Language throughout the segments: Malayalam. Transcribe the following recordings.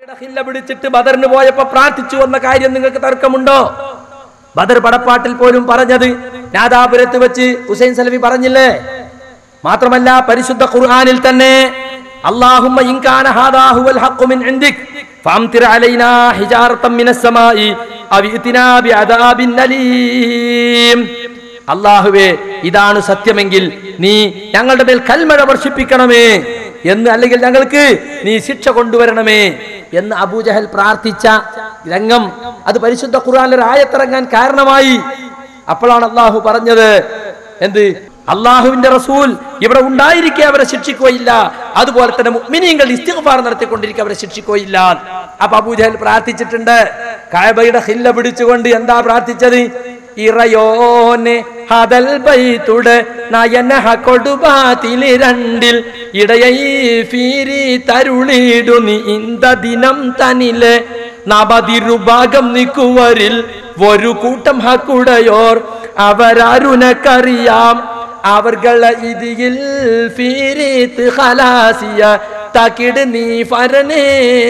ഹില്ല പിടിച്ചിട്ട് ബദറിന് പോയപ്പോ പ്രാർത്ഥിച്ചു എന്ന കാര്യം നിങ്ങൾക്ക് തർക്കമുണ്ടോ ബദർ പടപ്പാട്ടിൽ പോലും പറഞ്ഞത് നാദാപുരത്ത് വെച്ച് ഹുസൈൻ സലഫി പറഞ്ഞില്ലേ മാത്രമല്ല പരിശുദ്ധ ഖുർആനിൽ തന്നെ അല്ലാഹുമ്മ ഇൻ കാന ഹാദാ ഹുവൽ ഹഖ്ഖു മിൻ ഇൻദിക് ഫഅംതിർ അലൈനാ ഹിജാറത്തൻ മിനസ് സമാഇ അവ ഇത്നാ ബിഅദാബിൻ അലീം അള്ളാഹുവേ ഇതാണ് സത്യമെങ്കിൽ നീ ഞങ്ങളുടെ മേൽ കൽമഴ വർഷിപ്പിക്കണമേ എന്ന് അല്ലെങ്കിൽ ഞങ്ങൾക്ക് നീ ശിക്ഷ കൊണ്ടുവരണമേ എന്ന് അബൂജഹൽ പ്രാർത്ഥിച്ച രംഗം അത് പരിശുദ്ധ ഖുർആനിൽ ഒരു ആയത്തിറങ്ങാൻ കാരണമായി അപ്പോഴാണ് അള്ളാഹു പറഞ്ഞത് എന്ത് അള്ളാഹുവിന്റെ റസൂൽ ഇവിടെ ഉണ്ടായിരിക്കെ അവരെ ശിക്ഷിക്കുകയില്ല അതുപോലെ തന്നെ മുഅ്മിനീങ്ങൾ ഇസ്തിഗ്ഫാർ നടത്തിക്കൊണ്ടിരിക്കെ അവരെ ശിക്ഷിക്കുകയില്ല അപ്പൊ അബൂജഹൽ പ്രാർത്ഥിച്ചിട്ടുണ്ട് കായബയുടെ ഹില്ല പിടിച്ചുകൊണ്ട് എന്താ പ്രാർത്ഥിച്ചത് ഇറയോനെ ഹതൽ ബൈത്തുടെ നയനഹ കൊടുപാതില് രണ്ടിൽ ഇടയൈ ഫീരി തരുളിടു നീ ഇന്ത ദിനം തനിലെ നവതിരുഭാഗം നിക്കുവരിൽ ഒരു കൂട്ടം ഹക്കുടയോർ അവരാരുനക്കറിയാം അവർകളെ ഇതിൽ ഫീരീത്ത് ഖലാസിയ തകിട് നീ ഫരനേ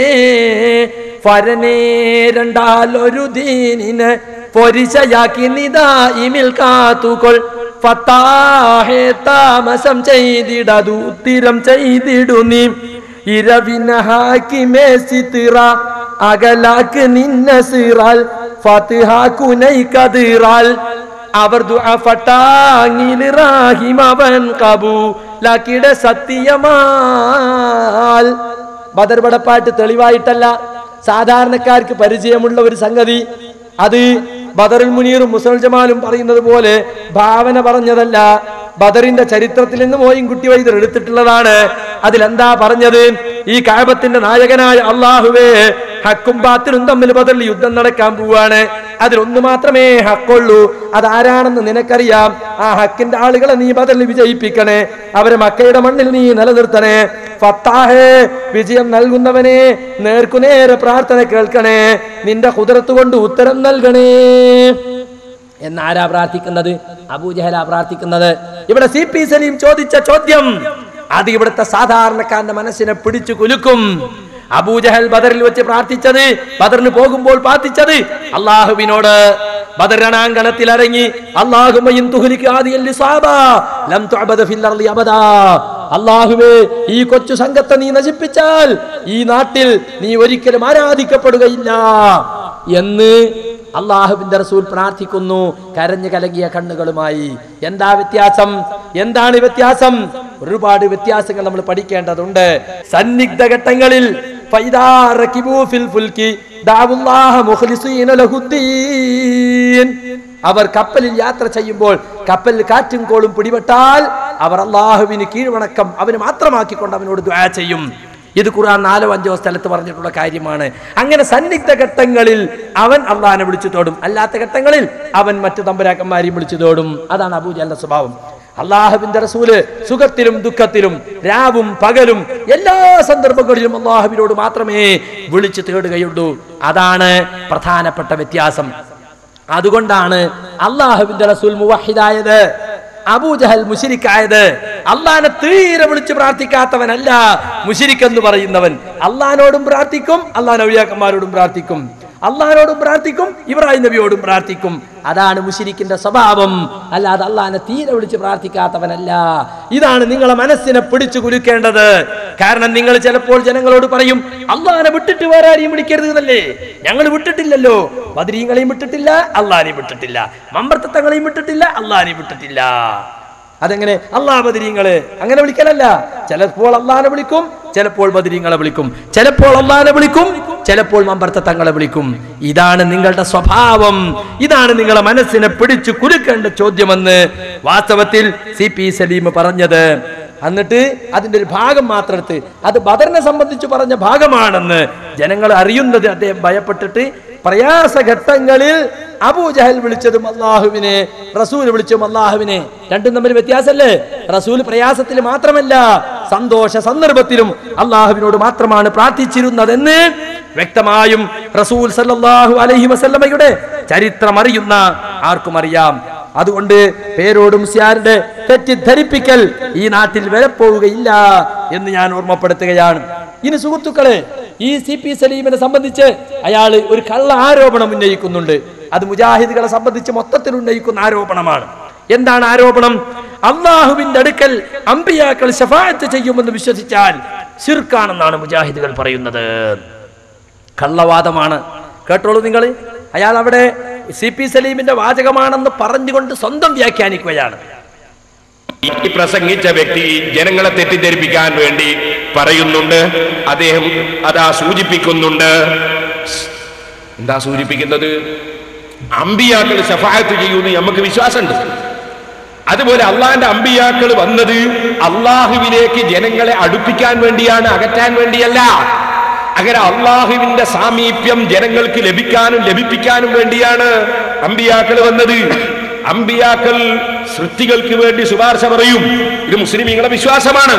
ഫരനേ രണ്ടാലൊരു ദീനിന് പൊരിശയാക്കി നിതായിമിൽ കാത്തുകൊൾ ഫത്താഹേ താമസം ചെയ്തിടതു ഉത്തിരം ചെയ്തിടു നീ ഇരവിനഹാക്കി മേസിത്തിറ അകലാക്ക് നിന്ന സിറാൽ ഫത്തിഹാക്കുനൈ കതിറാൽ അവർ ഫട്ടാങ്ങിൽ റാഹിം അവൻ കബൂലാക്കിട സത്യമാൽ ബദർ പടപ്പാട്ട് തെളിവായിട്ടല്ല സാധാരണക്കാർക്ക് പരിചയമുള്ള ഒരു സംഗതി അത് ബദറുൽ മുനീറും മുസൽ ജമാലും പറയുന്നത് പോലെ ഭാവന പറഞ്ഞതല്ല ബദറിന്റെ ചരിത്രത്തിൽ നിന്ന് മോയിൻകുട്ടി വൈദ്യർ എടുത്തിട്ടുള്ളതാണ് അതിലെന്താ പറഞ്ഞത് ഈ കാബത്തിന്റെ നായകനായ അള്ളാഹുവേ ഹക്കും ബാത്തിലും തമ്മിൽ ബദറിൽ യുദ്ധം നടക്കാൻ പോവാണ് അതിലൊന്ന് മാത്രമേ ഹക്കുള്ളൂ അതാരാണെന്ന് നിനക്കറിയാം ആ ഹക്കിന്റെ ആളുകളെ നീ ബദറിൽ വിജയിപ്പിക്കണേ അവരെ മക്കയുടെ മണ്ണിൽ നീ നിലനിർത്തണേ ഫത്താഹേ വിജയം നൽകുന്നവനെ നേർക്കുനേരെ പ്രാർത്ഥന കേൾക്കണേ നിന്റെ കുതിരത്ത് കൊണ്ട് ഉത്തരം നൽകണേ എന്നാരാ പ്രാർത്ഥിക്കുന്നത് അബൂജഹല പ്രാർത്ഥിക്കുന്നത് ഇവിടെ സി പി സലീം ചോദിച്ച ചോദ്യം അത് ഇവിടുത്തെ സാധാരണക്കാരന്റെ മനസ്സിനെ പിടിച്ചു കുലുക്കും അബൂജഹൽ ബദറിൽ വെച്ച് പ്രാർത്ഥിച്ചത് ബദറിന് പോകുമ്പോൾ പ്രാർത്ഥിച്ചത് അള്ളാഹുവിനോട് ബദർ രണാങ്കണത്തിൽ ഇറങ്ങി അള്ളാഹുമയും അള്ളാഹുവേ ഈ കൊച്ചു സംഘത്തെ നീ നശിപ്പിച്ചാൽ ഈ നാട്ടിൽ നീ ഒരിക്കലും ആരാധിക്കപ്പെടുകയില്ല എന്ന് അള്ളാഹുവിന്റെ റസൂൽ പ്രാർത്ഥിക്കുന്നു കരഞ്ഞു കലങ്ങിയ കണ്ണുകളുമായി എന്താ വ്യത്യാസം എന്താണ് വ്യത്യാസം ഒരുപാട് വ്യത്യാസങ്ങൾ നമ്മൾ പഠിക്കേണ്ടതുണ്ട് സന്നിഗ്ധ ഘട്ടങ്ങളിൽ ഫൈദാ റകിബൂ ഫിൽ ഫുൽക്കി ദാവുല്ലാഹ മുഖ്ലിസീന ലഹുദ്ദീൻ അവർ കപ്പലിൽ യാത്ര ചെയ്യുമ്പോൾ കപ്പലിൽ കാറ്റും കോളും പിടിപെട്ടാൽ അവർ അള്ളാഹുവിന് കീഴ്വണക്കം അവന് മാത്രമാക്കിക്കൊണ്ട് അവനോട് ദ്വാ ചെയ്യും ഇത് ഖുർആൻ നാലോ അഞ്ചോ സ്ഥലത്ത് പറഞ്ഞിട്ടുള്ള കാര്യമാണ് അങ്ങനെ സന്നിഗ്ധ ഘട്ടങ്ങളിൽ അവൻ അള്ളാഹിനെ വിളിച്ചു തോടും അല്ലാത്ത ഘട്ടങ്ങളിൽ അവൻ മറ്റു തമ്പരാക്കന്മാരെയും വിളിച്ചു തോടും അതാണ് അബൂജന്റെ സ്വഭാവം അള്ളാഹുവിന്റെ റസൂല് സുഖത്തിലും ദുഃഖത്തിലും രാവും പകലും എല്ലാ സന്ദർഭങ്ങളിലും അള്ളാഹുവിനോട് മാത്രമേ വിളിച്ചു തേടുകയുള്ളൂ അതാണ് പ്രധാനപ്പെട്ട വ്യത്യാസം അതുകൊണ്ടാണ് അള്ളാഹുവിന്റെ റസൂൽ മുവഹിദായത് അബൂജഹൽ മുഷിരിക്കായത് അള്ളാനെ തീരെ വിളിച്ച് പ്രാർത്ഥിക്കാത്തവനല്ല മുഷിരിക്ക് എന്ന് പറയുന്നവൻ അള്ളഹാനോടും പ്രാർത്ഥിക്കും അള്ളാഹ് ഔലിയാക്കന്മാരോടും പ്രാർത്ഥിക്കും അള്ളഹാനോടും പ്രാർത്ഥിക്കും ഇബ്രാഹിം നബിയോടും പ്രാർത്ഥിക്കും അതാണ് മുഷിരിക്കിന്റെ സ്വഭാവം അല്ലാതെ അള്ളാഹിനെ തീരെ വിളിച്ച് പ്രാർത്ഥിക്കാത്തവനല്ല ഇതാണ് നിങ്ങളെ മനസ്സിനെ പിടിച്ചു കുലുക്കേണ്ടത് കാരണം നിങ്ങൾ ചിലപ്പോൾ ജനങ്ങളോട് പറയും അള്ളാഹിനെ വിട്ടിട്ട് വേറെ ആരെയും വിളിക്കരുത് എന്നല്ലേ ഞങ്ങൾ വിട്ടിട്ടില്ലല്ലോ ബദരീങ്ങളെയും വിട്ടിട്ടില്ല അള്ളാഹിനെയും വിട്ടിട്ടില്ല മമ്പർത്തങ്ങളെയും വിട്ടിട്ടില്ല അള്ളാഹിനെയും വിട്ടിട്ടില്ല അതെങ്ങനെ അള്ളാഹ് ബദരീങ്ങള് അങ്ങനെ വിളിക്കലല്ല ചിലപ്പോൾ അള്ളാഹിനെ വിളിക്കും ചിലപ്പോൾ ബദരീങ്ങളെ വിളിക്കും ചിലപ്പോൾ അള്ളാഹിനെ വിളിക്കും ചിലപ്പോൾ മമ്പർത്ത തങ്ങളെ വിളിക്കും ഇതാണ് നിങ്ങളുടെ സ്വഭാവം ഇതാണ് നിങ്ങളെ മനസ്സിനെ പിടിച്ചു കുലുക്കേണ്ട ചോദ്യമെന്ന് വാസ്തവത്തിൽ സി പി സലീം പറഞ്ഞത് എന്നിട്ട് അതിന്റെ ഒരു ഭാഗം മാത്രം എടുത്ത് അത് ബദറിനെ സംബന്ധിച്ച് പറഞ്ഞ ഭാഗമാണെന്ന് ജനങ്ങൾ അറിയുന്നത് അദ്ദേഹം ഭയപ്പെട്ടിട്ട് പ്രയാസഘട്ടങ്ങളിൽ അബൂജഹൽ വിളിച്ചതും അള്ളാഹുവിനെ റസൂൽ വിളിച്ചതും അള്ളാഹുവിനെ രണ്ടും തമ്മിൽ വ്യത്യാസമല്ലേ റസൂൽ പ്രയാസത്തിൽ മാത്രമല്ല സന്തോഷ സന്ദർഭത്തിലും അള്ളാഹുവിനോട് മാത്രമാണ് പ്രാർത്ഥിച്ചിരുന്നതെന്ന് വ്യക്തമായും റസൂൽ സല്ലല്ലാഹു അലൈഹി വസല്ലമയുടെ ചരിത്രം അറിയുന്ന ആർക്കും അറിയാം അതുകൊണ്ട് പേരോടും സിയാരുടെ തെറ്റിദ്ധരിപ്പിക്കൽ ഈ നാട്ടിൽ വിലപ്പോവുകയില്ല എന്ന് ഞാൻ ഓർമ്മപ്പെടുത്തുകയാണ് ഇനി സുഹൃത്തുക്കളെ ഈ സി പി സലീമിനെ സംബന്ധിച്ച് അയാൾ ഒരു കള്ള ആരോപണം ഉന്നയിക്കുന്നുണ്ട് അത് മുജാഹിദുകളെ സംബന്ധിച്ച് മൊത്തത്തിൽ ഉന്നയിക്കുന്ന ആരോപണമാണ് എന്താണ് ആരോപണം അള്ളാഹുവിന്റെ അടുക്കൽ അമ്പിയാക്കൾ ശഫായത്ത് ചെയ്യുമെന്ന് വിശ്വസിച്ചാൽ ശിർക്കാണെന്നാണ് മുജാഹിദുകൾ പറയുന്നത് കള്ളവാദമാണ് കേട്ടോളൂ നിങ്ങൾ അയാൾ അവിടെ സി പി സലീമിന്റെ വാചകമാണെന്ന് പറഞ്ഞുകൊണ്ട് സ്വന്തം വ്യാഖ്യാനിക്കുകയാണ് ഈ പ്രസംഗിച്ച വ്യക്തി ജനങ്ങളെ തെറ്റിദ്ധരിപ്പിക്കാൻ വേണ്ടി പറയുന്നുണ്ട് അദ്ദേഹം അതാ സൂചിപ്പിക്കുന്നുണ്ട് എന്താ സൂചിപ്പിക്കുന്നത് അമ്പിയാക്കൾ ശഫായത്ത് ചെയ്യുമെന്ന് നമുക്ക് വിശ്വാസമുണ്ട് അതുപോലെ അള്ളാന്റെ അമ്പിയാക്കൾ വന്നത് അള്ളാഹുവിലേക്ക് ജനങ്ങളെ അടുപ്പിക്കാൻ വേണ്ടിയാണ് അകറ്റാൻ വേണ്ടിയല്ല അങ്ങനെ അള്ളാഹുവിന്റെ സാമീപ്യം ജനങ്ങൾക്ക് ലഭിക്കാനും ലഭിപ്പിക്കാനും വേണ്ടിയാണ് അമ്പിയാക്കൾ വന്നത് അമ്പിയാക്കൾ സൃഷ്ടികൾക്ക് വേണ്ടി ശുപാർശ പറയും ഇത് മുസ്ലിമീങ്ങളുടെ വിശ്വാസമാണ്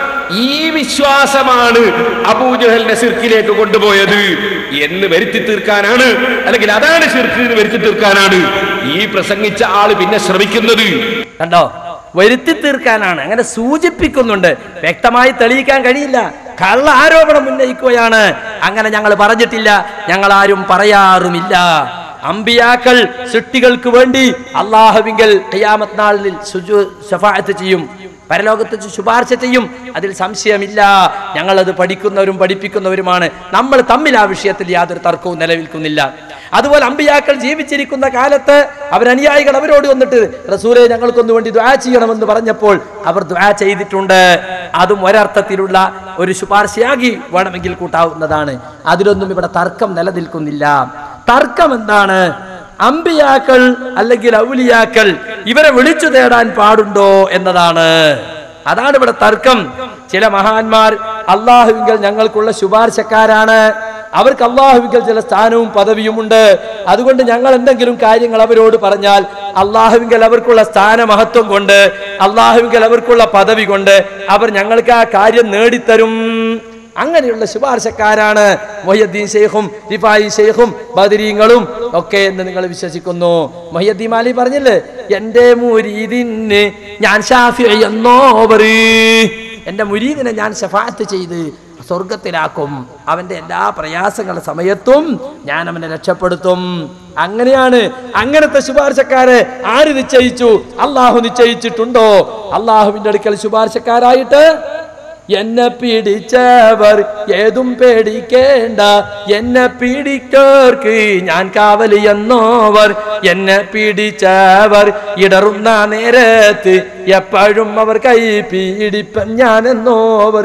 ഈ വിശ്വാസമാണ് അബൂജഹലിനെ സിർക്കിലേക്ക് കൊണ്ടുപോയത് എന്ന് വരുത്തി തീർക്കാനാണ് അല്ലെങ്കിൽ അതാണ് സിർക്ക് എന്ന് വരുത്തി തീർക്കാനാണ് ഈ പ്രസംഗിച്ച ആള് പിന്നെ ശ്രമിക്കുന്നത് കണ്ടോ വരുത്തി തീർക്കാനാണ് അങ്ങനെ സൂചിപ്പിക്കുന്നുണ്ട് വ്യക്തമായി തെളിയിക്കാൻ കഴിയില്ല കള്ള ആരോപണം ഉന്നയിക്കുകയാണ് അങ്ങനെ ഞങ്ങൾ പറഞ്ഞിട്ടില്ല ഞങ്ങൾ ആരും പറയാറുമില്ല അമ്പിയാക്കൾ സൃഷ്ടികൾക്ക് വേണ്ടി അള്ളാഹുവിങ്കൽ ഖിയാമത്ത് നാളിൽ സുജു ശഫാഅത്ത് ചെയ്യും പരലോകത്ത് വെച്ച് ശുപാർശ ചെയ്യും അതിൽ സംശയമില്ല ഞങ്ങളത് പഠിക്കുന്നവരും പഠിപ്പിക്കുന്നവരുമാണ് നമ്മൾ തമ്മിൽ ആ വിഷയത്തിൽ യാതൊരു തർക്കവും നിലനിൽക്കുന്നില്ല അതുപോലെ അമ്പിയാക്കൾ ജീവിച്ചിരിക്കുന്ന കാലത്ത് അവരനുയായികൾ അവരോട് വന്നിട്ട് റസൂലെ ഞങ്ങൾക്കൊന്നു വേണ്ടി ദ്വാ ചെയ്യണമെന്ന് പറഞ്ഞപ്പോൾ അവർ ദ്വാ ചെയ്തിട്ടുണ്ട് അതും ഒരർത്ഥത്തിലുള്ള ഒരു ശുപാർശയാകി വേണമെങ്കിൽ കൂട്ടാവുന്നതാണ് അതിലൊന്നും ഇവിടെ തർക്കം നിലനിൽക്കുന്നില്ല തർക്കം എന്താണ് അമ്പിയാക്കൾ അല്ലെങ്കിൽ ഔലിയാക്കൾ ഇവരെ വിളിച്ചു തേടാൻ പാടുണ്ടോ എന്നതാണ് അതാണ് ഇവിടെ തർക്കം ചില മഹാന്മാർ അള്ളാഹുവിങ്കൽ ഞങ്ങൾക്കുള്ള ശുപാർശക്കാരാണ് അവർക്ക് അള്ളാഹുവിങ്കൽ ചില സ്ഥാനവും പദവിയുമുണ്ട് അതുകൊണ്ട് ഞങ്ങൾ എന്തെങ്കിലും കാര്യങ്ങൾ അവരോട് പറഞ്ഞാൽ അള്ളാഹുവിങ്കൽ അവർക്കുള്ള സ്ഥാനമഹത്വം കൊണ്ട് അള്ളാഹുവിങ്കൽ അവർക്കുള്ള പദവി കൊണ്ട് അവർ ഞങ്ങൾക്ക് ആ കാര്യം നേടിത്തരും അങ്ങനെയുള്ള ശുപാർശക്കാരാണ് മൊഹ്യദ്ദീൻ ഷെയ്ഖും റിഫായി ഷെയ്ഖും ബദരീങ്ങളും ഒക്കെ എന്ന് നിങ്ങൾ വിശ്വസിക്കുന്നു മൊഹ്യദ്ദീൻ മാലി പറഞ്ഞില്ലേ എന്റെ മുരീദിന് ഞാൻ ഷാഫി എന്നോവർ എന്റെ മുരീദിനെ ഞാൻ ഷഫാത്ത് ചെയ്ത് സ്വർഗത്തിലാക്കും അവന്റെ എല്ലാ പ്രയാസങ്ങളുടെ സമയത്തും ഞാൻ അവനെ രക്ഷപ്പെടുത്തും അങ്ങനെയാണ് അങ്ങനത്തെ ശുപാർശക്കാരെ ആര് നിശ്ചയിച്ചു അള്ളാഹു നിശ്ചയിച്ചിട്ടുണ്ടോ അള്ളാഹുവിന്റെ അടുക്കൽ ശുപാർശക്കാരായിട്ട് എന്നെ പിടിച്ചവർ ഏതും പേടിക്കേണ്ട എന്നെ പിടിച്ചവർക്ക് ഞാൻ കാവലി എന്നോവർ എന്നെ പിടിച്ചവർ ഇടറുന്ന നേരത്ത് എപ്പോഴും അവർ കൈ പീഡിപ്പൻ ഞാൻ എന്നോവർ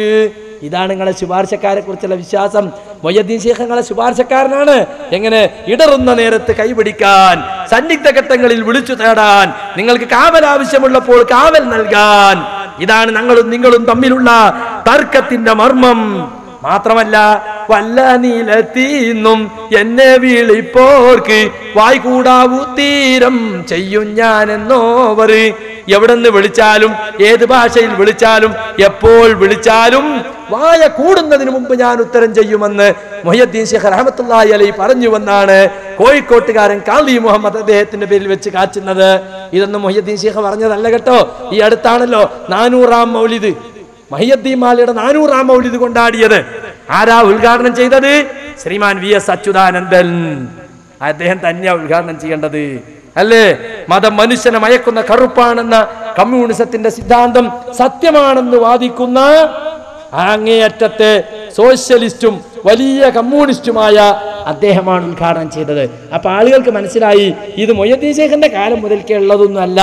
ഇതാണ് നിങ്ങളെ ശുപാർശക്കാരെ കുറിച്ചുള്ള വിശ്വാസം മൊയ്യദ്ദീൻ ശേഖ് നിങ്ങളെ ശുപാർശക്കാരനാണ് എങ്ങനെ ഇടറുന്ന നേരത്ത് കൈപിടിക്കാൻ സന്നിഗ്ധ ഘട്ടങ്ങളിൽ വിളിച്ചു തേടാൻ നിങ്ങൾക്ക് കാവൽ ആവശ്യമുള്ളപ്പോൾ കാവൽ നൽകാൻ ഇതാണ് ഞങ്ങളും നിങ്ങളും തമ്മിലുള്ള തർക്കത്തിന്റെ മർമ്മം മാത്രമല്ല വല്ല നീലത്തീന്നും എന്നെ വിളിപ്പോർക്ക് വായ്കൂടാവൂ തീരം ചെയ്യും ഞാൻ എന്നോവർ എവിടെന്ന് വിളിച്ചാലും ഏത് ഭാഷയിൽ വിളിച്ചാലും എപ്പോൾ വിളിച്ചാലും വായ കൂടുന്നതിന് മുമ്പ് ഞാൻ ഉത്തരം ചെയ്യുമെന്ന് മൊഹ്യദ്ദീൻ ഷെഖ് റഹമത്തുള്ളാഹി അലൈ പറഞ്ഞുവെന്നാണ് കോഴിക്കോട്ടുകാരൻ കാളി മുഹമ്മദ് അദ്ദേഹത്തിന്റെ പേരിൽ വെച്ച് കാച്ചുന്നത് ഇതൊന്നും മൊഹ്യദ്ദീൻ ഷെഖ് പറഞ്ഞതല്ല കേട്ടോ ഈ അടുത്താണല്ലോ നാനൂറാം മൗലിദ് മഹിയദ്ദീൻ മാലയുടെ നാനൂറാം മൗലിദ് കൊണ്ടാടിയത് ആരാ ഉദ്ഘാടനം ചെയ്തത് ശ്രീമാൻ വി എസ് അച്യുതാനന്ദൻ അദ്ദേഹം തന്നെയാ ഉദ്ഘാടനം ചെയ്യേണ്ടത് അല്ലേ മതം മനുഷ്യനെ മയക്കുന്ന കറുപ്പാണെന്ന കമ്മ്യൂണിസത്തിന്റെ സിദ്ധാന്തം സത്യമാണെന്ന് വാദിക്കുന്ന അങ്ങേയറ്റത്തെ സോഷ്യലിസ്റ്റും വലിയ കമ്മ്യൂണിസ്റ്റുമായ അദ്ദേഹമാണ് ഉദ്ഘാടനം ചെയ്തത് അപ്പൊ ആളുകൾക്ക് മനസ്സിലായി ഇത് മൊയ്യദ്ദീൻ ശേഖന്റെ കാലം മുതൽക്കേ ഉള്ളതൊന്നും അല്ല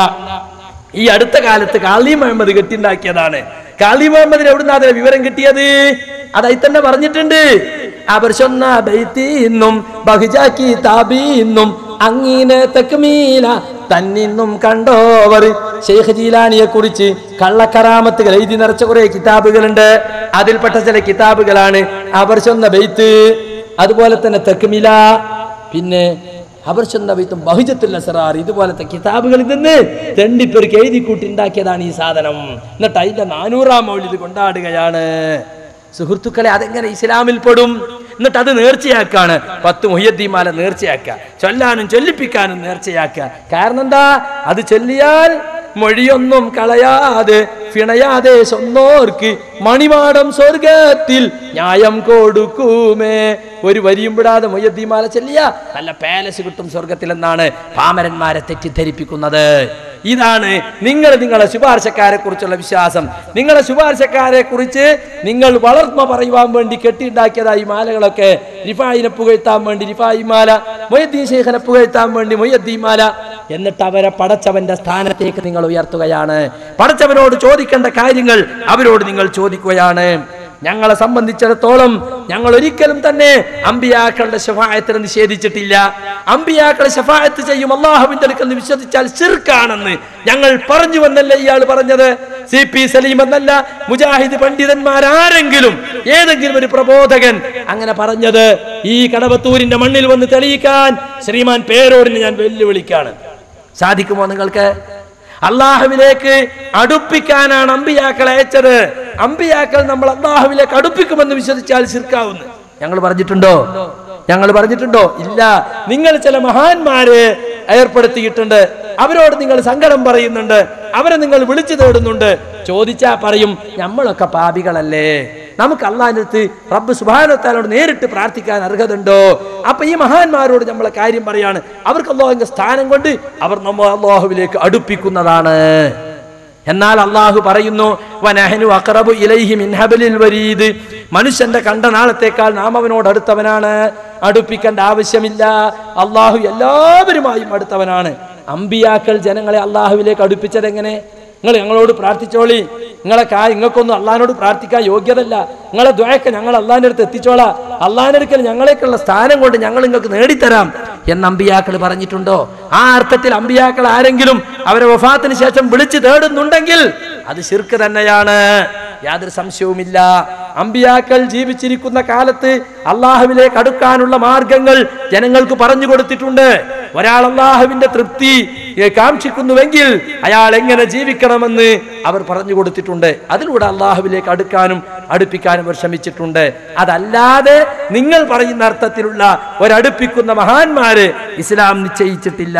ഈ അടുത്ത കാലത്ത് കാളി മുഹമ്മദ് കെട്ടിണ്ടാക്കിയതാണ് കാളി മുഹമ്മദിന് എവിടുന്ന അതിന് വിവരം കിട്ടിയത് അതായി തന്നെ പറഞ്ഞിട്ടുണ്ട് അവർ ചൊന്ന ബൈത്തിന്നും ബഹുജാക്കി താബീന്നും അങ്ങിനെ തെക്കുമീല തന്നിന്നും കണ്ടോവർ ഷെയ്ഖ് ജീലാനിയെ കുറിച്ച് കള്ളക്കറാമത്തുകൾ എഴുതി നിറച്ച കുറെ കിതാബുകളുണ്ട് അതിൽപ്പെട്ട ചില കിതാബുകളാണ് അവർ ചൊന്ന ബെയ്ത്ത് അതുപോലെ തന്നെ തെക്കുമില പിന്നെ അവർ ചെന്ന വൈത്തും ബഹുജത്തുൽ അസറാർ ഇതുപോലത്തെ കിതാബുകളിൽ നിന്ന് തെണ്ടിപ്പെർക്ക് എഴുതി കൂട്ടിണ്ടാക്കിയതാണ് ഈ സാധനം എന്നിട്ട് അതിന്റെ നാനൂറാം മൗലിത് കൊണ്ടാടുകയാണ് സുഹൃത്തുക്കളെ അതെങ്ങനെ ഇസ്ലാമിൽ പെടും എന്നിട്ട് അത് നേർച്ചയാക്കാണ് പത്ത് മുഹ്യദ്ദീമാല നേർച്ചയാക്കുക ചൊല്ലാനും ചൊല്ലിപ്പിക്കാനും നേർച്ചയാക്കുക കാരണം എന്താ അത് ചൊല്ലിയാൽ മൊഴിയൊന്നും കളയാതെ പിണയാതെ സ്വന്നോർക്ക് മണിമാടം സ്വർഗത്തിൽ ന്യായം കൊടുക്കുമേ ഒരു വരിയും വിടാതെ മൊയ്യദ്ദീമാല ചെല്ലിയ നല്ല പാലസ് കിട്ടും സ്വർഗത്തിൽ എന്നാണ് പാമരന്മാരെ തെറ്റിദ്ധരിപ്പിക്കുന്നത് ഇതാണ് നിങ്ങൾ നിങ്ങളെ ശുപാർശക്കാരെ കുറിച്ചുള്ള വിശ്വാസം നിങ്ങളെ ശുപാർശക്കാരെ കുറിച്ച് നിങ്ങൾ വളർമ്മ പറയുവാൻ വേണ്ടി കെട്ടിണ്ടാക്കിയതായി മാലകളൊക്കെ റിഫായിനെ പുകഴ്ത്താൻ വേണ്ടി റിഫായി മാല മൊയ്യദ്ദീൻ ശേഖനെ പുകഴ്ത്താൻ വേണ്ടി മൊയ്യദ്ദീൻ മാല എന്നിട്ട് അവരെ പടച്ചവന്റെ സ്ഥാനത്തേക്ക് നിങ്ങൾ ഉയർത്തുകയാണ് പടച്ചവനോട് ചോദിക്കേണ്ട കാര്യങ്ങൾ അവരോട് നിങ്ങൾ ചോദിക്കുകയാണ് ഞങ്ങളെ സംബന്ധിച്ചിടത്തോളം ഞങ്ങൾ ഒരിക്കലും തന്നെ അമ്പിയാക്കളുടെ ശഫായത്തിനെ നിഷേധിച്ചിട്ടില്ല അമ്പിയാക്കളെ ശഫായത്ത് ചെയ്യും അള്ളാഹുവിന്റെ അടുക്കെന്ന് വിശ്വസിച്ചാൽ ശിർക്കാണെന്ന് ഞങ്ങൾ പറഞ്ഞു വന്നല്ലേ ഇയാൾ പറഞ്ഞത് സി പി സലീം എന്നല്ല മുജാഹിദ് പണ്ഡിതന്മാരാരെങ്കിലും ഏതെങ്കിലും ഒരു പ്രബോധകൻ അങ്ങനെ പറഞ്ഞത് ഈ കടവത്തൂരിന്റെ മണ്ണിൽ വന്ന് തെളിയിക്കാൻ ശ്രീമാൻ പേരോടിന് ഞാൻ വെല്ലുവിളിക്കാണ് സാധിക്കുമോ നിങ്ങൾക്ക് അള്ളാഹുവിലേക്ക് അടുപ്പിക്കാനാണ് അമ്പിയാക്കൾ അയച്ചത് അമ്പിയാക്കൾ നമ്മൾ അള്ളാഹുവിലേക്ക് അടുപ്പിക്കുമെന്ന് വിശ്വസിച്ചാൽ ശിർക്കാവുന്നു ഞങ്ങൾ പറഞ്ഞിട്ടുണ്ടോ ഞങ്ങൾ പറഞ്ഞിട്ടുണ്ടോ ഇല്ല നിങ്ങൾ ചില മഹാന്മാരെ ഏർപ്പെടുത്തിയിട്ടുണ്ട് അവരോട് നിങ്ങൾ സങ്കടം പറയുന്നുണ്ട് അവരെ നിങ്ങൾ വിളിച്ചു തേടുന്നുണ്ട് ചോദിച്ചാ പറയും നമ്മളൊക്കെ പാപികളല്ലേ നമുക്ക് അള്ളാഹിനടുത്ത് റബ്ബ് സുബാനത്താലോട് നേരിട്ട് പ്രാർത്ഥിക്കാൻ അർഹതയുണ്ടോ അപ്പൊ ഈ മഹാന്മാരോട് നമ്മളെ കാര്യം പറയാണ് അവർക്ക് അള്ളാഹുവിന്റെ സ്ഥാനം കൊണ്ട് അവർ നമ്മൾ അള്ളാഹുവിലേക്ക് അടുപ്പിക്കുന്നതാണ് എന്നാൽ അള്ളാഹു പറയുന്നു വനഹനു അഖറബു ഇലൈഹി മിൻ ഹബലിൽ വരീദ് മനുഷ്യന്റെ കണ്ടനാളത്തേക്കാൾ നാം അവനോട് അടുത്തവനാണ് അടുപ്പിക്കേണ്ട ആവശ്യമില്ല അള്ളാഹു എല്ലാവരുമായും അടുത്തവനാണ് അമ്പിയാക്കൾ ജനങ്ങളെ അള്ളാഹുവിലേക്ക് അടുപ്പിച്ചത് എങ്ങനെ നിങ്ങൾ ഞങ്ങളോട് പ്രാർത്ഥിച്ചോളി നിങ്ങളെ കാ നിങ്ങൾക്കൊന്നും അള്ളഹാനോട് പ്രാർത്ഥിക്കാൻ യോഗ്യതല്ല നിങ്ങളെ ദ്വയക്ക് ഞങ്ങൾ അള്ളാഹിന്റെ അടുത്ത് എത്തിച്ചോളാം അള്ളാഹിന്റെ അടുക്കൽ ഞങ്ങളേക്കുള്ള സ്ഥാനം കൊണ്ട് ഞങ്ങൾ നിങ്ങൾക്ക് നേടിത്തരാം എന്ന് അമ്പിയാക്കൾ പറഞ്ഞിട്ടുണ്ടോ ആ അർത്ഥത്തിൽ അമ്പിയാക്കൾ ആരെങ്കിലും അവരെ വഫാത്തിന് ശേഷം വിളിച്ചു തേടുന്നുണ്ടെങ്കിൽ അത് ശിർക്ക് തന്നെയാണ് യാതൊരു സംശയവുമില്ല അമ്പിയാക്കൾ ജീവിച്ചിരിക്കുന്ന കാലത്ത് അള്ളാഹുവിലേക്ക് അടുക്കാനുള്ള മാർഗങ്ങൾ ജനങ്ങൾക്ക് പറഞ്ഞു കൊടുത്തിട്ടുണ്ട് ഒരാൾ അള്ളാഹുവിന്റെ തൃപ്തി ഏ, കാക്ഷിക്കുന്നുവെങ്കിൽ അയാൾ എങ്ങനെ ജീവിക്കണമെന്ന് അവർ പറഞ്ഞു കൊടുത്തിട്ടുണ്ട് അതിലൂടെ അള്ളാഹുവിലേക്ക് അടുക്കാനും അടുപ്പിക്കാനും അവർ ശ്രമിച്ചിട്ടുണ്ട് അതല്ലാതെ നിങ്ങൾ പറയുന്ന അർത്ഥത്തിലുള്ള ഒരടുപ്പിക്കുന്ന മഹാന്മാര് ഇസ്ലാം നിശ്ചയിച്ചിട്ടില്ല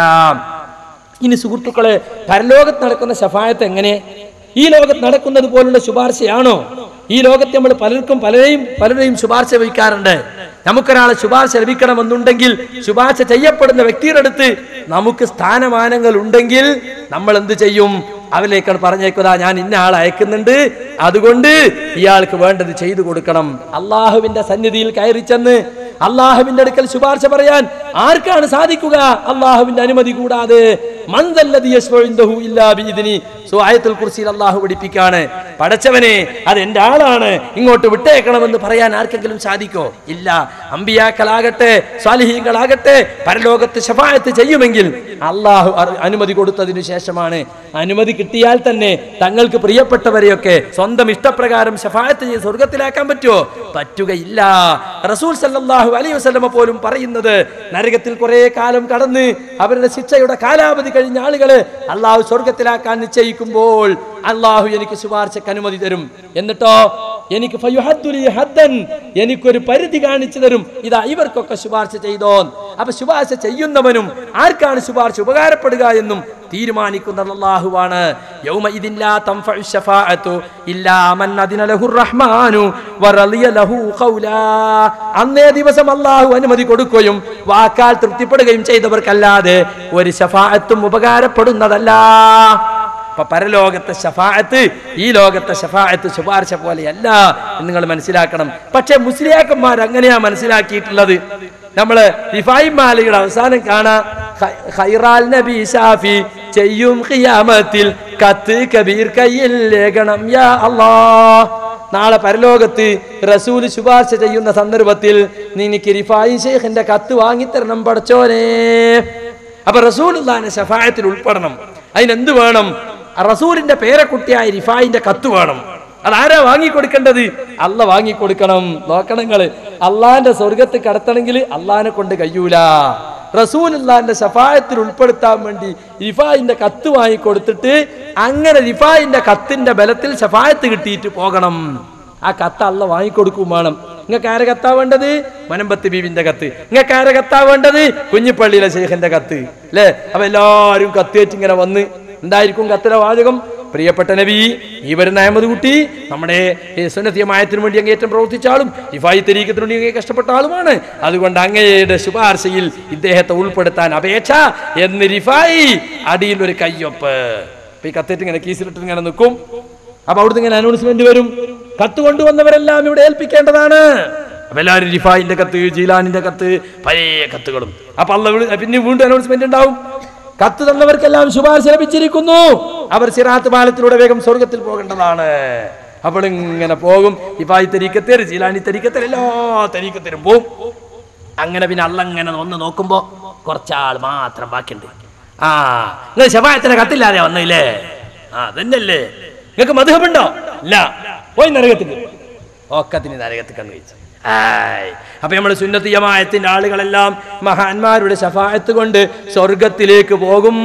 ഇനി സുഹൃത്തുക്കളെ പരലോകത്ത് നടക്കുന്ന ശഫായത്ത് എങ്ങനെ ഈ ലോകത്ത് നടക്കുന്നത് പോലുള്ള ശുപാർശയാണോ ഈ ലോകത്ത് നമ്മൾ പലർക്കും പലരെയും പലരെയും ശുപാർശ വഹിക്കാറുണ്ട് നമുക്കൊരാളെ ശുപാർശ ലഭിക്കണമെന്നുണ്ടെങ്കിൽ ശുപാർശ ചെയ്യപ്പെടുന്ന വ്യക്തിയുടെ അടുത്ത് നമുക്ക് സ്ഥാനമാനങ്ങൾ ഉണ്ടെങ്കിൽ നമ്മൾ എന്ത് ചെയ്യും അവരിലേക്കാണ് പറഞ്ഞേക്കുക ഞാൻ ഇന്ന ആൾ അയക്കുന്നുണ്ട് അതുകൊണ്ട് ഇയാൾക്ക് വേണ്ടത് ചെയ്തു കൊടുക്കണം അള്ളാഹുവിന്റെ സന്നിധിയിൽ കയറി ചെന്ന് അള്ളാഹുവിന്റെ അടുക്കൽ ശുപാർശ പറയാൻ ആർക്കാണ് സാധിക്കുക അള്ളാഹുവിന്റെ അനുമതി കൂടാതെ മന്ദല്ലദി യശ്ഫഉ ഇൻദഹു ഇല്ലാ ബിഇദ്നി. സോ ആയത്തുൽ കുർസിയിൽ അള്ളാഹു പഠിപ്പിക്കാണ് പടച്ചവനെ അത് എന്റെ ആളാണ് ഇങ്ങോട്ട് വിട്ടേക്കണമെന്ന് പറയാൻ ആർക്കെങ്കിലും സാധിക്കോ ഇല്ല അമ്പിയാക്കളാകട്ടെ സ്വാലിഹീങ്ങളാകട്ടെ പരലോകത്ത് ശഫായത്ത് ചെയ്യുമെങ്കിൽ അള്ളാഹു അറി- അനുമതി കൊടുത്തതിനു ശേഷമാണ് അനുമതി കിട്ടിയാൽ തന്നെ തങ്ങൾക്ക് പ്രിയപ്പെട്ടവരെയൊക്കെ സ്വന്തം ഇഷ്ടപ്രകാരം ശഫായത്ത് ചെയ്ത് സ്വർഗത്തിലാക്കാൻ പറ്റുമോ പറ്റുകയില്ല റസൂൽ സല്ലല്ലാഹു അലൈഹി വസല്ലമ പോലും പറയുന്നത് നരകത്തിൽ കുറെ കാലം കടന്ന് അവരുടെ ശിക്ഷയുടെ കാലാവധി കഴിഞ്ഞ ആളുകള് അള്ളാഹു സ്വർഗത്തിലാക്കാൻ നിശ്ചയിക്കുമ്പോൾ അള്ളാഹു എനിക്ക് ശുപാർശക്ക് അനുമതി തരും എന്നിട്ടോ എനിക്ക് ഫയുഹദ്ദുലി ഹദ്ദൻ എനിക്കൊരു പരിധി കാണിച്ചു തരും ഇതാ ഇവർക്കൊക്കെ ശുപാർശ ചെയ്തോ അപ്പൊ ശുപാർശ ചെയ്യുന്നവനും ആർക്കാണ് ശുപാർശ ഉപകാരപ്പെടുക എന്നും തീരുമാനിക്കുന്നത് അള്ളാഹുവാണ് യൗമ ഇതില്ലാ തൻഫഉ ശഫാഅത്തു ഇല്ലാ മൻ അദിന ലഹുർ റഹ്മാനു വറളിയ ലഹു ഖൗലാ അന്നേ ദിവസം അള്ളാഹു അനുമതി കൊടുക്കുകയും വാക്കാൽ തൃപ്തിപ്പെടുകയും ചെയ്തവർക്കല്ലാതെ ഒരു ശഫാഅത്തും ഉപകാരപ്പെടുന്നതല്ല അപ്പൊ പരലോകത്തെ ഷഫാഅത്ത് ഈ ലോകത്തെ ഷഫാഅത്ത് ശുപാർശ പോലെയല്ല എന്ന് നിങ്ങൾ മനസ്സിലാക്കണം പക്ഷെ മുസ്ലിയാക്കന്മാർ അങ്ങനെയാ മനസ്സിലാക്കിയിട്ടുള്ളത് നമ്മള് റിഫായി മാലയുടെ അവസാനം കാണാം ഖ- ഖൈറാൽ നബി ഷാഫി ചെയ്യും ഖിയാമത്തിൽ കത്ത് കബീർ കയ്യിൽ ലേഖനം യാ അല്ലാ നാളെ പരലോകത്ത് റസൂല് ശുപാർശ ചെയ്യുന്ന സന്ദർഭത്തിൽ നിനക്ക് റിഫായി ഷെയ്ഖിന്റെ കത്ത് വാങ്ങിത്തരണം പഠിച്ചോനെ അപ്പൊ റസൂലുള്ളാന്റെ ശഫായത്തിൽ ഉൾപ്പെടണം അതിനെന്ത് വേണം ആ റസൂലിന്റെ പേരക്കുട്ടിയായ റിഫായിന്റെ കത്ത് വേണം അതാരാ വാങ്ങിക്കൊടുക്കേണ്ടത് അല്ല വാങ്ങിക്കൊടുക്കണം നോക്കണം നിങ്ങള് അള്ളാന്റെ സ്വർഗത്ത് കടത്തണമെങ്കിൽ അള്ളാനെ കൊണ്ട് കഴിയൂല റസൂലുള്ളാന്റെ ശഫായത്തിൽ ഉൾപ്പെടുത്താൻ വേണ്ടി റിഫായിന്റെ കത്ത് വാങ്ങിക്കൊടുത്തിട്ട് അങ്ങനെ റിഫായിന്റെ കത്തിന്റെ ബലത്തിൽ ശഫായത്ത് കിട്ടിയിട്ട് പോകണം ആ കത്ത് അല്ല വാങ്ങിക്കൊടുക്കും വേണം നിങ്ങൾക്ക് ആരെ കത്താ വേണ്ടത് മനമ്പത്ത് ബീവിന്റെ കത്ത് നിങ്ങൾക്ക് ആരെ കത്താ വേണ്ടത് കുഞ്ഞിപ്പള്ളിയിലെ ശേഖന്റെ കത്ത് അല്ലേ അപ്പൊ എല്ലാരും കത്തേറ്റ് ഇങ്ങനെ വന്ന് എന്തായിരിക്കും കത്തിലെ വാചകം പ്രിയപ്പെട്ട നബി ഈ വരുന്ന അഹമ്മദ് കുട്ടി നമ്മുടെ ഈ സുന്നത്തിയമായത്തിനു വേണ്ടി അങ്ങേറ്റം പ്രവർത്തിച്ച ആളും ഇഫായി തെരീക്കത്തിനു വേണ്ടി അങ്ങേ കഷ്ടപ്പെട്ട ആളുമാണ് അതുകൊണ്ട് അങ്ങയുടെ ശുപാർശയിൽ ഇദ്ദേഹത്തെ ഉൾപ്പെടുത്താൻ അപേക്ഷ എന്ന് റിഫായി അടിയിൽ ഒരു കയ്യൊപ്പ് അപ്പൊ ഈ കത്തേറ്റ് ഇങ്ങനെ കീസിലിട്ട് ഇങ്ങനെ നിൽക്കും അപ്പൊ അവിടുന്ന് ഇങ്ങനെ അനൗൺസ്മെന്റ് വരും കത്ത് കൊണ്ടുവന്നവരെല്ലാം ഇവിടെ ഏൽപ്പിക്കേണ്ടതാണ് അപ്പൊ എല്ലാവരും റിഫായിന്റെ കത്ത് ജീലാനിന്റെ കത്ത് പഴയ കത്തുകളും അപ്പൊ അല്ല വിളി- പിന്നെ വീണ്ടും അനൗൺസ്മെന്റ് ഉണ്ടാവും കത്ത് തന്നവർക്കെല്ലാം ശുപാർശ ലഭിച്ചിരിക്കുന്നു അവർ സിറാത്ത് പാലത്തിലൂടെ വേഗം സ്വർഗത്തിൽ പോകേണ്ടതാണ് അപ്പോൾ ഇങ്ങനെ പോകും ഇഫായി തരീക്കത്തേര് ജീലാനി തരീക്കത്തേര് എല്ലാ തരീക്കത്തിനും പോവും അങ്ങനെ പിന്നെ അല്ല ഇങ്ങനെ ഒന്ന് നോക്കുമ്പോ കുറച്ചാൾ മാത്രം ബാക്കിയുണ്ട് ആ നിങ്ങൾ ശപായത്തിന് കത്തില്ലാതെ വന്നില്ലേ ആ അതന്നെയല്ലേ നിങ്ങൾക്ക് മധുഹമുണ്ടോ ഇല്ല പോയി നരകത്തിൽ ഒക്കത്തിന് നരകത്തിൽ കണ്ണു വെച്ചു ആയ്. അപ്പൊ നമ്മൾ സുന്നത്തിയമായത്തിന്റെ ആളുകളെല്ലാം മഹാന്മാരുടെ ശഫായത്ത് കൊണ്ട് സ്വർഗത്തിലേക്ക് പോകും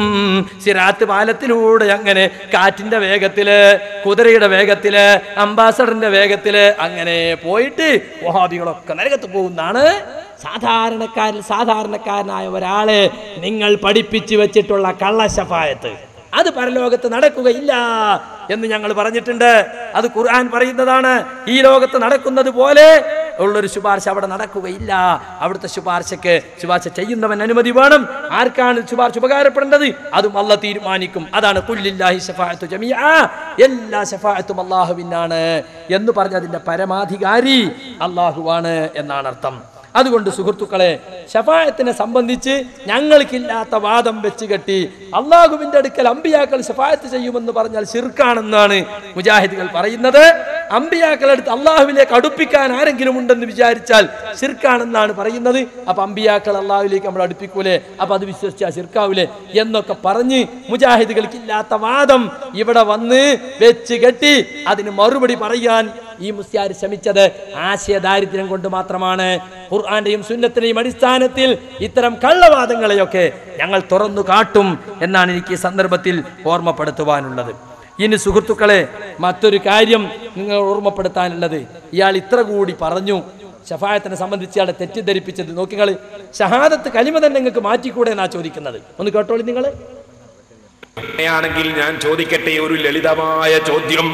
സിറാത്ത് പാലത്തിലൂടെ അങ്ങനെ കാറ്റിന്റെ വേഗത്തില് കുതിരയുടെ വേഗത്തില് അംബാസഡറിന്റെ വേഗത്തില് അങ്ങനെ പോയിട്ട് വഹാബികളൊക്കെ നരകത്ത് പോകുന്നതാണ് സാധാരണക്കാരിൽ സാധാരണക്കാരനായ ഒരാളെ നിങ്ങൾ പഠിപ്പിച്ചു വെച്ചിട്ടുള്ള കള്ള ശഫായത്ത് അത് പരലോകത്ത് നടക്കുകയില്ല എന്ന് ഞങ്ങൾ പറഞ്ഞിട്ടുണ്ട് അത് ഖുർആൻ പറയുന്നതാണ് ഈ ലോകത്ത് നടക്കുന്നത് പോലെ ഉള്ളൊരു ശുപാർശ അവിടെ നടക്കുകയില്ല അവിടുത്തെ ശുപാർശക്ക് ശുപാർശ ചെയ്യുന്നവൻ അനുമതി വേണം ആർക്കാണ് ശുപാർശ ഉപകാരപ്പെടേണ്ടത് അതും അല്ല തീരുമാനിക്കും അതാണ് കുല്ലില്ലാഹി ശഫാഅത്തു ജമീഅ എല്ലാ ശഫാഅത്തും അള്ളാഹുവിനാണ് എന്ന് പറഞ്ഞതിന്റെ പരമാധികാരി അള്ളാഹുവാണ് എന്നാണ് അർത്ഥം അതുകൊണ്ട് സുഹൃത്തുക്കളെ ഷഫായത്തിനെ സംബന്ധിച്ച് ഞങ്ങൾക്കില്ലാത്ത വാദം വെച്ച് കെട്ടി അള്ളാഹുവിന്റെ അടുക്കൽ അമ്പിയാക്കൾ ഷഫായത്ത് ചെയ്യുമെന്ന് പറഞ്ഞാൽ ശിർക്കാണെന്നാണ് മുജാഹിദുകൾ പറയുന്നത് അമ്പിയാക്കളെടുത്ത് അള്ളാഹുവിലേക്ക് അടുപ്പിക്കാൻ ആരെങ്കിലും ഉണ്ടെന്ന് വിചാരിച്ചാൽ ശിർക്കാണെന്നാണ് പറയുന്നത് അപ്പൊ അമ്പിയാക്കൾ അള്ളാഹുവിലേക്ക് നമ്മൾ അടുപ്പിക്കൂലേ അപ്പൊ അത് വിശ്വസിച്ചാൽ ശിർക്കാവൂലേ എന്നൊക്കെ പറഞ്ഞ് മുജാഹിദുകൾക്കില്ലാത്ത വാദം ഇവിടെ വന്ന് വെച്ച് കെട്ടി അതിന് മറുപടി പറയാൻ ഈ മുസ്യാർ ശ്രമിച്ചത് ആശയദാരിദ്ര്യം കൊണ്ട് മാത്രമാണ് ഖുർആന്റെയും സുന്നത്തിന്റെയും അടിസ്ഥാനത്തിൽ ഇത്തരം കള്ളവാദങ്ങളെയൊക്കെ ഞങ്ങൾ തുറന്നു കാട്ടും എന്നാണ് എനിക്ക് ഈ സന്ദർഭത്തിൽ ഓർമ്മപ്പെടുത്തുവാനുള്ളത് ഇനി സുഹൃത്തുക്കളെ മറ്റൊരു കാര്യം നിങ്ങൾ ഓർമ്മപ്പെടുത്താനുള്ളത് ഇയാൾ ഇത്ര കൂടി പറഞ്ഞു ഷഫായത്തിനെ സംബന്ധിച്ച് ഇയാളെ തെറ്റിദ്ധരിപ്പിച്ചത് നോക്കിങ്ങൾ ഷഹാദത്ത് കലിമ തന്നെ നിങ്ങൾക്ക് മാറ്റിക്കൂടെ എന്നാ ചോദിക്കുന്നത് ഒന്ന് കേട്ടോളി നിങ്ങൾ അങ്ങനെയാണെങ്കിൽ ഞാൻ ചോദിക്കട്ടെ ഒരു ലളിതമായ ചോദ്യം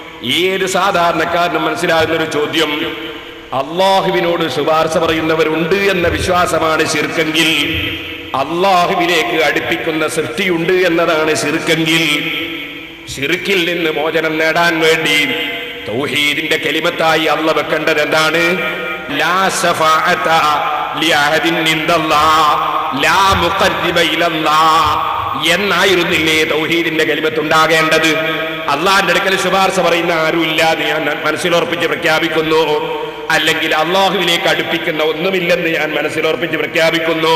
ഏത് സാധാരണക്കാരനും മനസ്സിലാകുന്ന ഒരു ചോദ്യം അള്ളാഹുവിനോട് ശുപാർശ പറയുന്നവരുണ്ട് എന്ന വിശ്വാസമാണ് ശിർക്കെങ്കിൽ അള്ളാഹുവിലേക്ക് അടുപ്പിക്കുന്ന സൃഷ്ടിയുണ്ട് എന്നതാണ് ശിർക്കെങ്കിൽ ഷിർക്കിൽ നിന്ന് മോചനം നേടാൻ വേണ്ടി തൗഹീദിന്റെ കെലിമത്തായി അള്ള വെക്കേണ്ടത് എന്താണ് ലാ ശഫാഅത ലിഅഹദിൻ ഇൻദല്ലാഹ് ലാ മുഖദ്ദിബ ഇലല്ലാഹ് എന്നായിരുന്നില്ലേ തൗഹീദിന്റെ കലിമത്തുണ്ടാകേണ്ടത് അള്ളാഹിന്റെ അടുക്കൽ ശുപാർശ പറയുന്ന ആരുമില്ല എന്ന് ഞാൻ മനസ്സിലുറപ്പിച്ച് പ്രഖ്യാപിക്കുന്നു അല്ലെങ്കിൽ അള്ളാഹുവിലേക്ക് അടുപ്പിക്കുന്ന ഒന്നുമില്ലെന്ന് ഞാൻ മനസ്സിലുറപ്പിച്ച് പ്രഖ്യാപിക്കുന്നു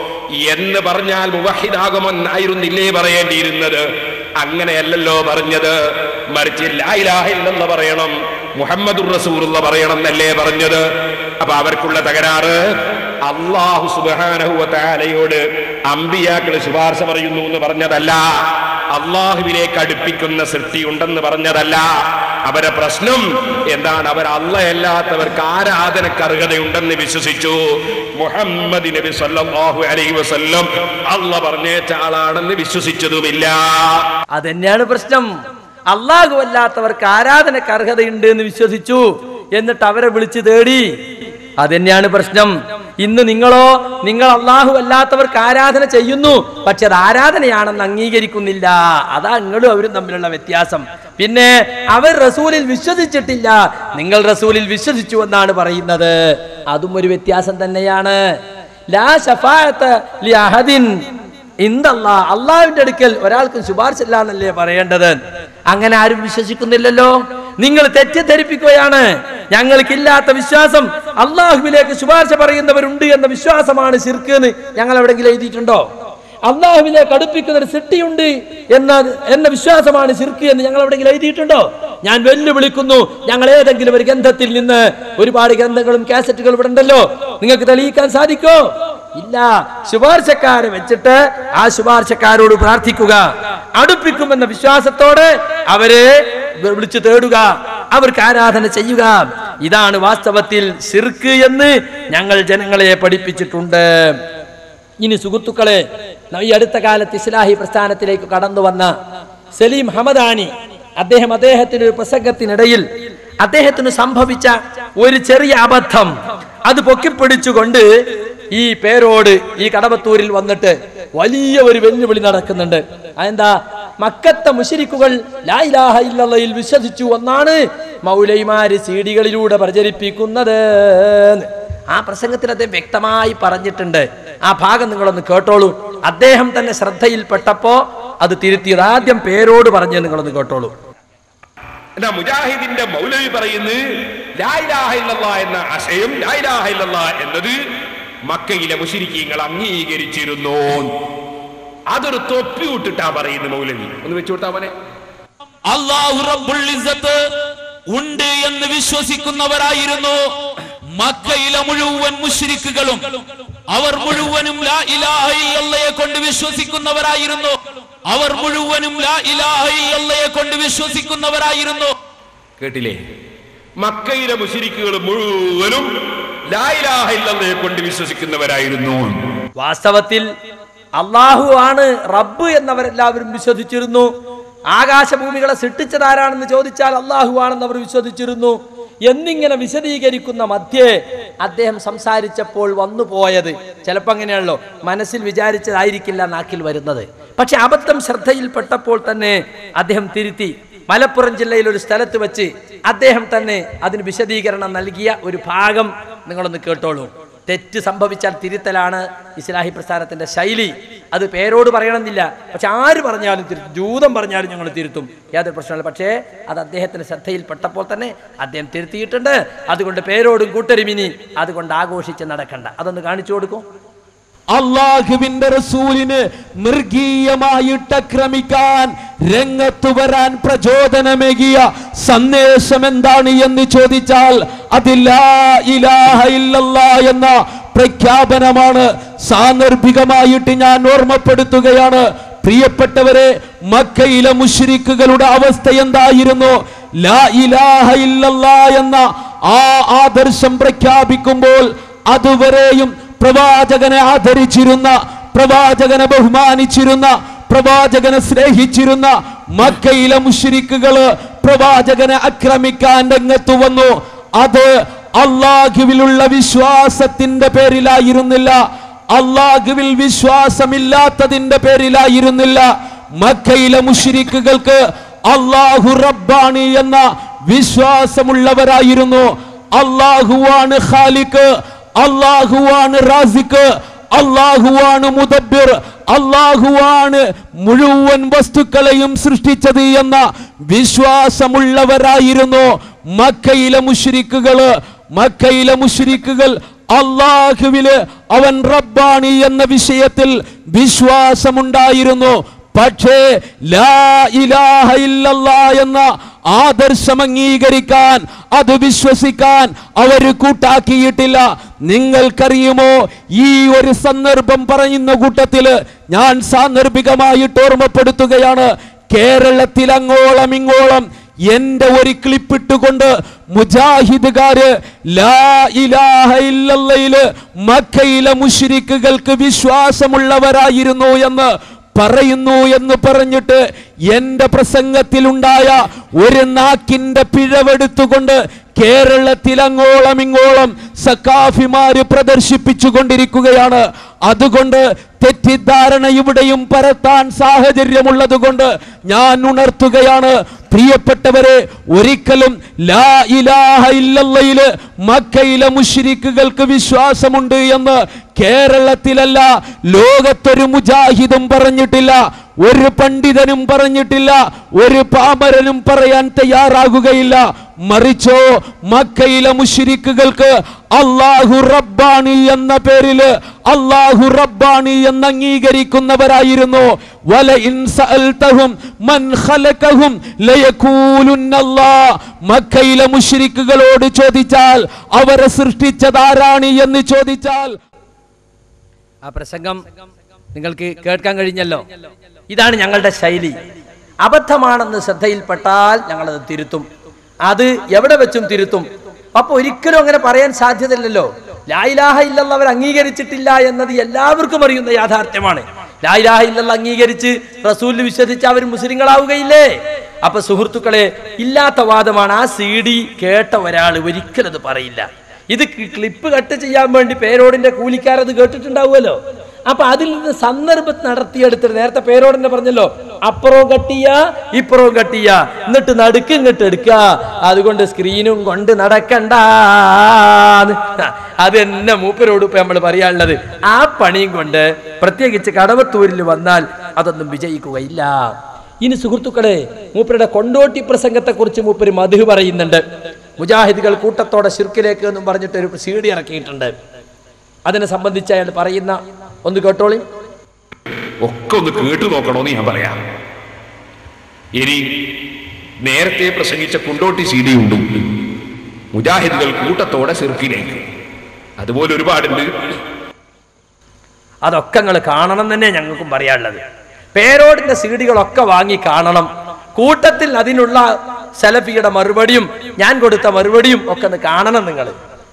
എന്ന് പറഞ്ഞാൽ മുവഹിദാകുമെന്നായിരുന്നില്ലേ പറയേണ്ടിയിരുന്നത് അങ്ങനെയല്ലല്ലോ പറഞ്ഞത് മറിച്ച് ലാ ഇലാഹ ഇല്ലല്ലാഹ് പറയണം മുഹമ്മദുർ റസൂലുള്ള പറയണം എന്നല്ലേ പറഞ്ഞത് അപ്പൊ അവർക്കുള്ള തകരാറ് അള്ളാഹു സുബാനഹുവലയോട് അമ്പിയാക്കൾ ശുപാർശ പറയുന്നു എന്ന് പറഞ്ഞതല്ല അള്ളാഹുവിലേക്ക് അടുപ്പിക്കുന്ന സൃഷ്ടി ഉണ്ടെന്ന് പറഞ്ഞതല്ല അവരെ പ്രശ്നം എന്താണ് അവർ അല്ലയല്ലാത്തവർക്ക് ആരാധനക്ക് അർഹതയുണ്ടെന്ന് വിശ്വസിച്ചു മുഹമ്മദ് നബി സല്ലല്ലാഹു അലൈഹി വസല്ലം അല്ല പറഞ്ഞേറ്റ ആളാണെന്ന് വിശ്വസിച്ചതുമില്ല അതന്നെയാണ് പ്രശ്നം അള്ളാഹു അല്ലാത്തവർക്ക് ആരാധനക്ക് അർഹതയുണ്ട് എന്ന് വിശ്വസിച്ചു എന്നിട്ട് അവരെ വിളിച്ചു തേടി അതന്നെയാണ് പ്രശ്നം ഇന്ന് നിങ്ങളോ നിങ്ങൾ അള്ളാഹു അല്ലാത്തവർക്ക് ആരാധന ചെയ്യുന്നു പക്ഷെ അത് ആരാധനയാണെന്ന് അംഗീകരിക്കുന്നില്ല അതാ നിങ്ങളും അവരും തമ്മിലുള്ള വ്യത്യാസം പിന്നെ അവർ റസൂലിൽ വിശ്വസിച്ചിട്ടില്ല നിങ്ങൾ റസൂലിൽ വിശ്വസിച്ചു എന്നാണ് പറയുന്നത് അതും ഒരു വ്യത്യാസം തന്നെയാണ് ലാ ഷഫാഅത്ത് ലി അഹദിൻ ഇന്ദല്ലാ അള്ളാഹുവിന്റെ അടുക്കൽ ഒരാൾക്കും ശുപാർശ ഇല്ല എന്നല്ലേ പറയേണ്ടത് അങ്ങനെ ആരും വിശ്വസിക്കുന്നില്ലല്ലോ നിങ്ങൾ തെറ്റിദ്ധരിപ്പിക്കുകയാണ് ഞങ്ങൾക്കില്ലാത്ത വിശ്വാസം അള്ളാഹുവിലേക്ക് ശുപാർശ പറയുന്നവരുണ്ട് എന്ന വിശ്വാസമാണ് ശിർക്ക് എന്ന് ഞങ്ങൾ എവിടെങ്കിലും എഴുതിയിട്ടുണ്ടോ അള്ളാഹുവിലേക്ക് അടുപ്പിക്കുന്ന ഒരു സിട്ടിയുണ്ട് എന്ന എന്ന വിശ്വാസമാണ് ശിർക്ക് എന്ന് ഞങ്ങൾ എവിടെങ്കിലും എഴുതിയിട്ടുണ്ടോ ഞാൻ വെല്ലുവിളിക്കുന്നു ഞങ്ങൾ ഏതെങ്കിലും ഒരു ഗ്രന്ഥത്തിൽ നിന്ന് ഒരുപാട് ഗ്രന്ഥങ്ങളും കാസറ്റുകളും ഇവിടെ ഉണ്ടല്ലോ നിങ്ങൾക്ക് തെളിയിക്കാൻ സാധിക്കോ ഇല്ല ശുപാർശക്കാരെ വെച്ചിട്ട് ആ ശുപാർശക്കാരോട് പ്രാർത്ഥിക്കുക അടുപ്പിക്കുമെന്ന വിശ്വാസത്തോടെ അവരെ വിളിച്ചു തേടുക അവർക്ക് ആരാധന ചെയ്യുക ഇതാണ് വാസ്തവത്തിൽ സിർക്ക് എന്ന് ഞങ്ങൾ ജനങ്ങളെ പഠിപ്പിച്ചിട്ടുണ്ട് ഇനി സുഹൃത്തുക്കളെ ഈ അടുത്ത കാലത്ത് ഇസ്ലാഹി പ്രസ്ഥാനത്തിലേക്ക് കടന്നു വന്ന സലീം ഹമദാനി അദ്ദേഹം അദ്ദേഹത്തിന്റെ ഒരു പ്രസംഗത്തിനിടയിൽ അദ്ദേഹത്തിന് സംഭവിച്ച ഒരു ചെറിയ അബദ്ധം അത് പൊക്കിപ്പിടിച്ചുകൊണ്ട് ഈ പേരോട് ഈ കടവത്തൂരിൽ വന്നിട്ട് വലിയ ഒരു വെല്ലുവിളി നടക്കുന്നുണ്ട് അതെന്താ മക്കത്തെ മുശരിക്കുകൾ ലായിലാഹ ഇല്ലല്ലയിൽ വിശ്വസിച്ചു എന്നാണ് മൗലൈമാര് സീഡികളിലൂടെ പ്രചരിപ്പിക്കുന്നത് ആ പ്രസംഗത്തിൽ അദ്ദേഹം വ്യക്തമായി പറഞ്ഞിട്ടുണ്ട് ആ ഭാഗം നിങ്ങളൊന്ന് കേട്ടോളൂ അദ്ദേഹം തന്നെ ശ്രദ്ധയിൽപ്പെട്ടപ്പോ അത് തിരുത്തിയത് ആദ്യം പേരോട് പറഞ്ഞ് നിങ്ങളൊന്ന് കേട്ടോളൂ എന്നാ മുജാഹിദിന്റെ മൗലവി പറയുന്നത് ലായിലാഹ ഇല്ലല്ലാ എന്ന ആശയം ലായിലാഹ ഇല്ലല്ലാ എന്നത് മക്കയിലെ മുശരിക്കീങ്ങൾ അംഗീകരിച്ചിരുന്നു അതൊരു തൊപ്പി വിട്ടിട്ടാ പറയുന്നത് മൗലവി ഒന്ന് വെച്ചു കൊടുത്താ പോലെ അള്ളാഹു റബ്ബുൽ ഇസ്സത്ത് ഉണ്ട് എന്ന് വിശ്വസിക്കുന്നവരായിരുന്നു മക്കയിലെ മുഴുവൻ മുശ്രിക്കുകളും അവർ മുഴുവനും ലാ ഇലാഹ ഇല്ലല്ലയെ കൊണ്ട് വിശ്വസിക്കുന്നവരായിരുന്നു അവർ മുഴുവനും ലാ ഇലാഹ ഇല്ലല്ലയെ കൊണ്ട് വിശ്വസിക്കുന്നവരായിരുന്നു കേട്ടില്ലേ മക്കയിലെ മുശരിക്കുകൾ മുഴുവനും ലായിലാഹ ഇല്ലല്ലയെ കൊണ്ട് വിശ്വസിക്കുന്നവരായിരുന്നു വാസ്തവത്തിൽ അള്ളാഹു ആണ് റബ്ബ് എന്നവരെല്ലാവരും വിശ്വസിച്ചിരുന്നു ആകാശഭൂമികളെ സൃഷ്ടിച്ചതാരാണെന്ന് ചോദിച്ചാൽ അള്ളാഹു ആണെന്ന് അവർ വിശ്വസിച്ചിരുന്നു എന്നിങ്ങനെ വിശദീകരിക്കുന്ന മധ്യേ അദ്ദേഹം സംസാരിച്ചപ്പോൾ വന്നു പോയത് ചിലപ്പോൾ അങ്ങനെയാണല്ലോ മനസ്സിൽ വിചാരിച്ചതായിരിക്കില്ല നാക്കിൽ വരുന്നത് പക്ഷെ അബദ്ധം ശ്രദ്ധയിൽപ്പെട്ടപ്പോൾ തന്നെ അദ്ദേഹം തിരുത്തി മലപ്പുറം ജില്ലയിൽ ഒരു സ്ഥലത്ത് വെച്ച് അദ്ദേഹം തന്നെ അതിന് വിശദീകരണം നൽകിയ ഒരു ഭാഗം നിങ്ങളൊന്ന് കേട്ടോളൂ തെറ്റ് സംഭവിച്ചാൽ തിരുത്തലാണ് ഇസ്ലാഹി പ്രസ്ഥാനത്തിന്റെ ശൈലി അത് പേരോട് പറയണമെന്നില്ല പക്ഷെ ആര് പറഞ്ഞാലും തിരുത്തും ജൂതം പറഞ്ഞാലും ഞങ്ങൾ തിരുത്തും യാതൊരു പ്രശ്നമില്ല പക്ഷേ അത് അദ്ദേഹത്തിന് ശ്രദ്ധയിൽപ്പെട്ടപ്പോൾ തന്നെ അദ്ദേഹം തിരുത്തിയിട്ടുണ്ട് അതുകൊണ്ട് പേരോടും കൂട്ടരുമിനി അതുകൊണ്ട് ആഘോഷിച്ച് നടക്കണ്ട അതൊന്ന് കാണിച്ചു കൊടുക്കും അള്ളാഹുവിന്റെ റസൂലിന് മൃഗീയമായിട്ട് ആക്രമിക്കാൻ രംഗത്തു വരാൻ പ്രചോദനമേകിയ സന്ദേശം എന്താണ് എന്ന് ചോദിച്ചാൽ അതില്ലാ ഇലാഹ ഇല്ലല്ലാ എന്ന പ്രഖ്യാപനമാണ് സാന്ദർഭികമായിട്ട് ഞാൻ ഓർമ്മപ്പെടുത്തുകയാണ് പ്രിയപ്പെട്ടവരെ മക്കയിലെ മുശ്രിക്കുകളുടെ അവസ്ഥ എന്തായിരുന്നു ലാ ഇലാഹ ഇല്ലല്ലാ എന്ന ആ ആദർശം പ്രഖ്യാപിക്കുമ്പോൾ അതുവരെയും പ്രവാചകനെ ആദരിച്ചിരുന്ന പ്രവാചകനെ ബഹുമാനിച്ചിരുന്ന പ്രവാചകനെ സ്നേഹിച്ചിരുന്ന മക്കയിലെ മുശ്രിക്കുകള് പ്രവാചകനെ ആക്രമിക്കാൻ രംഗത്തു വന്നു അത് അള്ളാഹുവിലുള്ള വിശ്വാസത്തിന്റെ പേരിലായിരുന്നില്ല അള്ളാഹുവിൽ വിശ്വാസമില്ലാത്തതിന്റെ പേരിലായിരുന്നില്ല മക്കയിലെ മുശ്രിക്കുകൾക്ക് അള്ളാഹു റബ്ബാണി എന്ന വിശ്വാസമുള്ളവരായിരുന്നു അള്ളാഹുവാണ് ഖാലിക്ക് അള്ളാഹുവാണ് റാസിക്ക് അള്ളാഹുവാണ് മുദബ്ബിർ അള്ളാഹുവാണ് മുഴുവൻ വസ്തുക്കളെയും സൃഷ്ടിച്ചത് എന്ന വിശ്വാസമുള്ളവരായിരുന്നു മക്കയിലെ മുശ്രിക്കുകള് മക്കയിലെ മുശ്രിക്കുകൾ അള്ളാഹുവില് അവൻ റബ്ബാണി എന്ന വിഷയത്തിൽ വിശ്വാസമുണ്ടായിരുന്നു പക്ഷേ ലാ ഇലാഹ ഇല്ലല്ലാ എന്ന ആദർശം അംഗീകരിക്കാൻ അത് വിശ്വസിക്കാൻ അവര് കൂട്ടാക്കിയിട്ടില്ല നിങ്ങൾക്കറിയുമോ ഈ ഒരു സന്ദർഭം പറയുന്ന കൂട്ടത്തില് ഞാൻ സാന്ദർഭികമായിട്ട് ഓർമ്മപ്പെടുത്തുകയാണ് കേരളത്തിൽ അങ്ങോളം ഇങ്ങോളം എന്റെ ഒരു ക്ലിപ്പിട്ടുകൊണ്ട് മുജാഹിദുകാര് ലാ ഇലാഹ ഇല്ലല്ലയില് മക്കയിലെ മുശ്രിക്കുകൾക്ക് വിശ്വാസമുള്ളവരായിരുന്നു എന്ന് പറയുന്നു എന്ന് പറഞ്ഞിട്ട് എന്റെ പ്രസംഗത്തിലുണ്ടായ ഒരു നാക്കിന്റെ പിഴവെടുത്തുകൊണ്ട് കേരളത്തിൽ അങ്ങോളം ഇങ്ങോളം സക്കാഫിമാര് പ്രദർശിപ്പിച്ചു കൊണ്ടിരിക്കുകയാണ് അതുകൊണ്ട് തെറ്റിദ്ധാരണ ഇവിടെയും പരത്താൻ സാഹചര്യമുള്ളത് കൊണ്ട് ഞാൻ ഉണർത്തുകയാണ് പ്രിയപ്പെട്ടവരെ ഒരിക്കലും ലാ ഇലാഹ ഇല്ലല്ലയില് മക്കയിലെ മുശ്രിക്കുകൾക്ക് വിശ്വാസമുണ്ട് എന്ന് കേരളത്തിലല്ല ലോകത്തൊരു മുജാഹിദും പറഞ്ഞിട്ടില്ല ഒരു പണ്ഡിതനും പറഞ്ഞിട്ടില്ല ഒരു പാമരനും പറയാൻ തയ്യാറാകുകയില്ല മറിച്ചോ മക്കയിലെ മുഷിരിക്കുകൾക്ക് അള്ളാഹു റബ്ബാണി എന്ന പേരില് അള്ളാഹു റബ്ബാണി എന്ന് അംഗീകരിക്കുന്നവരായിരുന്നു വല ഇൻ സഅൽതഹും മൻ ഖലഖഹും ലയഖൂലുന്നല്ലാ മക്കയിലെ മുഷിരിക്കുകളോട് ചോദിച്ചാൽ അവരെ സൃഷ്ടിച്ചതാരാണ് എന്ന് ചോദിച്ചാൽ ആ പ്രസംഗം നിങ്ങൾക്ക് കേൾക്കാൻ കഴിഞ്ഞല്ലോ ഇതാണ് ഞങ്ങളുടെ ശൈലി അബദ്ധമാണെന്ന് ശ്രദ്ധയിൽപ്പെട്ടാൽ ഞങ്ങളത് തിരുത്തും അത് എവിടെ വെച്ചും തിരുത്തും അപ്പൊ ഒരിക്കലും അങ്ങനെ പറയാൻ സാധ്യതയില്ലല്ലോ ലായിലാഹ ഇല്ലെന്ന് അവർ അംഗീകരിച്ചിട്ടില്ല എന്നത് എല്ലാവർക്കും അറിയുന്ന യാഥാർത്ഥ്യമാണ് ലായിലാഹ ഇല്ലല്ല അംഗീകരിച്ച് റസൂലിൽ വിശ്വസിച്ച് അവർ മുസ്ലിങ്ങളാവുകയില്ലേ അപ്പൊ സുഹൃത്തുക്കളെ ഇല്ലാത്ത വാദമാണ് ആ സി ഡി കേട്ട ഒരാൾ ഒരിക്കലും അത് പറയില്ല ഇത് ക്ലി- ക്ലിപ്പ് കട്ട് ചെയ്യാൻ വേണ്ടി പേരോടിന്റെ കൂലിക്കാരത് കേട്ടിട്ടുണ്ടാവുമല്ലോ അപ്പൊ അതിൽ നിന്ന് സന്ദർഭം നടത്തിയെടുത്തിട്ട് നേരത്തെ പേരോടിന്റെ പറഞ്ഞല്ലോ അപ്പുറവും കട്ടിയ ഇപ്പുറവും കട്ടിയ എന്നിട്ട് നടുക്ക് ഇങ്ങോട്ട് എടുക്ക അതുകൊണ്ട് സ്ക്രീനും കൊണ്ട് നടക്കണ്ട അത് തന്നെ മൂപ്പരോട് ഇപ്പൊ നമ്മൾ പറയാനുള്ളത് ആ പണിയും കൊണ്ട് പ്രത്യേകിച്ച് കടവത്തൂരിൽ വന്നാൽ അതൊന്നും വിജയിക്കുകയില്ല ഇനി സുഹൃത്തുക്കളെ മൂപ്പരുടെ കൊണ്ടോട്ടി പ്രസംഗത്തെ കുറിച്ച് മൂപ്പര് മധു പറയുന്നുണ്ട് മുജാഹിദുകൾ കൂട്ടത്തോടെ ശിർക്കിലേക്ക് എന്നും പറഞ്ഞിട്ട് ഒരു സി ഡി ഇറക്കിയിട്ടുണ്ട് അതിനെ സംബന്ധിച്ച് അയാൾ പറയുന്ന ഒന്ന് കേട്ടോളി ഒക്കെ ഒന്ന് കേട്ടു നോക്കണോന്ന് ഞാൻ പറയാം ഇനി നേരത്തെ പ്രസംഗിച്ച കുണ്ടോട്ടി സി ഡി ഉണ്ട് മുജാഹിദുകൾ കൂട്ടത്തോടെ സിർക്കിലേക്ക് അതുപോലെ ഒരുപാടുണ്ട് അതൊക്കെ നിങ്ങൾ കാണണം തന്നെ ഞങ്ങൾക്കും പറയാനുള്ളത് പേരോടിന്റെ സീഡികളൊക്കെ വാങ്ങി കാണണം കൂട്ടത്തിൽ അതിനുള്ള സെലഫിയുടെ മറുപടിയും ഞാൻ കൊടുത്ത മറുപടിയും ഒക്കെ ഒന്ന് കാണണം നിങ്ങൾ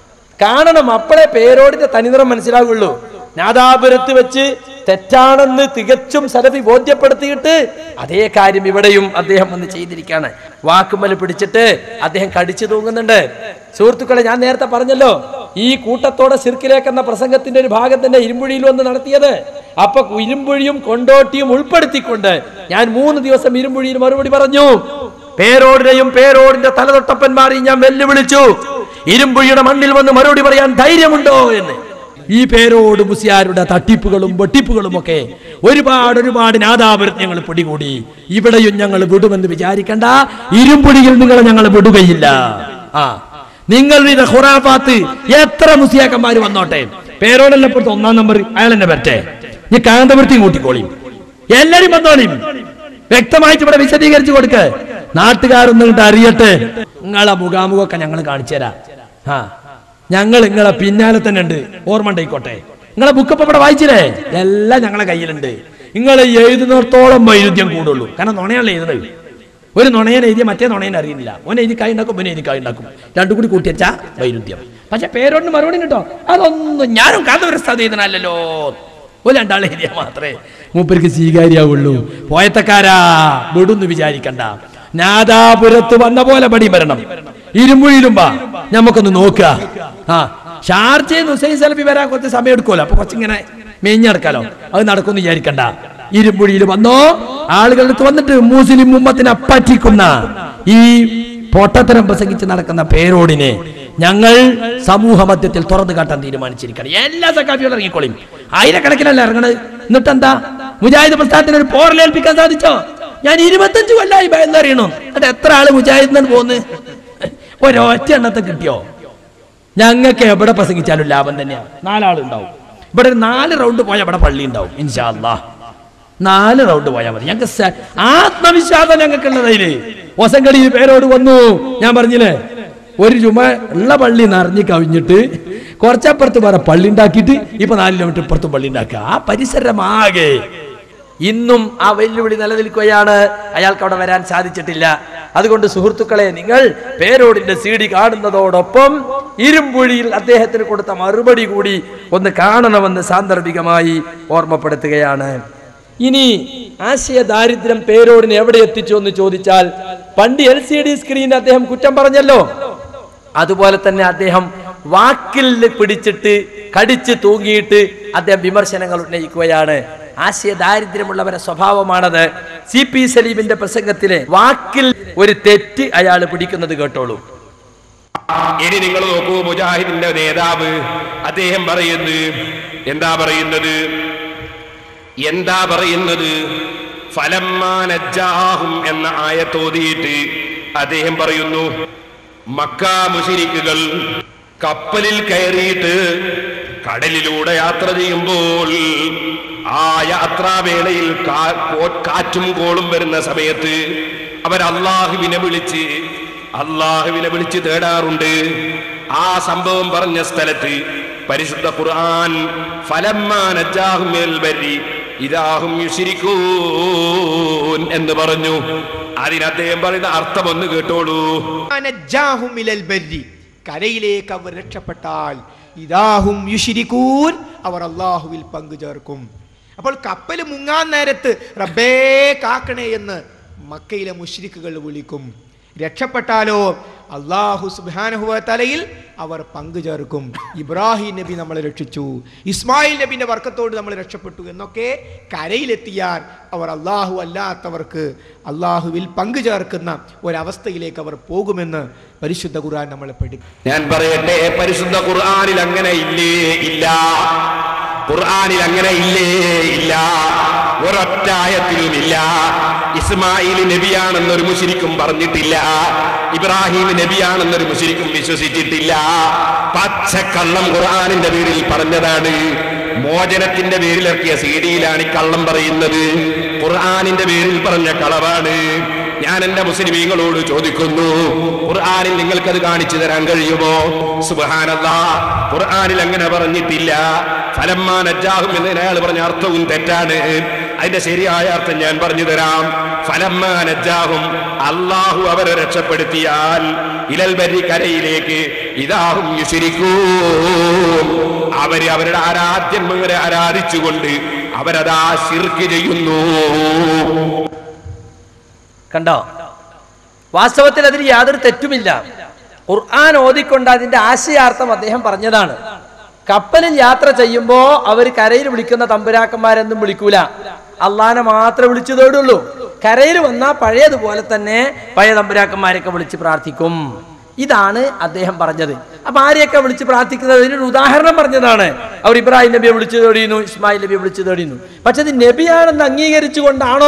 കാണണം അപ്പോഴേ പേരോടിന്റെ തനിനിറം മനസ്സിലാവുള്ളൂ നാദാപുരത്ത് വെച്ച് തെറ്റാണെന്ന് തികച്ചും സലഫി ബോധ്യപ്പെടുത്തിയിട്ട് അതേ കാര്യം ഇവിടെയും അദ്ദേഹം വന്ന് ചെയ്തിരിക്കുകയാണ് വാക്കുമ്മൽ പിടിച്ചിട്ട് അദ്ദേഹം കടിച്ചു തൂങ്ങുന്നുണ്ട് സുഹൃത്തുക്കളെ ഞാൻ നേരത്തെ പറഞ്ഞല്ലോ ഈ കൂട്ടത്തോടെ സിർക്കിലേക്ക് എന്ന പ്രസംഗത്തിന്റെ ഒരു ഭാഗം തന്നെ ഇരുമ്പുഴിയിൽ വന്ന് നടത്തിയത് അപ്പൊ ഇരുമ്പുഴിയും കൊണ്ടോട്ടിയും ഉൾപ്പെടുത്തിക്കൊണ്ട് ഞാൻ മൂന്ന് ദിവസം ഇരുമ്പുഴിയിൽ മറുപടി പറഞ്ഞു പേരോടിനെയും പേരോടിന്റെ തലതൊട്ടപ്പന്മാരെയും ഞാൻ വെല്ലുവിളിച്ചു ഇരുമ്പുഴിയുടെ മണ്ണിൽ വന്ന് മറുപടി പറയാൻ ധൈര്യമുണ്ടോ എന്ന് ഈ പേരോട് മുസിയാരുടെ തട്ടിപ്പുകളും വെട്ടിപ്പുകളും ഒക്കെ ഒരുപാട് ഒരുപാട് നാദാപുരത്ത് ഞങ്ങൾ പിടികൂടി ഇവിടെയും ഞങ്ങൾ വിടുമെന്ന് വിചാരിക്കണ്ട ഇരുമ്പുടിയിൽ നിങ്ങളെ ഞങ്ങൾ വിടുകയില്ല ആ നിങ്ങളുടെ ഹുറാഫാത്ത് എത്ര മുസിയാക്കന്മാർ വന്നോട്ടെ പേരോടല്ല ഇപ്പോഴത്തെ ഒന്നാം നമ്പർ അയാൾ എന്നെ പറ്റേ ഈ കാന്തപുരത്തെയും കൂട്ടിക്കോളിയും എല്ലാരും വന്നോളിയും വ്യക്തമായിട്ട് ഇവിടെ വിശദീകരിച്ചു കൊടുക്ക് നാട്ടുകാരൊന്നും ഇങ്ങോട്ട് അറിയട്ടെ നിങ്ങളെ മുഖാമുഖമൊക്കെ ഞങ്ങൾ കാണിച്ചു തരാം ആ ഞങ്ങൾ നിങ്ങളെ പിന്നാലെ തന്നെ ഉണ്ട് ഓർമ്മ ഉണ്ടായിക്കോട്ടെ നിങ്ങളെ ബുക്ക് ഇപ്പൊ ഇവിടെ വായിച്ചില്ലേ എല്ലാം ഞങ്ങളെ കയ്യിലുണ്ട് നിങ്ങൾ എഴുതുന്നിടത്തോളം വൈരുദ്ധ്യം കൂടുള്ളൂ കാരണം നുണയാണല്ലോ എഴുതുന്നത് ഒരു നുണയൻ എഴുതിയ മറ്റേ നുണയൻ അറിയുന്നില്ല ഓൻ എഴുതി കായ് ഉണ്ടാക്കും ഇവനെ എഴുതി കായ് ഉണ്ടാക്കും രണ്ടും കൂടി കൂട്ടിയച്ചാ വൈരുദ്ധ്യം പക്ഷെ പേരോടിന് മറുപടി കിട്ടോ അതൊന്നും ഞാനും കാന്തപുരസ്ഥാനം എഴുതണല്ലോ ഒരു രണ്ടാളെ എഴുതിയാൽ മാത്രമേ മൂപ്പർക്ക് സ്വീകാര്യാവുള്ളൂ പോയത്തക്കാരാ വിടുന്ന് വിചാരിക്കണ്ട നാദാപുരത്ത് വന്ന പോലെ പടി വരണം ഇരുമ്പുഴിയിലും വാ നമുക്കൊന്ന് നോക്കുക ആ ഷാർജയിൽ ഹുസൈൻ സലഫി വരാൻ കുറച്ച് സമയം എടുക്കുമല്ലോ അപ്പൊ കുറച്ചിങ്ങനെ മേഞ്ഞടക്കാലോ അത് നടക്കുമെന്ന് വിചാരിക്കണ്ട ഇരുമ്പുഴിയിൽ വന്നോ ആളുകളുടെ അടുത്ത് വന്നിട്ട് മുസ്ലിം ഉമ്മത്തിനെ പറ്റിക്കുന്ന ഈ പൊട്ടത്തരം പ്രസംഗിച്ച് നടക്കുന്ന പേരോടിനെ ഞങ്ങൾ സമൂഹ മധ്യത്തിൽ തുറന്നു കാട്ടാൻ തീരുമാനിച്ചിരിക്കണം എല്ലാ സക്കാഫികളും ഇറങ്ങിക്കോളിയും ആയിരക്കണക്കിനല്ല ഇറങ്ങണത് എന്നിട്ട് എന്താ മുജാഹിദ് പ്രസ്ഥാനത്തിന് ഒരു പോറലേൽപ്പിക്കാൻ സാധിച്ചോ ഞാൻ ഇരുപത്തഞ്ച് കൊല്ലായി ഭയന്നറിയണം എന്നിട്ട് എത്ര ആള് മുജാഹിദിൽ പോകുന്നു ഒരൊറ്റ എണ്ണത്തെ കിട്ടിയോ ഞങ്ങൾക്ക് എവിടെ പ്രസംഗിച്ചാലും ലാഭം തന്നെയാണ് നാലാളുണ്ടാവും ഇവിടെ ഒരു നാല് റൗണ്ട് പോയാൽ ഇവിടെ പള്ളി ഉണ്ടാവും ഇൻഷാ അല്ലാ നാല് റൗണ്ട് പോയാൽ മതി ഞങ്ങൾക്ക് സ- ആത്മവിശ്വാസം ഞങ്ങൾക്ക് ഉള്ളതില് ഒസങ്കടിയിൽ പേരോട് വന്നു ഞാൻ പറഞ്ഞില്ലേ ഒരു ചുമ ഉള്ള പള്ളി നിറഞ്ഞു കവിഞ്ഞിട്ട് കുറച്ചപ്പുറത്ത് വേറെ പള്ളി ഉണ്ടാക്കിയിട്ട് ഇപ്പൊ നാല് കിലോമീറ്റർ ഇപ്പുറത്തും പള്ളി ഉണ്ടാക്കുക ആ പരിസരമാകെ ഇന്നും ആ വെല്ലുവിളി നിലനിൽക്കുകയാണ് അയാൾക്ക് അവിടെ വരാൻ സാധിച്ചിട്ടില്ല അതുകൊണ്ട് സുഹൃത്തുക്കളെ നിങ്ങൾ പേരോടിന്റെ സി ഡി കാണുന്നതോടൊപ്പം ഇരുമ്പുഴിയിൽ അദ്ദേഹത്തിന് കൊടുത്ത മറുപടി കൂടി ഒന്ന് കാണണമെന്ന് സാന്ദർഭികമായി ഓർമ്മപ്പെടുത്തുകയാണ് ഇനി ആശയ ദാരിദ്ര്യം പേരോടിനെ എവിടെ എത്തിച്ചു എന്ന് ചോദിച്ചാൽ പണ്ട് എൽ സി ഡി സ്ക്രീൻ അദ്ദേഹം കുറ്റം പറഞ്ഞല്ലോ അതുപോലെ തന്നെ അദ്ദേഹം വാക്കിൽ പിടിച്ചിട്ട് കടിച്ച് തൂങ്ങിയിട്ട് അദ്ദേഹം വിമർശനങ്ങൾ ഉന്നയിക്കുകയാണ് ആശയ ദാരിദ്ര്യമുള്ളവരെ സ്വഭാവമാണത് സി പി സലീമിന്റെ പ്രസംഗത്തിലെ വാക്കിൽ ഒരു തെറ്റ് അയാൾ പിടിക്കുന്നത് കേട്ടോളൂ ഇനി നിങ്ങൾ നോക്കൂ മുജാഹിദിന്റെ നേതാവ് അദ്ദേഹം പറയുന്നു എന്താ പറയുന്നത് എന്താ പറയുന്നത് ഫലമാനജാഹും എന്ന ആയത്തോതിയിട്ട് അദ്ദേഹം പറയുന്നു മക്ക മുശിരിക്കുകൾ കപ്പലിൽ കയറിയിട്ട് കടലിലൂടെ യാത്ര ചെയ്യുമ്പോൾ ആ യാത്രാവേളയിൽ കാ- കോ- കാറ്റും കോളും വരുന്ന സമയത്ത് അവർ അള്ളാഹുവിനെ വിളിച്ച് അള്ളാഹുവിനെ വിളിച്ച് തേടാറുണ്ട് ആ സംഭവം പറഞ്ഞ സ്ഥലത്ത് പരിശുദ്ധ ഖുർആൻ ഫലമ്മാനജാഹും മിനൽ ബർരി ഇദാഹും യുശ്രിക്കൂൻ എന്ന് പറഞ്ഞു അതിന് അദ്ദേഹം പറയുന്ന അർത്ഥം ഒന്ന് കേട്ടോളൂ നജ്ജാഹും മിലൽ ബർരി. കരയിലേക്ക് അവർ രക്ഷപ്പെട്ടാൽ ഇതാഹും യുഷിരിക്കൂൻ അവർ അള്ളാഹുവിൽ പങ്കു ചേർക്കും അപ്പോൾ കപ്പൽ മുങ്ങാൻ നേരത്ത് റബ്ബേ കാക്കണേ എന്ന് മക്കയിലെ മുഷ്രിക്കുകൾ വിളിക്കും രക്ഷപ്പെട്ടാലോ അള്ളാഹു സുബാനുഹുവ തലയിൽ അവർ പങ്കു ചേർക്കും ഇബ്രാഹിം നബി നമ്മളെ രക്ഷിച്ചു ഇസ്മായിൽ നബിന്റെ വർക്കത്തോട് നമ്മൾ രക്ഷപ്പെട്ടു എന്നൊക്കെ കരയിലെത്തിയാൽ അവർ അള്ളാഹു അല്ലാത്തവർക്ക് അള്ളാഹുവിൽ പങ്കു ചേർക്കുന്ന ഒരവസ്ഥയിലേക്ക് അവർ പോകുമെന്ന് പരിശുദ്ധ ഖുർആൻ നമ്മളെ പഠിക്കും ഞാൻ പറയട്ടെ പരിശുദ്ധ ഖുർആനിൽ അങ്ങനെ ഇല്ലേ ഇല്ല ഖുർആനിൽ അങ്ങനെ ഇല്ലേ ഇല്ല ഒരൊറ്റ ആയത്തിലുമില്ല ഇസ്മായിൽ നബിയാണെന്നൊരു മുശരിക്കും പറഞ്ഞിട്ടില്ല ഇബ്രാഹിം നബിയാണെന്നൊരു മുശരിക്കും വിശ്വസിച്ചിട്ടില്ല പച്ചക്കള്ളം ഖുർആനിന്റെ പേരിൽ പറഞ്ഞതാണ് മോചനത്തിന്റെ പേരിലിറക്കിയ സീഡിയിലാണ് ഈ കള്ളം പറയുന്നത് ഖുർആനിന്റെ പേരിൽ പറഞ്ഞ കളവാണ് ഞാൻ എന്റെ മുസ്ലിമീങ്ങളോട് ചോദിക്കുന്നു ഖുർആനിൽ നിങ്ങൾക്കത് കാണിച്ചു തരാൻ കഴിയുമോ സുബഹാനല്ലാ ഖുർആനിൽ അങ്ങനെ പറഞ്ഞിട്ടില്ല ഫലമ്മാ നജ്ജാഹും എന്നതിന് അയാൾ പറഞ്ഞ അർത്ഥവും തെറ്റാണ് അതിന്റെ ശരിയായ അർത്ഥം ഞാൻ പറഞ്ഞു തരാം ഫലമ്മാ നജ്ജാഹും അള്ളാഹു അവരെ രക്ഷപ്പെടുത്തിയാൽ ഇലൽ ബരി കരയിലേക്ക് ഇതാഹും യുശിരിക്കൂ അവര് അവരുടെ ആരാധ്യന്മാരെ ആരാധിച്ചുകൊണ്ട് അവരതാ ശിർക്ക് ചെയ്യുന്നു കണ്ടോ വാസ്തവത്തിൽ അതിന് യാതൊരു തെറ്റുമില്ല ഖുർആൻ ഓതിക്കൊണ്ട് അതിന്റെ ആശയാർത്ഥം അദ്ദേഹം പറഞ്ഞതാണ് കപ്പലിൽ യാത്ര ചെയ്യുമ്പോ അവർ കരയിൽ വിളിക്കുന്ന തമ്പുരാക്കന്മാരെന്നും വിളിക്കൂല അള്ളാനെ മാത്രമേ വിളിച്ചു തേടുള്ളൂ കരയിൽ വന്നാൽ പഴയതുപോലെ തന്നെ പഴയ തമ്പുരാക്കന്മാരൊക്കെ വിളിച്ച് പ്രാർത്ഥിക്കും ഇതാണ് അദ്ദേഹം പറഞ്ഞത് അപ്പൊ ആരെയൊക്കെ വിളിച്ച് പ്രാർത്ഥിക്കുന്നത് ഇതിനൊരു ഉദാഹരണം പറഞ്ഞതാണ് അവർ ഇബ്രാഹിം നബിയെ വിളിച്ചു തേടിയുന്നു ഇസ്മായിൽ നബിയെ വിളിച്ചു തേടിയുന്നു പക്ഷെ ഇത് നബിയാണെന്ന് അംഗീകരിച്ചുകൊണ്ടാണോ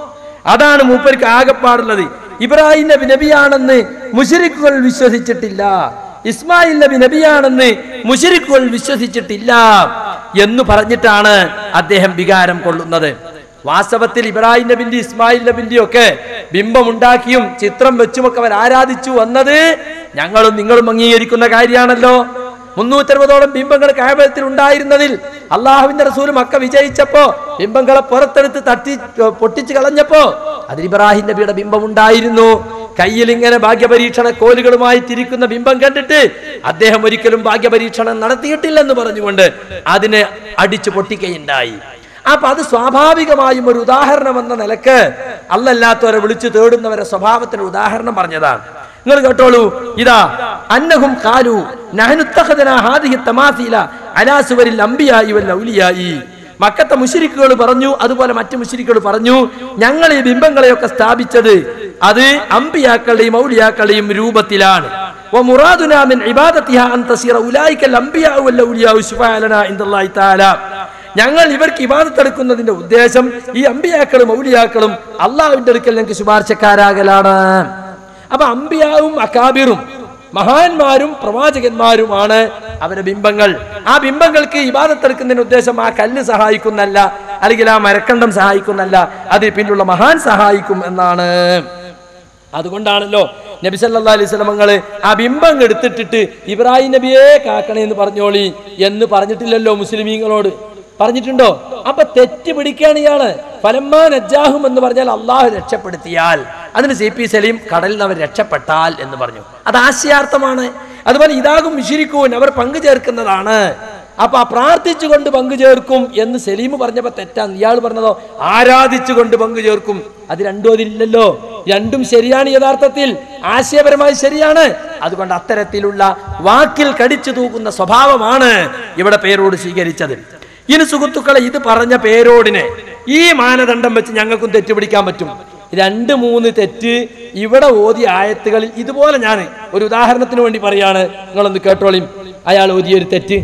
അതാണ് മൂപ്പർക്ക് ആകെപ്പാടുള്ളത് ഇബ്രാഹിം നബി നബിയാണെന്ന് മുഷരിക്കുകൾ വിശ്വസിച്ചിട്ടില്ല ഇസ്മായിൽ നബി നബിയാണെന്ന് മുഷരിക്കുകൾ വിശ്വസിച്ചിട്ടില്ല എന്ന് പറഞ്ഞിട്ടാണ് അദ്ദേഹം വികാരം കൊള്ളുന്നത് വാസ്തവത്തിൽ ഇബ്രാഹിം നബിന്റെ ഇസ്മായിൽ നബിന്റെ ഒക്കെ ബിംബമുണ്ടാക്കിയും ചിത്രം വെച്ചുമൊക്കെ അവർ ആരാധിച്ചു വന്നത് ഞങ്ങളും നിങ്ങളും അംഗീകരിക്കുന്ന കാര്യമാണല്ലോ മുന്നൂറ്ററുപതോളം ബിംബങ്ങൾ കാബലത്തിൽ ഉണ്ടായിരുന്നതിൽ അള്ളാഹുവിന്റെ റസൂൽ മക്ക വിജയിച്ചപ്പോ ബിംബങ്ങളെ പുറത്തെടുത്ത് തട്ടി പൊട്ടിച്ചു കളഞ്ഞപ്പോ അതിൽ ഇബ്രാഹിം നബിയുടെ ബിംബം ഉണ്ടായിരുന്നു കയ്യിൽ ഇങ്ങനെ ഭാഗ്യപരീക്ഷണ കോലുകളുമായി തിരിക്കുന്ന ബിംബം കണ്ടിട്ട് അദ്ദേഹം ഒരിക്കലും ഭാഗ്യപരീക്ഷണം നടത്തിയിട്ടില്ലെന്ന് പറഞ്ഞുകൊണ്ട് അതിനെ അടിച്ചു പൊട്ടിക്കുകയുണ്ടായി അപ്പൊ അത് സ്വാഭാവികമായും ഒരു ഉദാഹരണം എന്ന നിലക്ക് അല്ലല്ലാത്തവരെ വിളിച്ചു തേടുന്നവരെ സ്വഭാവത്തിന് ഉദാഹരണം പറഞ്ഞതാണ് നിങ്ങൾ കേട്ടോളൂ ഇതാ അന്നഹും കാലു നഹനുത്തഖദന ഹാദിഹി തമാസീല അലാ സുവരിൽ അംബിയായി വൽ ഔലിയായി മക്കത്തെ മുശരിക്കുകൾ പറഞ്ഞു അതുപോലെ മറ്റു മുശരിക്കുകൾ പറഞ്ഞു ഞങ്ങൾ ഈ ബിംബങ്ങളെയൊക്കെ സ്ഥാപിച്ചത് അത് അമ്പിയാക്കളുടെയും ഔലിയാക്കളുടെയും രൂപത്തിലാണ് ومرادنا من عبادتها أن تصير أولئك الأنبياء والأولياء شفعاء لنا عند الله تعالى ഞങ്ങൾ ഇവർക്ക് ഇബാദത്തെടുക്കുന്നതിന്റെ ഉദ്ദേശം ഈ അമ്പിയാക്കളും ഔലിയാക്കളും അള്ളാഹുവിന്റെ അടുക്കൽ ഞങ്ങൾക്ക് ശുപാർശക്കാരാകലാണ് അപ്പൊ അമ്പിയാവും അക്കാബിറും മഹാന്മാരും പ്രവാചകന്മാരുമാണ് അവരുടെ ബിംബങ്ങൾ ആ ബിംബങ്ങൾക്ക് ഇബാദത്തെടുക്കുന്നതിന് ഉദ്ദേശം ആ കല്ല് സഹായിക്കുന്നല്ല അല്ലെങ്കിൽ ആ മരക്കണ്ടം സഹായിക്കുന്നല്ല അതിൽ പിന്നിലുള്ള മഹാൻ സഹായിക്കും എന്നാണ് അതുകൊണ്ടാണല്ലോ നബി സല്ലാ അലൈഹി സ്വലമങ്ങള് ആ ബിംബം എടുത്തിട്ടിട്ട് ഇബ്രാഹിം നബിയെ കാക്കണേ എന്ന് പറഞ്ഞോളി എന്ന് പറഞ്ഞിട്ടില്ലല്ലോ മുസ്ലിമീങ്ങളോട് പറഞ്ഞിട്ടുണ്ടോ അപ്പൊ തെറ്റ് പിടിക്കുകയാണ് ഇയാള് ഫലമാൻ അജാഹും എന്ന് പറഞ്ഞാൽ അള്ളാഹു രക്ഷപ്പെടുത്തിയാൽ അതിന് സി പി സലീം കടലിൽ നിന്ന് അവർ രക്ഷപ്പെട്ടാൽ എന്ന് പറഞ്ഞു അത് ആശയാർത്ഥമാണ് അതുപോലെ ഇതാകും വിശിരിക്കൂൻ അവർ പങ്കു ചേർക്കുന്നതാണ് അപ്പൊ ആ പ്രാർത്ഥിച്ചുകൊണ്ട് പങ്കു ചേർക്കും എന്ന് സലീം പറഞ്ഞപ്പോ തെറ്റാണ് ഇയാൾ പറഞ്ഞതോ ആരാധിച്ചുകൊണ്ട് പങ്കു ചേർക്കും അത് രണ്ടും അതില്ലല്ലോ രണ്ടും ശരിയാണ് യഥാർത്ഥത്തിൽ ആശയപരമായി ശരിയാണ് അതുകൊണ്ട് അത്തരത്തിലുള്ള വാക്കിൽ കടിച്ചു തൂക്കുന്ന സ്വഭാവമാണ് ഇവിടെ പേരോട് സ്വീകരിച്ചത് ഇനി സുഹൃത്തുക്കളെ ഇത് പറഞ്ഞ പേരോടിനെ ഈ മാനദണ്ഡം വെച്ച് ഞങ്ങൾക്കും തെറ്റുപിടിക്കാൻ പറ്റും രണ്ട് മൂന്ന് തെറ്റ് ഇവിടെ ഓതിയ ആയത്തുകളിൽ ഇതുപോലെ ഞാൻ ഒരു ഉദാഹരണത്തിന് വേണ്ടി പറയാണ് നിങ്ങളൊന്ന് കേട്ടോളിയും അയാൾ ഓതിയൊരു തെറ്റ്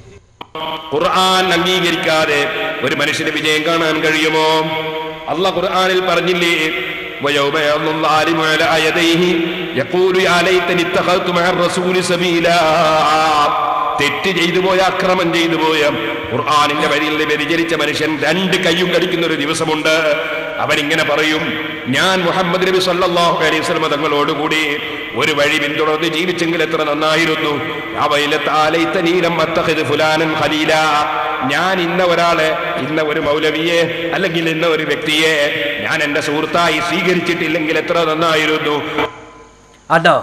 ഖുർആൻ അംഗീകരിക്കാതെ ഒരു മനുഷ്യന് വിജയം കാണാൻ കഴിയുമോ അല്ല ഖുർആനിൽ പറഞ്ഞില്ലേ ويوم يعض الظالم على يديه يقول يا ليتني اتخذت مع الرسول سبيلا തെറ്റ് ചെയ്തു പോയ അക്രമം ചെയ്തു പോയ ഖുർആാനിന്റെ വരിയിൽ വ്യതിചരിച്ച മനുഷ്യൻ രണ്ട് കൈയും കടിക്കുന്ന ഒരു ദിവസമുണ്ട് അവൻ ഇങ്ങനെ പറയും ഞാൻ മുഹമ്മദ് നബി സല്ലല്ലാഹു അലൈഹി വസല്ലം തങ്ങളോടുകൂടി ഒരു വഴി പിന്തുടർന്ന് ജീവിച്ചെങ്കിൽ എത്ര നന്നായിരുന്നു ആ വൈലത്ത് ആലൈത്തനീ ലം അത്തഖിദ് ഫുലാനൻ ഖലീല ഞാൻ ഇന്ന ഒരാളെ ഇന്ന ഒരു മൗലവിയെ അല്ലെങ്കിൽ ഇന്ന ഒരു വ്യക്തിയെ ഞാൻ എന്റെ സുഹൃത്തായി സ്വീകരിച്ചിട്ടില്ലെങ്കിൽ എത്ര നന്നായിരുന്നു അട്ടോ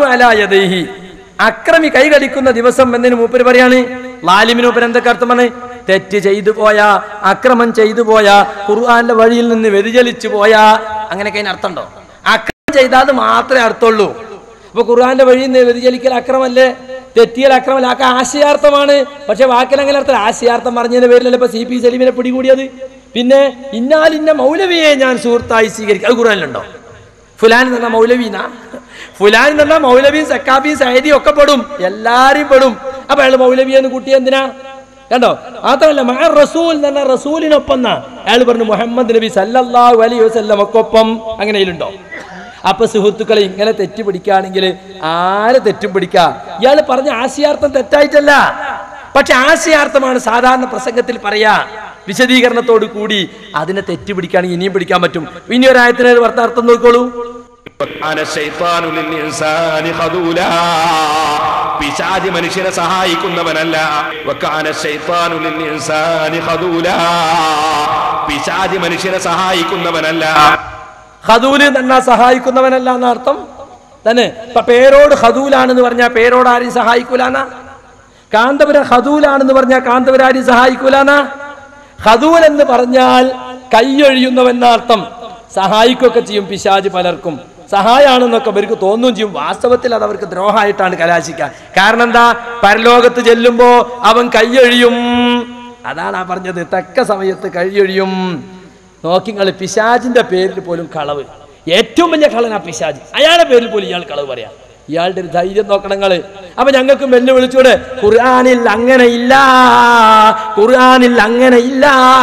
യൗമയാലിമു അക്രമി കൈകടിക്കുന്ന ദിവസം എന്നതിന് മൂപ്പര് പറയാണ് ലാലിമിന് മൂപ്പര് എന്തൊക്കെ അർത്ഥമാണ് തെറ്റ് ചെയ്തു പോയ അക്രമം ചെയ്തു പോയ ഖുർആന്റെ വഴിയിൽ നിന്ന് വ്യതിചലിച്ചു പോയ അങ്ങനെയൊക്കെ അതിന് അർത്ഥമുണ്ടോ അക്രമം ചെയ്താൽ അത് മാത്രമേ അർത്ഥമുള്ളൂ ഇപ്പൊ ഖുർആന്റെ വഴിയിൽ നിന്ന് വ്യതിചലിക്കൽ അക്രമല്ലേ തെറ്റിയൽ അക്രമല്ല ആക്ക ആശയാർത്ഥമാണ് പക്ഷെ വാക്കിൽ അങ്ങനെ അർത്ഥം ആശയാർത്ഥം പറഞ്ഞതിന്റെ പേരിലല്ല ഇപ്പൊ സി പി സലീമിനെ പിടികൂടിയത് പിന്നെ ഇന്നാലിന്ന മൗലവിയെ ഞാൻ സുഹൃത്തായി സ്വീകരിക്കും അത് ഖുർആനിലുണ്ടോ ഫുലാൻ എന്ന് പറഞ്ഞാൽ മൗലവീന ഫുലാൻ എന്ന് പറഞ്ഞാൽ മൗലവിയും സക്കാബിയും സൈദിയും ഒക്കെ പെടും എല്ലാരും പെടും അപ്പൊ അയാൾ മൗലവി എന്ന് കൂട്ടിയ എന്തിനാ കണ്ടോ മാത്രമല്ല മഹ റസൂൽ എന്ന് പറഞ്ഞാൽ റസൂലിനൊപ്പം എന്നാ അയാൾ പറഞ്ഞു മുഹമ്മദ് നബി സല്ലല്ലാഹു അലൈഹി വസല്ലമക്കൊപ്പം അങ്ങനെ ഇതിലുണ്ടോ അപ്പൊ സുഹൃത്തുക്കളെ ഇങ്ങനെ തെറ്റ് പിടിക്കുകയാണെങ്കിൽ ആരെ തെറ്റും പിടിക്കുക ഇയാൾ പറഞ്ഞ ആശയാർത്ഥം തെറ്റായിട്ടല്ല പക്ഷെ ആശയാർത്ഥമാണ് സാധാരണ പ്രസംഗത്തിൽ പറയാ വിശദീകരണത്തോട് കൂടി അതിനെ തെറ്റ് പിടിക്കുകയാണെങ്കിൽ ഇനിയും പിടിക്കാൻ പറ്റും ഇനി ഒരായത്തിന് അർത്ഥം നോക്കിക്കോളൂ وكان الشيطان للإنسان خذولا പിശാചി മനുഷ്യനെ സഹായിക്കുന്നവനല്ല വക്കാന ശൈത്താനു ലിൽഇൻസാനി ഖദൂലാ പിശാചി മനുഷ്യനെ സഹായിക്കുന്നവനല്ല ഹദൂല് എന്നാ സഹായിക്കുന്നവനല്ല എന്ന അർത്ഥം തന്നെ ഇപ്പൊ പേരോട് ഹദൂലാണെന്ന് പറഞ്ഞാൽ പേരോട് ആരെയും സഹായിക്കൂലാന്നാ കാന്തപുരം ഹദൂലാണെന്ന് പറഞ്ഞാൽ കാന്തപുരം ആരെയും സഹായിക്കൂലാന്നാ ഹദൂൽ എന്ന് പറഞ്ഞാൽ കൈയൊഴിയുന്നവെന്ന അർത്ഥം സഹായിക്കുകയൊക്കെ ചെയ്യും പിശാജ് പലർക്കും സഹായാണെന്നൊക്കെ അവർക്ക് തോന്നുകയും ചെയ്യും വാസ്തവത്തിൽ അത് അവർക്ക് ദ്രോഹമായിട്ടാണ് കലാശിക്കുക കാരണം എന്താ പരലോകത്ത് ചെല്ലുമ്പോ അവൻ കൈയൊഴിയും അതാണ് ആ പറഞ്ഞത് തക്ക സമയത്ത് കൈയൊഴിയും നോക്കിങ്ങൾ പിശാജിന്റെ പേരിൽ പോലും കളവ് ഏറ്റവും വലിയ കളൻ ആ പിശാജ് അയാളുടെ പേരിൽ പോലും ഇയാൾ കളവ് പറയാം ഇയാളുടെ ഒരു ധൈര്യം നോക്കണം നിങ്ങള് അപ്പൊ ഞങ്ങൾക്ക് വെല്ലു വിളിച്ചൂടെ ഖുർആാനിൽ അങ്ങനെ ഇല്ല ഖുർആാനിൽ അങ്ങനെ ഇല്ല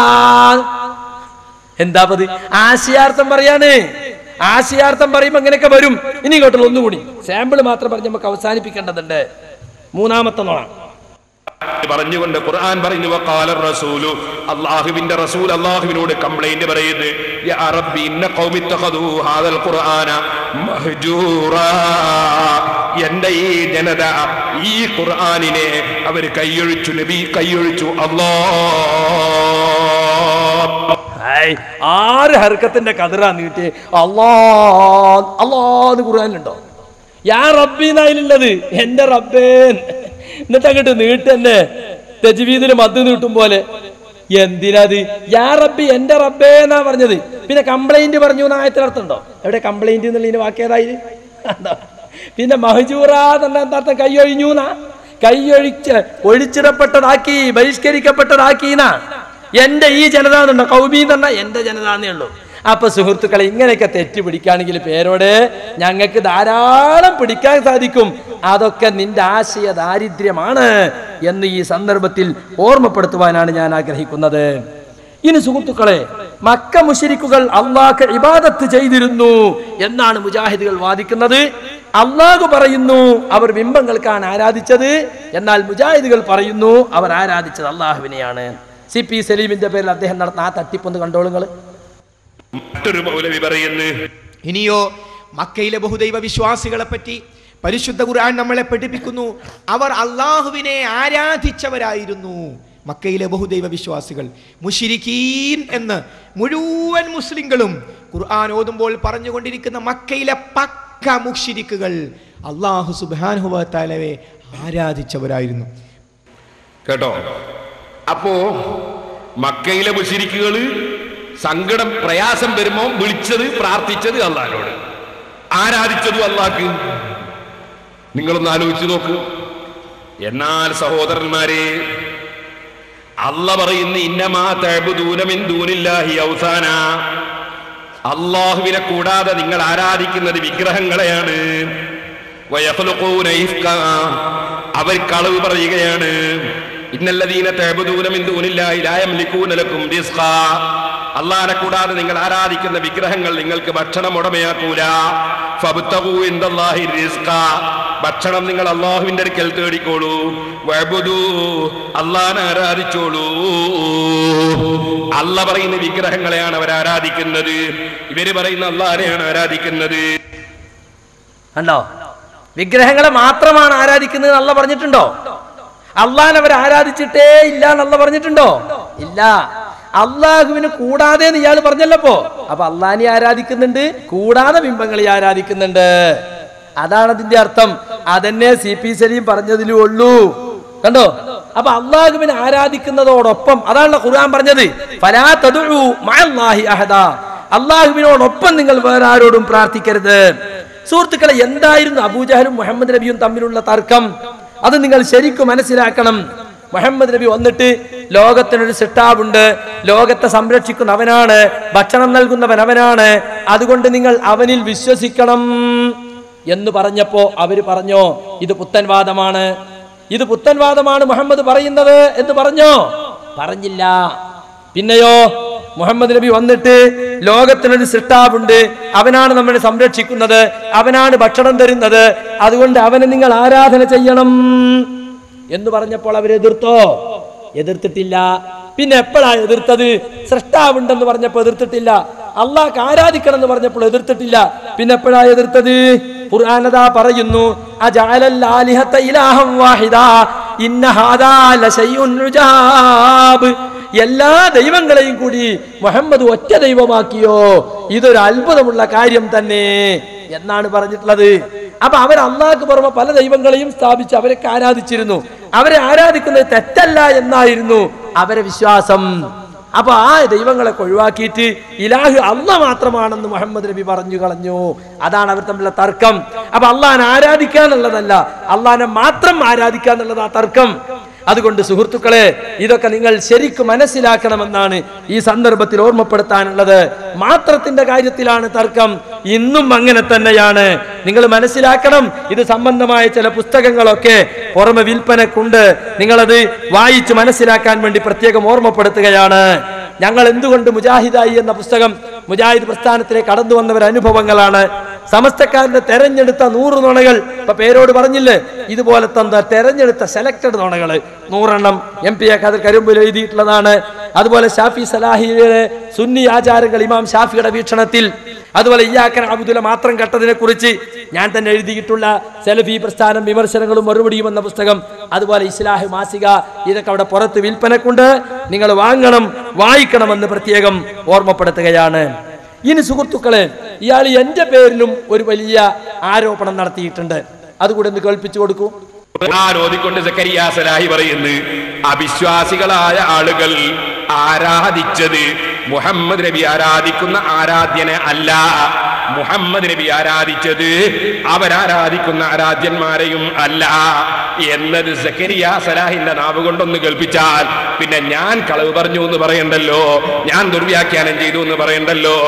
എന്താ പത് ആശയാർത്ഥം പറയാണ് ആശയാർത്ഥം പറയുമ്പോ അങ്ങനെയൊക്കെ വരും ഇനി ഇങ്ങോട്ടുള്ള ഒന്നുകൂടി സാമ്പിൾ മാത്രം പറഞ്ഞ് നമുക്ക് അവസാനിപ്പിക്കേണ്ടതുണ്ട് മൂന്നാമത്തെ നോണ പറഞ്ഞുകൊണ്ട് ഖുർആൻ പറയുന്നു വഖാല റസൂലു അല്ലാഹുവിന്റെ റസൂൽ അല്ലാഹുവിനോട് കംപ്ലൈന്റ് പറയുന്നു യാ റബ്ബി ഇന്ന ഖൗമി ഇത്തഖദൂ ഹാദൽ ഖുർആന മഹ്ജൂറാ എന്റെ ഈ ജനത ഈ ഖുർആനിനെ അവർ കൈയൊഴിച്ചു നബി കൈയൊഴിച്ചു അല്ലാഹ് ഹായ്, ആറ് ഹർക്കത്തിന്റെ കതിറാ നീട്ടി അല്ലാ അല്ലാന്ന് ഖുർആനിലുണ്ടോ യാ റബ്ബിന്നായിലുള്ളത് എന്റെ റബ്ബേൻ എന്നിട്ട് അങ്ങോട്ട് നീട്ടന്നെ തെജുവീതിൽ മദ്ദ് നീട്ടും പോലെ എന്തിനത് യാ റബ്ബി എന്റെ റബ്ബേ എന്നാ പറഞ്ഞത് പിന്നെ കംപ്ലൈന്റ് പറഞ്ഞു എന്ന ആയത്തിനർത്ഥം ഉണ്ടോ എവിടെ കംപ്ലൈന്റ് എന്നുള്ളതിന് വാക്കേതായി പിന്നെ മഹജൂറ എന്ന എന്താർത്ഥം കൈയൊഴിഞ്ഞു എന്നാ കൈയൊഴിച്ച് ഒഴിച്ചിടപ്പെട്ടതാക്കി ബഹിഷ്കരിക്കപ്പെട്ടതാക്കിന്നാ എന്റെ ഈ ജനത എന്നുണ്ടോ കൗമി എന്ന് എന്റെ ജനത എന്നേ ഉള്ളൂ അപ്പൊ സുഹൃത്തുക്കളെ ഇങ്ങനെയൊക്കെ തെറ്റ് പിടിക്കുകയാണെങ്കിൽ പേരോട് ഞങ്ങൾക്ക് ധാരാളം പിടിക്കാൻ സാധിക്കും അതൊക്കെ നിന്റെ ആശയ ദാരിദ്ര്യമാണ് എന്ന് ഈ സന്ദർഭത്തിൽ ഓർമ്മപ്പെടുത്തുവാനാണ് ഞാൻ ആഗ്രഹിക്കുന്നത് ഇനി സുഹൃത്തുക്കളെ മക്ക മുശരിക്കുകൾ അള്ളാഹ് ഇബാദത്ത് ചെയ്തിരുന്നു എന്നാണ് മുജാഹിദുകൾ വാദിക്കുന്നത് അള്ളാഹു പറയുന്നു അവർ ബിംബങ്ങൾക്കാണ് ആരാധിച്ചത് എന്നാൽ മുജാഹിദുകൾ പറയുന്നു അവർ ആരാധിച്ചത് അള്ളാഹുവിനെയാണ് സി പി സലീമിന്റെ പേരിൽ അദ്ദേഹം നടന്ന ആ തട്ടിപ്പൊന്ന് കണ്ടോളുങ്ങൾ മറ്റൊരു മൗലവി പറയുന്നു ഇനിയോ മക്കയിലെ ബഹുദൈവ വിശ്വാസികളെ പറ്റി പരിശുദ്ധ ഖുർആൻ നമ്മളെ പഠിപ്പിക്കുന്നു അവർ അള്ളാഹുവിനെ ആരാധിച്ചവരായിരുന്നു മക്കയിലെ ബഹുദൈവ വിശ്വാസികൾ മുഷിരിക്കീൻ എന്ന് മുഴുവൻ മുസ്ലിങ്ങളും ഖുർആൻ ഓതുമ്പോൾ പറഞ്ഞുകൊണ്ടിരിക്കുന്ന മക്കയിലെ പക്ക മുഷിരിക്കുകൾ അള്ളാഹു സുബാനുഹുവത്താലവെ ആരാധിച്ചവരായിരുന്നു കേട്ടോ അപ്പോ മക്കയിലെ മുശരിക്കുകള് സങ്കടം പ്രയാസം വരുമ്പോ വിളിച്ചത് പ്രാർത്ഥിച്ചത് അള്ളഹാനോട് ആരാധിച്ചതും അള്ളാഹ്ക്ക് നിങ്ങളൊന്ന് ആലോചിച്ച് നോക്ക് എന്നാൽ സഹോദരന്മാരെ അല്ല പറയുന്ന ഇന്നമാ തഅബുദൂന ദൂനില്ലാഹി ഔസാന അള്ളാഹുവിനെ കൂടാതെ നിങ്ങൾ ആരാധിക്കുന്നത് വിഗ്രഹങ്ങളെയാണ് വയഖ്ലുഖൂന ഇഫ്ക. അവർ കളവ് പറയുകയാണ് ഇന്നല്ലദീന തഅബുദൂന മിൻ ദൂനില്ലാഹി ലാ യംലികൂന ലക്കും റിസ്ഖ അള്ളാഹിനെ കൂടാതെ നിങ്ങൾ ആരാധിക്കുന്ന വിഗ്രഹങ്ങൾ നിങ്ങൾക്ക് ഭക്ഷണം ഉടമയാക്കൂല ഫബ്തഗൂ ഇൻദല്ലാഹി റിസ്ഖ ഭക്ഷണം നിങ്ങൾ അള്ളാഹുവിന്റെ അടുക്കൽ തേടിക്കോളൂ വഅബുദൂ അള്ളാഹിനെ ആരാധിച്ചോളൂ അല്ല പറയുന്ന വിഗ്രഹങ്ങളെയാണ് അവർ ആരാധിക്കുന്നത് ഇവര് പറയുന്ന അള്ളാഹിനെയാണ് ആരാധിക്കുന്നത് കണ്ടോ വിഗ്രഹങ്ങളെ മാത്രമാണ് ആരാധിക്കുന്നത് അല്ല പറഞ്ഞിട്ടുണ്ടോ അള്ളാൻ അവർ ആരാധിച്ചിട്ടേ ഇല്ല എന്നല്ല പറഞ്ഞിട്ടുണ്ടോ ഇല്ല അള്ളാഹുവിന് കൂടാതെ എന്ന് ഇയാൾ പറഞ്ഞല്ലപ്പോ അപ്പൊ അള്ളാഹിനെ ആരാധിക്കുന്നുണ്ട് കൂടാതെ ബിംബങ്ങളെ ആരാധിക്കുന്നുണ്ട് അതാണ് അതിന്റെ അർത്ഥം അതന്നെ സി പി സലീം പറഞ്ഞതിലും ഉള്ളൂ കണ്ടോ അപ്പൊ അള്ളാഹുവിനെ ആരാധിക്കുന്നതോടൊപ്പം അതാണല്ലോ ഖുർആൻ പറഞ്ഞത് ഫലാ തദ്ഉ മഅല്ലാഹി അഹദ അള്ളാഹുവിനോടൊപ്പം നിങ്ങൾ വേറെ ആരോടും പ്രാർത്ഥിക്കരുത് സുഹൃത്തുക്കളെ എന്തായിരുന്നു അബൂജഹലും മുഹമ്മദ് നബിയും തമ്മിലുള്ള തർക്കം അത് നിങ്ങൾ ശരിക്കും മനസ്സിലാക്കണം മുഹമ്മദ് നബി വന്നിട്ട് ലോകത്തിനൊരു സിട്ടാവുണ്ട് ലോകത്തെ സംരക്ഷിക്കുന്ന അവനാണ് ഭക്ഷണം നൽകുന്നവൻ അവനാണ് അതുകൊണ്ട് നിങ്ങൾ അവനിൽ വിശ്വസിക്കണം എന്ന് പറഞ്ഞപ്പോ അവര് പറഞ്ഞോ ഇത് പുത്തൻവാദമാണ് ഇത് പുത്തൻവാദമാണ് മുഹമ്മദ് പറയുന്നത് എന്ന് പറഞ്ഞോ പറഞ്ഞില്ല പിന്നെയോ മുഹമ്മദ് നബി വന്നിട്ട് ലോകത്തിനൊരു സൃഷ്ടാവുണ്ട് അവനാണ് നമ്മളെ സംരക്ഷിക്കുന്നത് അവനാണ് ഭക്ഷണം തരുന്നത് അതുകൊണ്ട് അവനെ നിങ്ങൾ ആരാധന ചെയ്യണം എന്ന് പറഞ്ഞപ്പോൾ അവർ എതിർത്തോ എതിർത്തിട്ടില്ല പിന്നെ എപ്പോഴാ എതിർത്തത് സൃഷ്ടാവുണ്ടെന്ന് പറഞ്ഞപ്പോൾ എതിർത്തിട്ടില്ല അള്ളാഹ് ആരാധിക്കണം എന്ന് പറഞ്ഞപ്പോൾ എതിർത്തിട്ടില്ല പിന്നെ എപ്പോഴാ എതിർത്തത് ഖുർആനദാ പറയുന്നു അജഅലൽ ആലിഹത ഇലാഹം വാഹിദ ഇന്ന ഹാദാ ലശൈഉൻ ഉജാബ് എല്ലാ ദൈവങ്ങളെയും കൂടി മുഹമ്മദ് ഒറ്റ ദൈവമാക്കിയോ ഇതൊരു അത്ഭുതമുള്ള കാര്യം തന്നെ എന്നാണ് പറഞ്ഞിട്ടുള്ളത് അപ്പൊ അവർ അള്ളാഹ്ക്ക് പുറമെ പല ദൈവങ്ങളെയും സ്ഥാപിച്ച് അവരൊക്കെ ആരാധിച്ചിരുന്നു അവരെ ആരാധിക്കുന്നത് തെറ്റല്ല എന്നായിരുന്നു അവരെ വിശ്വാസം അപ്പൊ ആ ദൈവങ്ങളെ ഒഴിവാക്കിയിട്ട് ഇലാഹ് അല്ല മാത്രമാണെന്ന് മുഹമ്മദ് നബി പറഞ്ഞു കളഞ്ഞു അതാണ് അവർ തമ്മിലുള്ള തർക്കം അപ്പൊ അള്ളാഹാനെ ആരാധിക്കാന്നുള്ളതല്ല അള്ളാഹാനെ മാത്രം ആരാധിക്കാന്നുള്ളത് ആ തർക്കം അതുകൊണ്ട് സുഹൃത്തുക്കളെ ഇതൊക്കെ നിങ്ങൾ ശരിക്കും മനസ്സിലാക്കണമെന്നാണ് ഈ സന്ദർഭത്തിൽ ഓർമ്മപ്പെടുത്താനുള്ളത് മാത്രത്തിന്റെ കാര്യത്തിലാണ് തർക്കം ഇന്നും അങ്ങനെ തന്നെയാണ് നിങ്ങൾ മനസ്സിലാക്കണം ഇത് സംബന്ധമായ ചില പുസ്തകങ്ങളൊക്കെ പുറമെ വിൽപ്പനക്കുണ്ട് നിങ്ങളത് വായിച്ച് മനസ്സിലാക്കാൻ വേണ്ടി പ്രത്യേകം ഓർമ്മപ്പെടുത്തുകയാണ് ഞങ്ങൾ എന്തുകൊണ്ട് മുജാഹിദായി എന്ന പുസ്തകം മുജാഹിദ് പ്രസ്ഥാനത്തിലേക്ക് കടന്നു വന്നവർ അനുഭവങ്ങളാണ് സമസ്തക്കാരന്റെ തെരഞ്ഞെടുത്ത നൂറ് നുണകൾ ഇപ്പൊ പേരോട് പറഞ്ഞില്ലേ ഇതുപോലത്തെ എന്താ തെരഞ്ഞെടുത്ത സെലക്ടഡ് നുണകള് നൂറെണ്ണം എം പി ഖാദർ കരുമ്പിൽ എഴുതിയിട്ടുള്ളതാണ് അതുപോലെ ഷാഫി സലാഹിയുടെ സുന്നി ആചാരങ്ങൾ ഇമാം ഷാഫിയുടെ വീക്ഷണത്തിൽ അതുപോലെ ഇയാക്കൻ അബുദുല മാത്രം കട്ടതിനെ കുറിച്ച് ഞാൻ തന്നെ എഴുതിയിട്ടുള്ള സെലഫി പ്രസ്ഥാനം വിമർശനങ്ങളും മറുപടിയും എന്ന പുസ്തകം അതുപോലെ ഇസ്ലാഹ് മാസിക ഇതൊക്കെ അവിടെ പുറത്ത് വിൽപ്പനക്കുണ്ട് നിങ്ങൾ വാങ്ങണം വായിക്കണമെന്ന് പ്രത്യേകം ഓർമ്മപ്പെടുത്തുകയാണ് ഇനി സുഹൃത്തുക്കളെ ഇയാൾ എന്റെ പേരിലും ഒരു വലിയ ആരോപണം നടത്തിയിട്ടുണ്ട് അതുകൂടെ ഒന്ന് കേൾപ്പിച്ചു കൊടുക്കൂ ഖുർആൻ ഓതിക്കൊണ്ട് സക്കരിയ സലാഹി പറയുന്നു അവിശ്വാസികളായ ആളുകൾ ആരാധിച്ചത് മുഹമ്മദ് നബി ആരാധിക്കുന്ന ആരാധ്യനെ അല്ല മുഹമ്മദ് നബി ആരാധിച്ചത് അവരാരാധിക്കുന്ന ആരാധ്യന്മാരെയും അല്ല എന്നത് സക്കരിയ സലാഹിന്റെ നാവ് കൊണ്ടൊന്ന് കേൾപ്പിച്ചാൽ പിന്നെ ഞാൻ കളവ് പറഞ്ഞു എന്ന് പറയണ്ടല്ലോ ഞാൻ ദുർവ്യാഖ്യാനം ചെയ്തു എന്ന് പറയണ്ടല്ലോ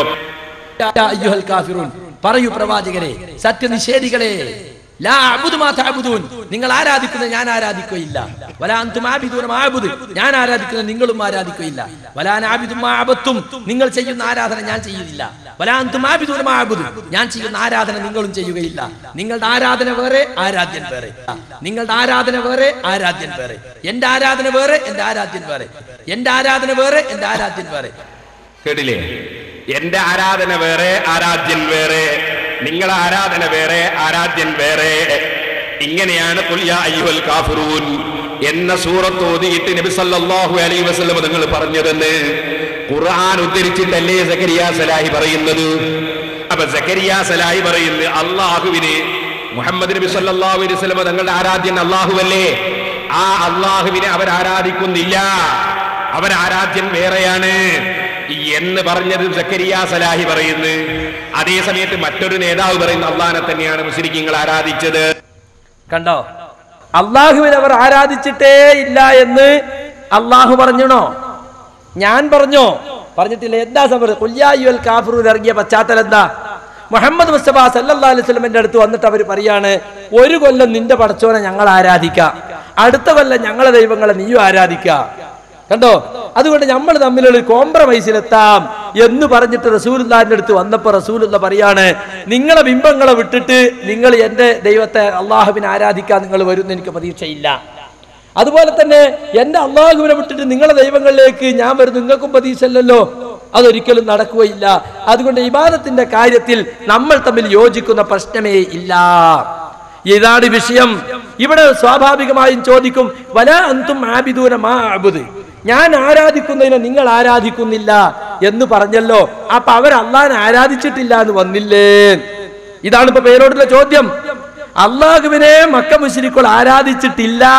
യാ അയ്യുഹൽ കാഫിറൂൻ. പറയൂ പ്രവാചകരെ സത്യനിഷേധികളെ ലാ അഅ്ബുദു മാ തഅ്ബുദൂൻ. നിങ്ങൾ ആരാധിക്കുന്നത് ഞാൻ ആരാധിക്കുകയില്ല വലാ അൻതും ആബിദൂന മാ അഅ്ബുദ്. ഞാൻ ആരാധിക്കുന്നത് നിങ്ങളും ആരാധിക്കുകയില്ല വലാ അനാബിദു മാ അബത്തും നിങ്ങൾ ചെയ്യുന്ന ആരാധന ഞാൻ ചെയ്യുന്നില്ല വലാ അൻതും ആബിദൂന മാ അഅ്ബുദ്. ഞാൻ ചെയ്യുന്ന ആരാധന നിങ്ങളും ചെയ്യുകയില്ല നിങ്ങളുടെ ആരാധന വേറെ ആരാധ്യൻ വേറെ നിങ്ങളുടെ ആരാധന വേറെ ആരാധ്യൻ വേറെ എന്റെ ആരാധന വേറെ എന്റെ ആരാധ്യൻ വേറെ എന്റെ ആരാധന വേറെ എന്റെ ആരാധ്യൻ വേറെ കേട്ടില്ലേ എന്റെ ആരാധന വേറെ ആരാധ്യൻ വേറെ നിങ്ങളെ ആരാധന വേറെ ആരാധ്യൻ വേറെ ഇങ്ങനെയാണ് ഖുൽ യാ അയ്യുഹൽ കാഫിറൂൻ എന്ന സൂറത്ത് ഓതിയിട്ട് നബി സല്ലല്ലാഹു അലൈഹി വസല്ലം നിങ്ങൾ പറഞ്ഞതെന്ന് ഖുർആൻ ഉദ്ധരിച്ചിട്ടല്ലേ സക്കരിയ സലാഹി പറയുന്നത് അപ്പൊ സക്കരിയ സലാഹി പറയുന്നത് അള്ളാഹുവിന് മുഹമ്മദ് നബി സല്ലല്ലാഹു അലൈഹി വസല്ലം തങ്ങളുടെ ആരാധ്യൻ അള്ളാഹുവല്ലേ ആ അള്ളാഹുവിനെ അവർ ആരാധിക്കുന്നില്ല അവരാരാധ്യൻ വേറെയാണ് എന്ന് പറഞ്ഞത് സക്കരിയ സലാഹി പറയുന്നു അതേ സമയത്ത് മറ്റൊരു നേതാവ് പറയുന്ന അള്ളഹാനെ തന്നെയാണ് മുസ്ലിങ്ങൾ ആരാധിച്ചത് കണ്ടോ അള്ളാഹുവിനെ അവർ ആരാധിച്ചിട്ടേ ഇല്ല എന്ന് അള്ളാഹു പറഞ്ഞണോ ഞാൻ പറഞ്ഞോ പറഞ്ഞിട്ടില്ല എന്താ സംഭവം കുല്യായുൽ കാഫറൂൻ ഇറങ്ങിയ പശ്ചാത്തലം എന്താ മുഹമ്മദ് മുസ്തഫ സല്ലല്ലാഹു അലൈഹി വസല്ലമയുടെ അടുത്ത് വന്നിട്ട് അവർ പറയാണ് ഒരു കൊല്ലം നിന്റെ പടച്ചോനെ ഞങ്ങൾ ആരാധിക്കാം അടുത്ത കൊല്ലം ഞങ്ങളെ ദൈവങ്ങളെ നീയും ആരാധിക്കാം കണ്ടോ അതുകൊണ്ട് നമ്മൾ തമ്മിലുള്ള കോംപ്രമൈസിലെത്താം എന്ന് പറഞ്ഞിട്ട് റസൂലുള്ളാന്റെ അടുത്ത് വന്നപ്പോ റസൂലുള്ള പറയാണ് നിങ്ങളെ ബിംബങ്ങളെ വിട്ടിട്ട് നിങ്ങൾ എന്റെ ദൈവത്തെ അള്ളാഹുവിനെ ആരാധിക്കാൻ നിങ്ങൾ വരുമെന്ന് എനിക്ക് പ്രതീക്ഷയില്ല അതുപോലെ തന്നെ എന്റെ അള്ളാഹുവിനെ വിട്ടിട്ട് നിങ്ങളെ ദൈവങ്ങളിലേക്ക് ഞാൻ വരുന്നു നിങ്ങൾക്കും പ്രതീക്ഷയില്ലല്ലോ അതൊരിക്കലും നടക്കുകയില്ല അതുകൊണ്ട് ഇബാദത്തിന്റെ കാര്യത്തിൽ നമ്മൾ തമ്മിൽ യോജിക്കുന്ന പ്രശ്നമേ ഇല്ല ഇതാണ് വിഷയം ഇവിടെ സ്വാഭാവികമായും ചോദിക്കും വല അന്തും ആബിദൂന മാ അബുദ് ഞാൻ ആരാധിക്കുന്നതിനെ നിങ്ങൾ ആരാധിക്കുന്നില്ല എന്ന് പറഞ്ഞല്ലോ അപ്പൊ അവർ അള്ളാഹിനെ ആരാധിച്ചിട്ടില്ല എന്ന് വന്നില്ലേ ഇതാണ് ഇപ്പൊ പേരോടുള്ള ചോദ്യം അള്ളാഹുവിനെ മക്ക മുശ്രിക്കുകൾ ആരാധിച്ചിട്ടില്ല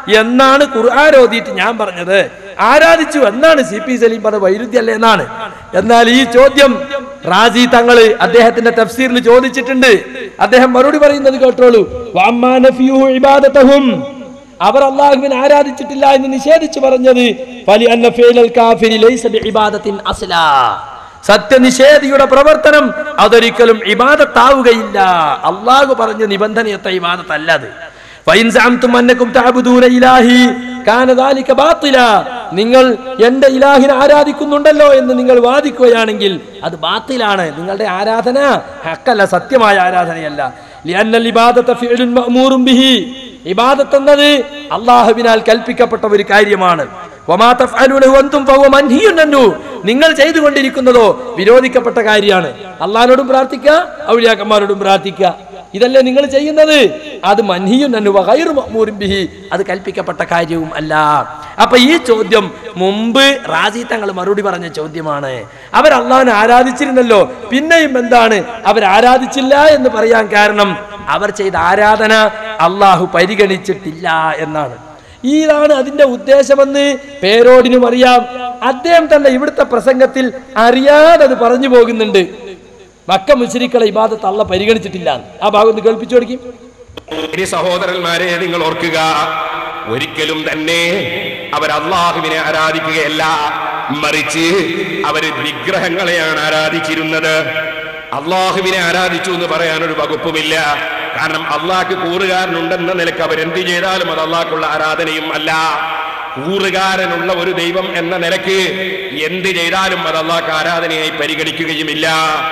എന്നാണ് ഖുർആൻ ഓതിയിട്ട് ഞാൻ പറഞ്ഞത് ആരാധിച്ചു എന്നാണ് സി പി സലീം പറഞ്ഞ വൈരുദ്ധ്യല്ലേ എന്നാണ് എന്നാൽ ഈ ചോദ്യം റാസി തങ്ങള് അദ്ദേഹത്തിന്റെ തഫ്സീറിൽ ചോദിച്ചിട്ടുണ്ട് അദ്ദേഹം മറുപടി പറയുന്നത് കേട്ടോളൂ വഅമ്മാ നഫിയുഹു ഇബാദതഹും അവർ അള്ളാഹുവിനെ ആരാധിച്ചിട്ടില്ല എന്ന് നിഷേധിച്ചു പറഞ്ഞത് ഫലി അന്ന ഫീലൽ കാഫിരി ലൈസ ബിഇബാദത്തിൻ അസ്ലാ സത്യനിഷേധിയുടെ പ്രവർത്തനം അതൊരിക്കലും ഇബാദത്താവുകയില്ല അള്ളാഹു പറഞ്ഞ നിബന്ധനയത്തെ ഇബാദത്തല്ല അത് ഫൈൻ സഅംതും അന്നകും തഅബുദൂന ഇലാഹി കാന ദാലിക ബാത്തില നിങ്ങൾ എന്റെ ഇലാഹിനെ ആരാധിക്കുന്നുണ്ടല്ലോ എന്ന് നിങ്ങൾ വാദിക്കുകയാണെങ്കിൽ അത് ബാത്തിലാണ് നിങ്ങളുടെ ആരാധന ഹക്കല്ല സത്യമായ ആരാധനയല്ല ലിഅന്നൽ ഇബാദത ഫിഅലുൻ മഅമൂറും ബിഹി ഇബാദത്ത് എന്നത് അള്ളാഹുവിനാൽ കൽപ്പിക്കപ്പെട്ട ഒരു കാര്യമാണ് വമാ തഫ്അലൂനഹു അൻതും ഫഹുവ മൻഹിയുൻ അൻഹു. നിങ്ങൾ ചെയ്തുകൊണ്ടിരിക്കുന്നതോ വിരോധിക്കപ്പെട്ട കാര്യമാണ് അള്ളാഹിനോടും പ്രാർത്ഥിക്കുക ഔലിയാക്കന്മാരോടും പ്രാർത്ഥിക്കുക ഇതല്ലേ നിങ്ങൾ ചെയ്യുന്നത് അത് മൻഹിയുൻ അൻഹു വഗൈറു മഅ്മൂറിൻ ബിഹി അത് കൽപ്പിക്കപ്പെട്ട കാര്യവും അല്ല അപ്പൊ ഈ ചോദ്യം മുമ്പ് റാസി തങ്ങൾ മറുപടി പറഞ്ഞ ചോദ്യമാണ് അവർ അള്ളാഹിനെ ആരാധിച്ചിരുന്നല്ലോ പിന്നെയും എന്താണ് അവർ ആരാധിച്ചില്ല എന്ന് പറയാൻ കാരണം അവർ ചെയ്ത ആരാധന അള്ളാഹു പരിഗണിച്ചിട്ടില്ല എന്നാണ് ഇതാണ് അതിന്റെ ഉദ്ദേശമെന്ന് പേരോടിനും അറിയാം അദ്ദേഹം തന്നെ ഇവിടുത്തെ പ്രസംഗത്തിൽ അറിയാതെ അത് പറഞ്ഞു പോകുന്നുണ്ട് മക്ക മുസ്ലിക്കളെ ഇബാദത്ത് അള്ള പരിഗണിച്ചിട്ടില്ല ആ ഭാഗം ഒന്ന് കേൾപ്പിച്ചു കൊടുക്കും ഇനി സഹോദരന്മാരെ നിങ്ങൾ ഓർക്കുക ഒരിക്കലും തന്നെ അവർ അള്ളാഹുവിനെ ആരാധിക്കുകയല്ല മറിച്ച് അവര് വിഗ്രഹങ്ങളെയാണ് ആരാധിച്ചിരുന്നത് അള്ളാഹുവിനെ ആരാധിച്ചു എന്ന് പറയാൻ ഒരു വകുപ്പുമില്ല കാരണം അള്ളാഹ്ക്ക് കൂറുകാരനുണ്ടെന്ന നിലക്ക് അവരെന്ത് ചെയ്താലും അത് അള്ളാഹ്ക്കുള്ള ആരാധനയും അല്ല കൂറുകാരനുള്ള ഒരു ദൈവം എന്ന നിലക്ക് എന്ത് ചെയ്താലും അത് അള്ളാഹ്ക്ക് ആരാധനയായി പരിഗണിക്കുകയുമില്ല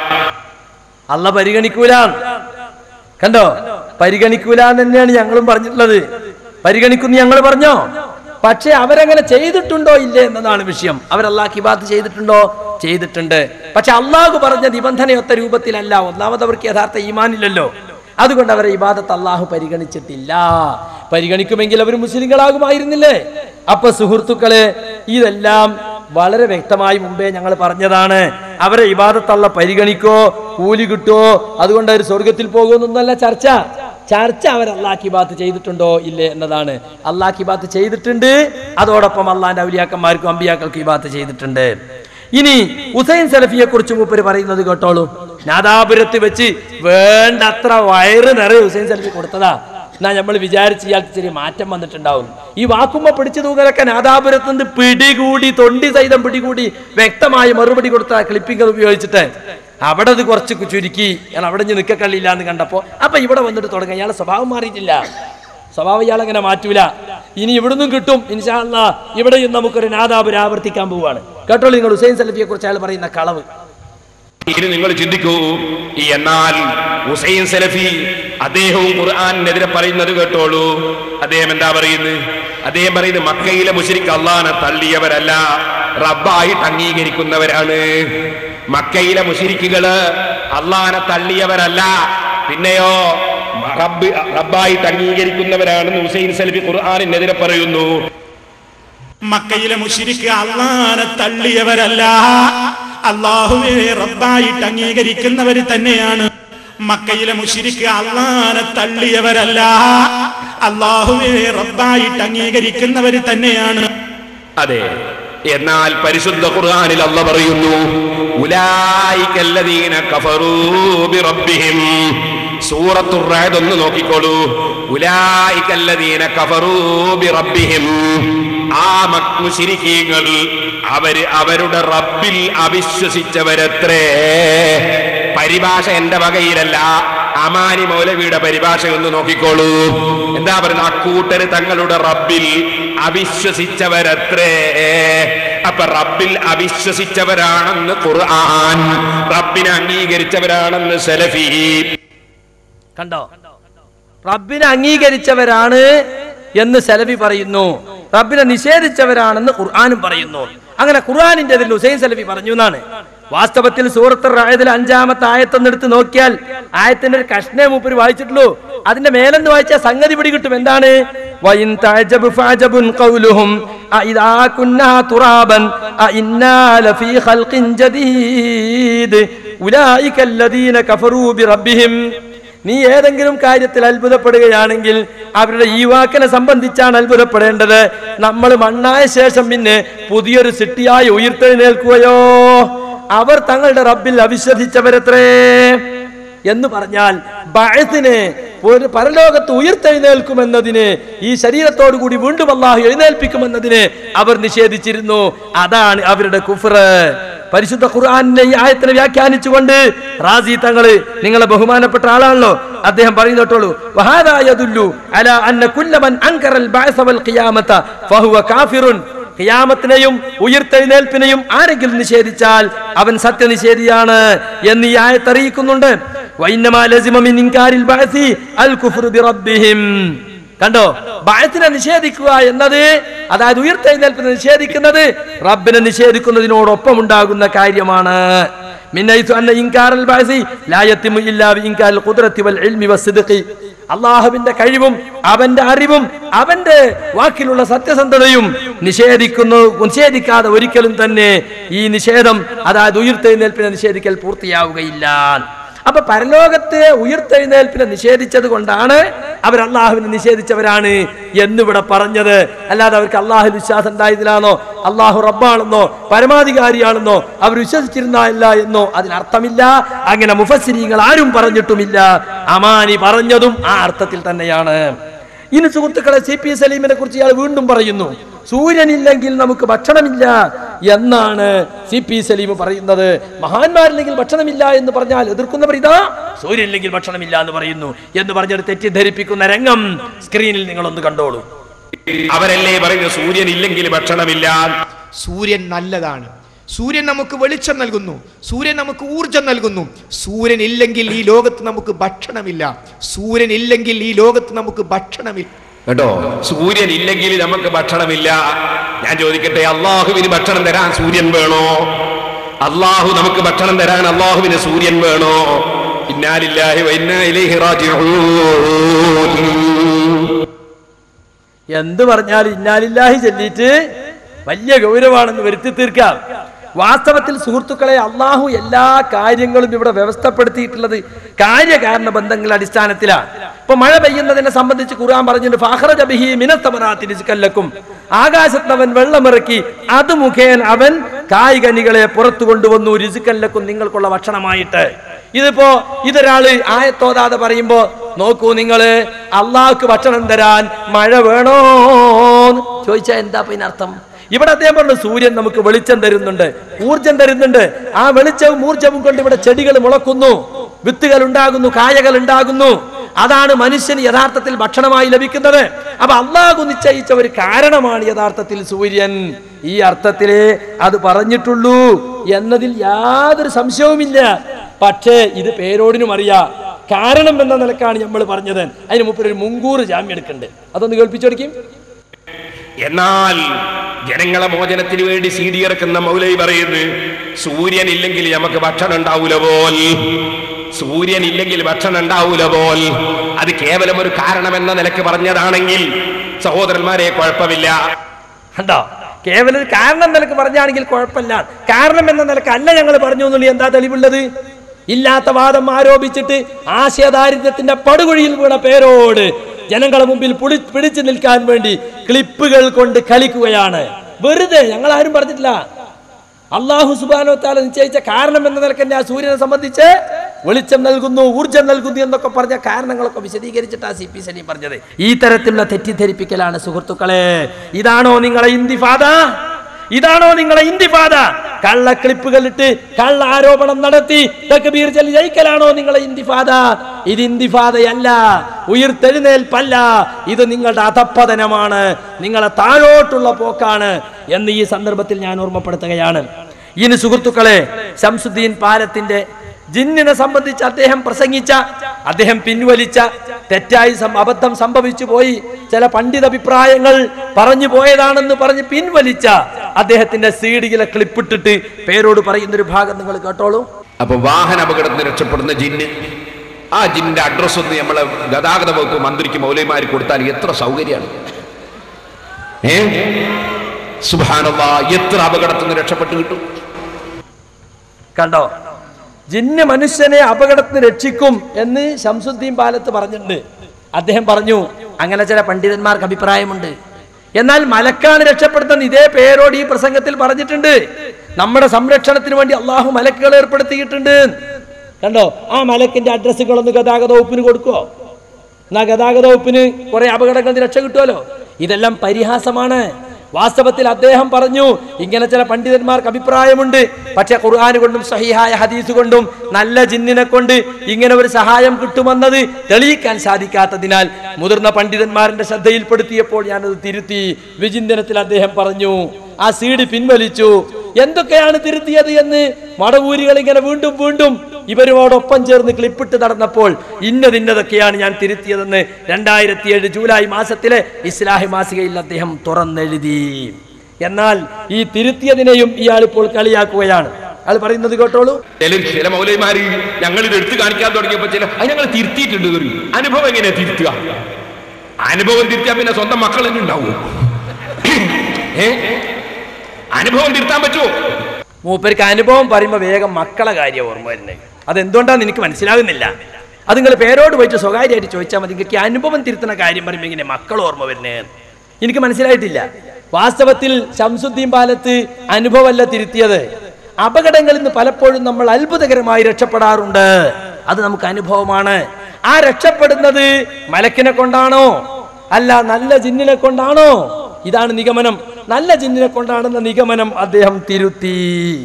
അള്ള പരിഗണിക്കൂല കണ്ടോ പരിഗണിക്കൂല എന്ന് തന്നെയാണ് ഞങ്ങളും പറഞ്ഞിട്ടുള്ളത് പരിഗണിക്കുന്നു ഞങ്ങൾ പറഞ്ഞോ പക്ഷെ അവരങ്ങനെ ചെയ്തിട്ടുണ്ടോ ഇല്ലേ എന്നതാണ് വിഷയം അവർ അള്ളാഹ് ഇബാത്ത് ചെയ്തിട്ടുണ്ടോ ചെയ്തിട്ടുണ്ട് പക്ഷെ അള്ളാഹു പറഞ്ഞ നിബന്ധനയൊത്ത രൂപത്തിലല്ല ഒന്നാമത് അവർക്ക് യഥാർത്ഥ ഈമാനില്ലല്ലോ അതുകൊണ്ട് അവരെ ഇബാദത്ത് അള്ളാഹു പരിഗണിച്ചിട്ടില്ല പരിഗണിക്കുമെങ്കിൽ അവർ മുസ്ലിങ്ങളാകുമായിരുന്നില്ലേ അപ്പൊ സുഹൃത്തുക്കളെ ഇതെല്ലാം വളരെ വ്യക്തമായി മുമ്പേ ഞങ്ങൾ പറഞ്ഞതാണ് അവരെ ഇബാദത്തള്ള പരിഗണിക്കോ കൂലി കിട്ടോ അതുകൊണ്ട് അവർ സ്വർഗത്തിൽ പോകുമെന്നൊന്നല്ല ചർച്ച ചർച്ച അവർ അള്ളാഹ് ഇബാത്ത് ചെയ്തിട്ടുണ്ടോ ഇല്ലേ എന്നതാണ് അള്ളാഹ് ഇബാത്ത് ചെയ്തിട്ടുണ്ട് അതോടൊപ്പം അള്ളാന്റെ ഔലിയാക്കന്മാർക്കും അമ്പിയാക്കൾക്കും ഇബാത്ത് ചെയ്തിട്ടുണ്ട് ഇനി ഹുസൈൻ സലഫിയെ കുറിച്ച് മൂപ്പര് പറയുന്നത് കേട്ടോളൂ നാദാപുരത്ത് വെച്ച് വേണ്ടത്ര വയറ് നിറയെ ഹുസൈൻ സലഫി കൊടുത്തതാ എന്നാ നമ്മൾ വിചാരിച്ച് ഇയാൾക്ക് ചെറിയ മാറ്റം വന്നിട്ടുണ്ടാവും ഈ വാക്കുമ്പോ പിടിച്ചു തൂങ്ങലൊക്കെ നാദാപുരത്ത് നിന്ന് പിടികൂടി തൊണ്ടി സഹിതം പിടികൂടി വ്യക്തമായ മറുപടി കൊടുത്ത ക്ലിപ്പിംഗ് ഉപയോഗിച്ചിട്ട് അവിടെ അത് കുറച്ച് ചുരുക്കി ഞാൻ അവിടെ നിന്ന് നിൽക്കക്കള്ളില്ല എന്ന് കണ്ടപ്പോ അപ്പൊ ഇവിടെ വന്നിട്ട് തുടങ്ങി ഇയാളെ സ്വഭാവം മാറിയിട്ടില്ല സ്വഭാവം ഇയാൾ അങ്ങനെ മാറ്റൂല ഇനി ഇവിടുന്നും കിട്ടും ഇൻഷാല്ല ഇവിടെയും നമുക്കൊരു നാദാപുരം ആവർത്തിക്കാൻ പോവാണ് കേട്ടോളൂ നിങ്ങൾ ഹുസൈൻ സലഫിയെ കുറിച്ച് അയാൾ പറയുന്ന കളവ് ഇനി നിങ്ങൾ ചിന്തിക്കൂ ഈ എന്നാൽ ഹുസൈൻ സലഫി അദ്ദേഹവും ഖുർആാനെതിരെ പറയുന്നത് കേട്ടോളൂ അദ്ദേഹം എന്താ പറയുന്നത് അദ്ദേഹം പറയുന്നത് മക്കയിലെ മുശരിക്ക് അള്ളാനെ തള്ളിയവരല്ല റബ്ബായിട്ട് അംഗീകരിക്കുന്നവരാണ് മക്കയിലെ മുശരിക്കുകള് അള്ളാനെ തള്ളിയവരല്ല പിന്നെയോ റബ്ബ് റബ്ബായിട്ട് അംഗീകരിക്കുന്നവരാണെന്ന് ഹുസൈൻ സലഫി ഖുർആാനെതിരെ പറയുന്നു മക്കയിലെ മുഷിരിക്ക് അള്ളാനെ തള്ളിയവരല്ല അള്ളാഹുവെ റബ്ബായിട്ട് അംഗീകരിക്കുന്നവർ തന്നെയാണ് മക്കയിലെ മുഷിരിക്ക് അള്ളാനെ തള്ളിയവരല്ല അള്ളാഹുവെ റബ്ബായിട്ട് അംഗീകരിക്കുന്നവർ തന്നെയാണ് അതെ എന്നാൽ പരിശുദ്ധ ഖുർആനിൽ അല്ല പറയുന്നു ഉലായിക്കല്ലദീന കഫറൂ ബിറബ്ബിഹിം സൂറത്തുർ റഅദ് ഒന്ന് നോക്കിക്കോളൂ ഉലായിക്കല്ലദീന കഫറൂ ബിറബ്ബിഹിം ആ മുശ്രിക്കീങ്ങൾ അവര് അവരുടെ റബ്ബിൽ അവിശ്വസിച്ചവരത്രേ പരിഭാഷ എന്റെ വകയിലല്ല അമാനി മൗലവിയുടെ പരിഭാഷ ഒന്ന് നോക്കിക്കോളൂ എന്താ പറയുന്നത് അക്കൂട്ടര് തങ്ങളുടെ റബ്ബിൽ അവിശ്വസിച്ചവരത്രേ അപ്പൊ റബ്ബിൽ അവിശ്വസിച്ചവരാണെന്ന് ഖുർആൻ റബ്ബിനെ അംഗീകരിച്ചവരാണെന്ന് സലഫി കണ്ടോ റബ്ബിനെ അംഗീകരിച്ചവരാണ് എന്ന് സലഫി പറയുന്നു റബ്ബിനെ നിഷേധിച്ചവരാണെന്ന് ഖുർആാനും പറയുന്നു അങ്ങനെ ഖുർആാനിന്റെ അതിൽ ഹുസൈൻ സലഫി പറഞ്ഞു എന്നാണ് വാസ്തവത്തിൽ സൂറത്ത് റായതിൽ അഞ്ചാമത്തെ ആയത്തൊന്ന് എടുത്ത് നോക്കിയാൽ ആയത്തിന്റെ ഒരു കഷ്ണേ മൂപ്പര് വായിച്ചിട്ടുള്ളൂ അതിന്റെ മേലെന്ന് വായിച്ചാൽ സംഗതി പിടികിട്ടും എന്താണ് വയിൻ തഅജബ് ഫഅജബുൻ ഖൗലുഹും അഇദാ കുന്നാ തുറാബൻ അഇന്നാ ലഫീ ഖൽഖിൻ ജദീദ് ഉലൈക അല്ലദീന കഫറൂ ബിറബ്ബിഹിം നീ ഏതെങ്കിലും കാര്യത്തിൽ അത്ഭുതപ്പെടുകയാണെങ്കിൽ അവരുടെ ഈ വാക്കിനെ സംബന്ധിച്ചാണ് അത്ഭുതപ്പെടേണ്ടത് നമ്മൾ മണ്ണായ ശേഷം പിന്നെ പുതിയൊരു സിട്ടിയായി ഉയർത്തെഴുന്നേൽക്കുകയോ അവർ തങ്ങളുടെ റബ്ബിൽ അവിശ്വസിച്ചവരത്രേ എന്ന് പറഞ്ഞാൽ ബഅസിനെ ഒരു പരലോകത്ത് ഉയർത്തെഴുന്നേൽക്കുമെന്നതിന് ഈ ശരീരത്തോടു കൂടി വീണ്ടും അള്ളാഹു എഴുന്നേൽപ്പിക്കുമെന്നതിന് അവർ നിഷേധിച്ചിരുന്നു അതാണ് അവരുടെ കുഫർ പരിശുദ്ധ ഖുർആാനിന്റെ ഈ ആയത്തിനെ വ്യാഖ്യാനിച്ചുകൊണ്ട് റാസി തങ്ങള് നിങ്ങളെ ബഹുമാനപ്പെട്ട ആളാണല്ലോ അദ്ദേഹം പറയുന്നോട്ടുള്ളൂ വഹാദായതുല്ലു അല അന്ന കുല്ലമൻ അൻകറൽ ബഅസ വൽ ഖിയാമത ഫഹുവ കാഫിറുൻ ഖിയാമത്തിനെയും ഉയർത്തെഴുന്നേൽപ്പിനെയും ആരെങ്കിലും നിഷേധിച്ചാൽ അവൻ സത്യനിഷേധിയാണ് എന്ന് ഈ ആയത്ത് അറിയിക്കുന്നുണ്ട് വൈന്നമാ ലസിമ മിൻ ഇൻകാരിൽ ബഅസി അൽ കുഫ്റു ബിറബ്ബിഹിം കണ്ടോ ബഅത്തിനെ നിഷേധിക്കുക എന്നത് അതായത് ഉയർത്തെഴുന്നേൽപ്പിനെ നിഷേധിക്കുന്നത് റബ്ബിനെ നിഷേധിക്കുന്നതിനോടൊപ്പം ഉണ്ടാകുന്ന കാര്യമാണ് من حيث أن إنكار البعث لا يتم إلا بإنكار القدرة والعلم والصدق അള്ളാഹുവിന്റെ കഴിവും അവന്റെ അറിവും അവന്റെ വാക്കിലുള്ള സത്യസന്ധതയും നിഷേധിക്കുന്നു നിഷേധിക്കാതെ ഒരിക്കലും തന്നെ ഈ നിഷേധം അതായത് ഉയർത്തെഴുന്നേൽപ്പിനെ നിഷേധിക്കൽ പൂർത്തിയാവുകയില്ല അപ്പൊ പരലോകത്തെ ഉയർത്തെഴുന്നേൽപ്പിനെ നിഷേധിച്ചത് കൊണ്ടാണ് അവർ അള്ളാഹുവിനെ നിഷേധിച്ചവരാണ് എന്നിവിടെ പറഞ്ഞത് അല്ലാതെ അവർക്ക് അള്ളാഹു വിശ്വാസം ഉണ്ടായതിലാണോ അള്ളാഹു റബ്ബാണെന്നോ പരമാധികാരിയാണെന്നോ അവർ വിശ്വസിച്ചിരുന്നില്ല എന്നോ അതിനർത്ഥമില്ല അങ്ങനെ മുഫസ്സിരിങ്ങൾ ആരും പറഞ്ഞിട്ടുമില്ല അമാനി പറഞ്ഞതും ആ അർത്ഥത്തിൽ തന്നെയാണ് ഇനി സുഹൃത്തുക്കളെ സി പി സലീമിനെ കുറിച്ച് ഇയാൾ വീണ്ടും പറയുന്നു സൂര്യനില്ലെങ്കിൽ നമുക്ക് ഭക്ഷണമില്ല എന്നാണ് സി പി സലീം പറയുന്നത് മഹാന്മാരില്ലെങ്കിൽ ഭക്ഷണമില്ല എന്ന് പറഞ്ഞാൽ എതിർക്കുന്നവർ ഇതാ സൂര്യനില്ലെങ്കിൽ ഭക്ഷണമില്ല എന്ന് പറയുന്നു എന്ന് പറഞ്ഞൊരു തെറ്റിദ്ധരിപ്പിക്കുന്ന രംഗം സ്ക്രീനിൽ നിങ്ങളൊന്ന് കണ്ടോളൂ അവരല്ലേ പറയുന്നത് സൂര്യൻ ഇല്ലെങ്കിൽ ഭക്ഷണമില്ല സൂര്യൻ നല്ലതാണ് സൂര്യൻ നമുക്ക് വെളിച്ചം നൽകുന്നു സൂര്യൻ നമുക്ക് ഊർജം നൽകുന്നു സൂര്യൻ ഇല്ലെങ്കിൽ ഈ ലോകത്ത് നമുക്ക് ഭക്ഷണമില്ല സൂര്യൻ ഇല്ലെങ്കിൽ ഈ ലോകത്ത് നമുക്ക് ഭക്ഷണമില്ല കേട്ടോ സൂര്യൻ ഇല്ലെങ്കിൽ നമുക്ക് ഭക്ഷണമില്ല ഞാൻ ചോദിക്കട്ടെ അള്ളാഹുവിന് ഭക്ഷണം തരാൻ സൂര്യൻ വേണോ അള്ളാഹു നമുക്ക് ഭക്ഷണം തരാൻ അള്ളാഹുവിന് സൂര്യൻ വേണോ ഇന്നാലില്ലാഹി വ ഇന്നാ ഇലൈഹി റാജിഊൻ എന്ത് പറഞ്ഞാൽ ഇന്നാലില്ലാഹി ചൊല്ലിയിട്ട് വലിയ ഗൗരവമാണെന്ന് വരുത്തി തീർക്കാം വാസ്തവത്തിൽ സുഹൃത്തുക്കളെ അള്ളാഹു എല്ലാ കാര്യങ്ങളും ഇവിടെ വ്യവസ്ഥപ്പെടുത്തിയിട്ടുള്ളത് കാര്യകാരണ ബന്ധങ്ങളുടെ അടിസ്ഥാനത്തിലാണ് ഇപ്പൊ മഴ പെയ്യുന്നതിനെ സംബന്ധിച്ച് ഖുർആൻ പറഞ്ഞിട്ടുണ്ട് ഫാഹ്റജ ബിഹി മിനത്തമറാത്തി രിസ്കല്ലക്കും ആകാശത്തവൻ വെള്ളമിറക്കി അത് മുഖേന അവൻ കായികനികളെ പുറത്തു കൊണ്ടുവന്നു രിസുക്കല്ലക്കും നിങ്ങൾക്കുള്ള ഭക്ഷണമായിട്ട് ഇതിപ്പോ ഇതൊരാള് ആയത്തോതാതെ പറയുമ്പോ നോക്കൂ നിങ്ങള് അള്ളാഹ്ക്ക് ഭക്ഷണം തരാൻ മഴ വേണോ ചോദിച്ചാ എന്താ പിന്നെ അർത്ഥം ഇവിടെ അദ്ദേഹം പറഞ്ഞു സൂര്യൻ നമുക്ക് വെളിച്ചം തരുന്നുണ്ട് ഊർജം തരുന്നുണ്ട് ആ വെളിച്ചവും ഊർജവും കൊണ്ട് ഇവിടെ ചെടികൾ മുളക്കുന്നു വിത്തുകൾ ഉണ്ടാകുന്നു കായകൾ ഉണ്ടാകുന്നു അതാണ് മനുഷ്യന് യഥാർത്ഥത്തിൽ ഭക്ഷണമായി ലഭിക്കുന്നത് അപ്പൊ അള്ളാഹു നിശ്ചയിച്ച ഒരു കാരണമാണ് യഥാർത്ഥത്തിൽ സൂര്യൻ ഈ അർത്ഥത്തിലേ അത് പറഞ്ഞിട്ടുള്ളൂ എന്നതിൽ യാതൊരു സംശയവുമില്ല പക്ഷേ ഇത് പേരോടിനും അറിയാം കാരണം എന്ന നിലക്കാണ് നമ്മൾ പറഞ്ഞത് അതിന് മുമ്പ് ഒരു മുങ്കൂർ ജാമ്യം എടുക്കണ്ടേ അതൊന്ന് കേൾപ്പിച്ചോടിക്കും എന്നാൽ ജനങ്ങളെ മോചനത്തിന് വേണ്ടി സി ഡി ഇറക്കുന്ന മൗലൈ പറയുന്നു സൂര്യൻ ഇല്ലെങ്കിൽ നമുക്ക് ഭക്ഷണം ഉണ്ടാവൂല പോൽ സൂര്യൻ ഇല്ലെങ്കിൽ ഭക്ഷണം ഉണ്ടാവൂല പോൽ അത് കേവലം ഒരു കാരണം എന്ന നിലക്ക് പറഞ്ഞതാണെങ്കിൽ സഹോദരന്മാരെ കുഴപ്പമില്ല കണ്ടോ കേവലം ഒരു കാരണം നിലക്ക് പറഞ്ഞാണെങ്കിൽ കുഴപ്പമില്ല കാരണം എന്ന നിലക്ക് അല്ല ഞങ്ങൾ പറഞ്ഞു എന്നുള്ളി എന്താ തെളിവുള്ളത് ഇല്ലാത്ത വാദം ആരോപിച്ചിട്ട് ആശയദാരിദ്ര്യത്തിന്റെ പടുകുഴിയിൽ വീണ പേരോട് ജനങ്ങളെ മുമ്പിൽ പുടി പിടിച്ചു നിൽക്കാൻ വേണ്ടി ക്ലിപ്പുകൾ കൊണ്ട് കളിക്കുകയാണ് വെറുതെ ഞങ്ങൾ ആരും പറഞ്ഞിട്ടില്ല അള്ളാഹു സുബാനോ താല നിശ്ചയിച്ച കാരണം എന്ന നിലക്ക് തന്നെ ആ സൂര്യനെ സംബന്ധിച്ച് വെളിച്ചം നൽകുന്നു ഊർജം നൽകുന്നു എന്നൊക്കെ പറഞ്ഞ കാരണങ്ങളൊക്കെ വിശദീകരിച്ചിട്ടാ സി പി സലീം പറഞ്ഞത് ഈ തരത്തിലുള്ള തെറ്റിദ്ധരിപ്പിക്കലാണ് സുഹൃത്തുക്കളെ ഇതാണോ നിങ്ങളെ ഇന്തിഫാദ ഇതാണോ നിങ്ങളെ ഇന്തിഫാദ കള്ള ക്ലിപ്പുകൾ ഇട്ട് കള്ള ആരോപണം നടത്തി തക്ബീർ ചൊല്ലി ജയിക്കലാണോ നിങ്ങളെ ഇന്തിഫാദ ഇത് ഇന്തിഫാദയല്ല ഉയർത്തെഴുന്നേൽപ്പല്ല ഇത് നിങ്ങളുടെ അധപ്പതനമാണ് നിങ്ങളെ താഴോട്ടുള്ള പോക്കാണ് എന്ന് ഈ സന്ദർഭത്തിൽ ഞാൻ ഓർമ്മപ്പെടുത്തുകയാണ് ഇനി സുഹൃത്തുക്കളെ ശംസുദ്ദീൻ പാലത്തിന്റെ ജിന്നിനെ സംബന്ധിച്ച് അദ്ദേഹം പ്രസംഗിച്ച അദ്ദേഹം പിൻവലിച്ച തെറ്റായി സം- അബദ്ധം സംഭവിച്ചു പോയി ചില പണ്ഡിത അഭിപ്രായങ്ങൾ പറഞ്ഞു പോയതാണെന്ന് പറഞ്ഞ് പിൻവലിച്ച അദ്ദേഹത്തിന്റെ സീഡിയിലെ ക്ലിപ്പിട്ടിട്ട് പേരോട് പറയുന്ന ഒരു ഭാഗം നിങ്ങൾ കേട്ടോളൂ അപ്പൊ വാഹന അപകടത്തിൽ നിന്ന് രക്ഷപ്പെടുന്ന ജിന്ന് ആ ജിന്നിന്റെ അഡ്രസ് ഒന്ന് നമ്മളെ ഗതാഗത വകുപ്പ് മന്ത്രിക്ക് മൗലൈമാര് കൊടുത്താൽ എത്ര സൗകര്യമാണ് ഏ സുബാനല്ലാ എത്ര അപകടത്തിൽ നിന്ന് രക്ഷപ്പെട്ട് കിട്ടും കണ്ടോ ജിന്ന് മനുഷ്യനെ അപകടത്തിന് രക്ഷിക്കും എന്ന് ശംസുദ്ദീൻ പാലത്ത് പറഞ്ഞിട്ടുണ്ട് അദ്ദേഹം പറഞ്ഞു അങ്ങനെ ചില പണ്ഡിതന്മാർക്ക് അഭിപ്രായമുണ്ട് എന്നാൽ മലക്കാണ് രക്ഷപ്പെടുത്തുന്ന ഇതേ പേരോട് ഈ പ്രസംഗത്തിൽ പറഞ്ഞിട്ടുണ്ട് നമ്മുടെ സംരക്ഷണത്തിന് വേണ്ടി അള്ളാഹു മലക്കുകൾ ഏർപ്പെടുത്തിയിട്ടുണ്ട് കണ്ടോ ആ മലക്കിന്റെ അഡ്രസ്സുകളൊന്ന് ഗതാഗത വകുപ്പിന് കൊടുക്കുവോ എന്നാ ഗതാഗത വകുപ്പിന് കുറെ അപകടങ്ങളിൽ നിന്ന് രക്ഷ കിട്ടുമല്ലോ ഇതെല്ലാം പരിഹാസമാണ് വാസ്തവത്തിൽ അദ്ദേഹം പറഞ്ഞു ഇങ്ങനെ ചില പണ്ഡിതന്മാർക്ക് അഭിപ്രായമുണ്ട് പക്ഷെ ഖുർആൻ കൊണ്ടും സഹിഹായ ഹദീസ് കൊണ്ടും നല്ല ജിന്നിനെ കൊണ്ട് ഇങ്ങനെ ഒരു സഹായം കിട്ടുമെന്നത് തെളിയിക്കാൻ സാധിക്കാത്തതിനാൽ മുതിർന്ന പണ്ഡിതന്മാരുടെ ശ്രദ്ധയിൽപ്പെടുത്തിയപ്പോൾ ഞാനത് തിരുത്തി വിചിന്തനത്തിൽ അദ്ദേഹം പറഞ്ഞു ആ സീഡ് പിൻവലിച്ചു എന്തൊക്കെയാണ് തിരുത്തിയത് എന്ന് മടവൂരികൾ ഇങ്ങനെ വീണ്ടും വീണ്ടും ഇവരോടൊപ്പം ചേർന്ന് ക്ലിപ്പിട്ട് നടന്നപ്പോൾ ഇന്നതിന്നതൊക്കെയാണ് ഞാൻ തിരുത്തിയതെന്ന് രണ്ടായിരത്തി ഏഴ് ജൂലൈ മാസത്തിലെ ഇസ്ലാഹി മാസികയിൽ അദ്ദേഹം തുറന്നെഴുതി എന്നാൽ ഈ തിരുത്തിയതിനെയും ഇയാൾ ഇപ്പോൾ കളിയാക്കുകയാണ് അയാൾ പറയുന്നത് കേട്ടോളൂ ചില ചില മൗലൈമാര് ഞങ്ങൾ ഇത് എടുത്തു കാണിക്കാൻ തുടങ്ങിയപ്പോ ചില അത് ഞങ്ങൾ തിരുത്തിയിട്ടുണ്ട് എന്ന് പറയും. അനുഭവം എങ്ങനെയാ തിരുത്തുക അനുഭവം തിരുത്തിയാ പിന്നെ സ്വന്തം മക്കൾ തന്നെ ഉണ്ടാവൂ ഏ അനുഭവം തിരുത്താൻ പറ്റുമോ മൂപ്പർക്ക് അനുഭവം പറയുമ്പോൾ വേഗം മക്കളെ കാര്യം ഓർമ്മ വരുന്നത് അതെന്തുകൊണ്ടാന്ന് എനിക്ക് മനസ്സിലാകുന്നില്ല അത് നിങ്ങൾ പേരോട് പോയിട്ട് സ്വകാര്യമായിട്ട് ചോദിച്ചാൽ മതി നിങ്ങൾക്ക് ഈ അനുഭവം തിരുത്തുന്ന കാര്യം പറയുമ്പോൾ ഇങ്ങനെ മക്കൾ ഓർമ്മ വരുന്നേ എനിക്ക് മനസ്സിലായിട്ടില്ല വാസ്തവത്തിൽ ശംസുദ്ദീൻ പാലത്ത് അനുഭവമല്ല തിരുത്തിയത് അപകടങ്ങളിൽ നിന്ന് പലപ്പോഴും നമ്മൾ അത്ഭുതകരമായി രക്ഷപ്പെടാറുണ്ട് അത് നമുക്ക് അനുഭവമാണ് ആ രക്ഷപ്പെടുന്നത് മലക്കിനെ കൊണ്ടാണോ അല്ല നല്ല ജിന്നിനെ കൊണ്ടാണോ ഇതാണ് നിഗമനം നല്ല ജിന്നിനെ കൊണ്ടാണെന്ന നിഗമനം അദ്ദേഹം തിരുത്തി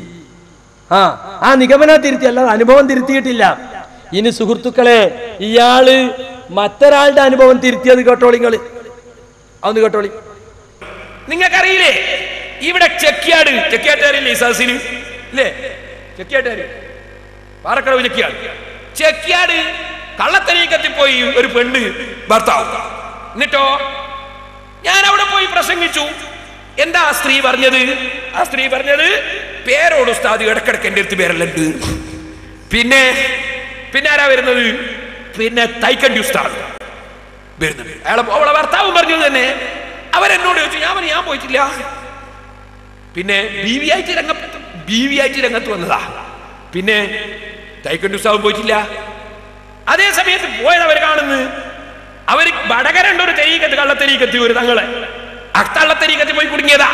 ആ ആ നിഗമനം തിരുത്തി അല്ലാതെ അനുഭവം തിരുത്തിയിട്ടില്ല ഇനി സുഹൃത്തുക്കളെ ഇയാള് മറ്റൊരാളുടെ അനുഭവം തിരുത്തിയത് കേട്ടോളിങ്ങള് അതൊന്ന് കേട്ടോളി നിങ്ങൾക്കറിയില്ലേ ഇവിടെ ചെക്കിയാട് ചെക്കിയാട്ട് അറിയില്ലേ ഈ സദസ്സിന് ഇല്ലേ ചെക്കിയാട്ട് അറിയും പാറക്കടവ് ചെക്കിയാട് ചെക്കിയാട് കള്ളത്തരീക്കത്തിൽ പോയി ഒരു പെണ്ണ് ഭർത്താവ് എന്നിട്ടോ ഞാൻ അവിടെ പോയി പ്രസംഗിച്ചു എന്താ ആ സ്ത്രീ പറഞ്ഞത് ആ സ്ത്രീ പറഞ്ഞത് പേരോട് ഉസ്താദ് ഇടക്കിടക്ക് എൻ്റെ അടുത്ത് പേരല്ലുണ്ട് പിന്നെ പിന്നെ ആരാ വരുന്നത് പിന്നെ തൈക്കണ്ടി ഉസ്താദ് വരുന്നത് അയാളെ അവളെ ഭർത്താവും പറഞ്ഞത് തന്നെ അവരെന്നോട് ചോദിച്ചു ഞാൻ പറഞ്ഞു ഞാൻ പോയിട്ടില്ല പിന്നെ ബി വി ആയിട്ട് രംഗത്ത് ബി വി ആയിട്ട് രംഗത്ത് വന്നതാ പിന്നെ തൈക്കണ്ടി ഉത്സവം പോയിട്ടില്ല അതേ സമയത്ത് പോയത് അവർ കാണുന്നു അവര് വടകരണ്ട ഒരു തെരീക്കത്ത് കള്ളത്തെരീക്കത്ത് ഒരു തങ്ങളെ ആ കള്ളത്തെരീക്കത്ത് പോയി കുടുങ്ങിയതാ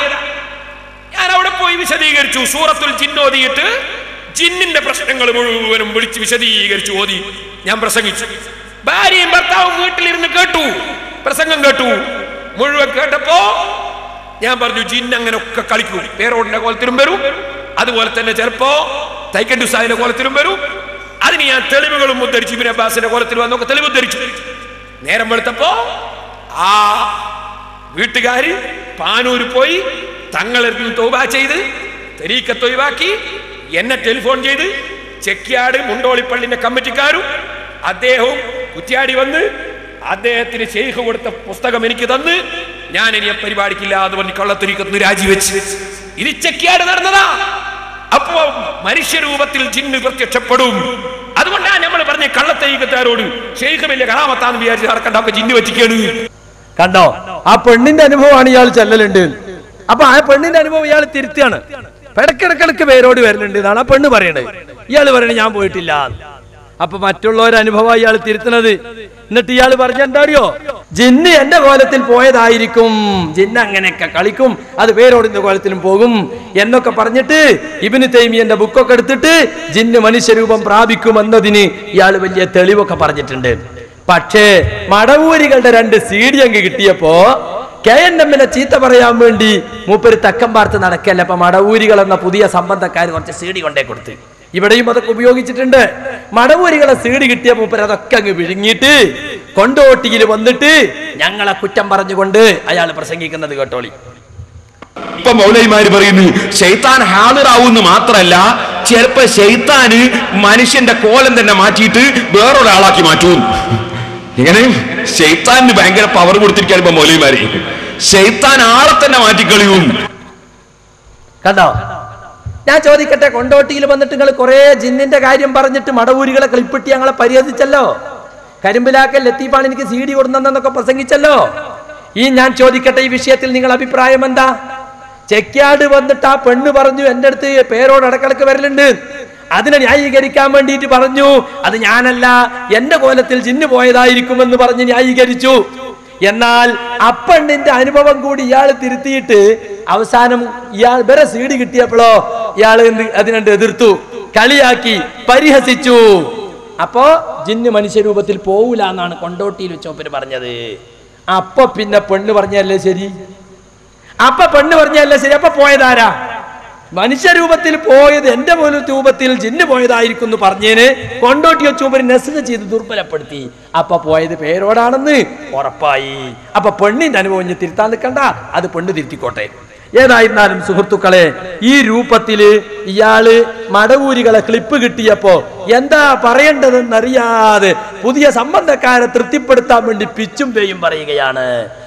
ഞാൻ അവിടെ പോയി വിശദീകരിച്ചു സൂറത്തുൽ ജിന്നോതിയിട്ട് ജിന്നിന്റെ പ്രശ്നങ്ങൾ മുഴുവനും വിളിച്ച് വിശദീകരിച്ചു ഓതി ഞാൻ പ്രസംഗിച്ചു ഭാര്യയും ഭർത്താവും വീട്ടിലിരുന്ന് കേട്ടു പ്രസംഗം കേട്ടു മുഴുവൻ കേട്ടപ്പോ ഞാൻ പറഞ്ഞു ജിൻ അങ്ങനെ ഒക്കെ കളിക്കും പേരോടിന്റെ കോലത്തിലും വരും അതുപോലെ തന്നെ ചിലപ്പോ തൈക്കൻഡു സാഹിന്റെ കോലത്തിലും വരും അതിന് ഞാൻ തെളിവുകളും ഉദ്ധരിച്ചു ഇബിൻ അബ്ബാസിന്റെ കോലത്തിൽ വന്നൊക്കെ തെളിവ് ഉദ്ധരിച്ചു നേരം വെളുത്തപ്പോ ആ വീട്ടുകാര് പാനൂര് പോയി തങ്ങളിൽ നിന്ന് തോബ ചെയ്ത് തെരീക്കത്ത് ഒഴിവാക്കി എന്നെ ടെലിഫോൺ ചെയ്ത് ചെക്കിയാട് മുണ്ടോളിപ്പള്ളിന്റെ കമ്മിറ്റിക്കാരും അദ്ദേഹവും കുറ്റ്യാടി വന്ന് അദ്ദേഹത്തിന് ഷെയ്ഖ് കൊടുത്ത പുസ്തകം എനിക്ക് തന്ന് ഞാൻ ഇനി ആ പരിപാടിക്കില്ല എന്ന് പറഞ്ഞ് കള്ളത്തൊരിക്കത്ത് രാജിവെച്ച് ഇത് ചെക്കിയാട് നടന്നതാ അപ്പോ മനുഷ്യരൂപത്തിൽ ജിന്ന് പ്രത്യക്ഷപ്പെടും അതുകൊണ്ടാണ് നമ്മൾ പറഞ്ഞ കള്ളത്തൈകത്താരോട് ഷെയ്ഖ് വലിയ കറാമത്താന്ന് വിചാരിച്ച് നടക്കണ്ട ജിന്ന് വെച്ചിക്കാണ് കണ്ടോ ആ പെണ്ണിന്റെ അനുഭവമാണ് ഇയാൾ ചെല്ലലുണ്ട് അപ്പൊ ആ പെണ്ണിന്റെ അനുഭവം ഇയാൾ തിരുത്തിയാണ് ഇടക്കിടക്കിടക്ക് പേരോട് വരലുണ്ട് എന്നാണ് ആ പെണ്ണ് പറയണത് ഇയാൾ പറയണത് ഞാൻ പോയിട്ടില്ല അപ്പൊ മറ്റുള്ളവരുടെ അനുഭവം ഇയാൾ തിരുത്തുന്നത് എന്നിട്ട് ഇയാൾ പറഞ്ഞ എന്താ അറിയോ ജിന്ന് എന്റെ കോലത്തിൽ പോയതായിരിക്കും ജിന്ന് അങ്ങനെയൊക്കെ കളിക്കും അത് പേരോടിന്റെ കോലത്തിലും പോകും എന്നൊക്കെ പറഞ്ഞിട്ട് ഇബിന് തൈമിയന്റെ ബുക്കൊക്കെ എടുത്തിട്ട് ജിന്ന് മനുഷ്യരൂപം പ്രാപിക്കും എന്നതിന് ഇയാൾ വലിയ തെളിവൊക്കെ പറഞ്ഞിട്ടുണ്ട് പക്ഷേ മടവൂരികളുടെ രണ്ട് സീഡി അങ്ങ് കിട്ടിയപ്പോ കെ എൻ എമ്മിനെ ചീത്ത പറയാൻ വേണ്ടി മൂപ്പര് തക്കം പാർത്ത് നടക്കല്ല അപ്പൊ മടവൂരികൾ എന്ന പുതിയ സംബന്ധക്കാർ കുറച്ച് സീഡി കൊണ്ടേ കൊടുത്ത് ഇവിടെയും അതൊക്കെ ഉപയോഗിച്ചിട്ടുണ്ട് മടവൂരികളെ സീഡി കിട്ടിയ മൂപ്പര് അതൊക്കെ അങ്ങ് വിഴുങ്ങിയിട്ട് കൊണ്ടോട്ടിയിൽ വന്നിട്ട് ഞങ്ങളെ കുറ്റം പറഞ്ഞുകൊണ്ട് അയാൾ പ്രസംഗിക്കുന്നത് കേട്ടോളി ഇപ്പൊ മൗലൈമാര് പറയുന്നു ഷെയ്ത്താൻ ഹാദിറാവൂന്ന് മാത്രല്ല ചിലപ്പോ ഷെയ്ത്താന് മനുഷ്യന്റെ കോലം തന്നെ മാറ്റിയിട്ട് വേറൊരാളാക്കി മാറ്റും ഇങ്ങനെ ഷെയ്ത്താനിന് ഭയങ്കര പവർ കൊടുത്തിരിക്കാൻ ഇപ്പൊ മൗലൈമാര് ഷെയ്ത്താൻ ആളെ തന്നെ മാറ്റിക്കളിയും കണ്ടോ ഞാൻ ചോദിക്കട്ടെ കൊണ്ടോട്ടിയിൽ വന്നിട്ട് നിങ്ങൾ കുറെ ജിന്നിന്റെ കാര്യം പറഞ്ഞിട്ട് മടവൂരികളെ ക്ലിപ്പിട്ടി ഞങ്ങളെ പരിഹസിച്ചല്ലോ കരിമ്പിലാക്കൽ ലത്തീഫാണ് എനിക്ക് സി ഡി കൊടുന്നെന്നൊക്കെ പ്രസംഗിച്ചല്ലോ ഈ ഞാൻ ചോദിക്കട്ടെ ഈ വിഷയത്തിൽ നിങ്ങൾ അഭിപ്രായം എന്താ ചെക്യാട് വന്നിട്ട് ആ പെണ്ണ് പറഞ്ഞു എൻ്റെ അടുത്ത് പേരോട് ഇടക്കിടക്ക് വരലുണ്ട് അതിനെ ന്യായീകരിക്കാൻ വേണ്ടിയിട്ട് പറഞ്ഞു അത് ഞാനല്ല എന്റെ കോലത്തിൽ ജിന്ന് പോയതായിരിക്കുമെന്ന് പറഞ്ഞ് ന്യായീകരിച്ചു എന്നാൽ അപ്പണ്ണിന്റെ അനുഭവം കൂടി ഇയാൾ തിരുത്തിയിട്ട് അവസാനം ഇയാൾ വരെ സീഡ് കിട്ടിയപ്പോഴോ ഇയാൾ എന്ത് അതിനെ എതിർത്തു കളിയാക്കി പരിഹസിച്ചു അപ്പോ ജിന്ന് മനുഷ്യരൂപത്തിൽ പോവൂല എന്നാണ് കൊണ്ടോട്ടിയിൽ വെച്ചോപ്പര് പറഞ്ഞത് അപ്പൊ പിന്നെ പെണ്ണ് പറഞ്ഞല്ലേ ശരി അപ്പൊ പെണ്ണ് പറഞ്ഞല്ലേ ശരി അപ്പൊ പോയതാരാ മനുഷ്യരൂപത്തിൽ പോയത് എന്റെ പോലും രൂപത്തിൽ ജിന്ന് പോയതായിരിക്കും എന്ന് പറഞ്ഞേന് കൊണ്ടോട്ടി വെച്ചൂപ്പര് നെസ്സ ചെയ്ത് ദുർബലപ്പെടുത്തി അപ്പൊ പോയത് പേരോടാണെന്ന് ഉറപ്പായി അപ്പൊ പെണ്ണിന്റെ അനുഭവം ഇനി തിരുത്താൻ നിൽക്കണ്ട അത് പെണ്ണ് തിരുത്തിക്കോട്ടെ ഏതായിരുന്നാലും സുഹൃത്തുക്കളെ ഈ രൂപത്തില് ഇയാള് മടവൂരികളെ ക്ലിപ്പ് കിട്ടിയപ്പോ എന്താ പറയേണ്ടതെന്നറിയാതെ പുതിയ സംബന്ധക്കാരെ തൃപ്തിപ്പെടുത്താൻ വേണ്ടി പിച്ചും പേയും പറയുകയാണ്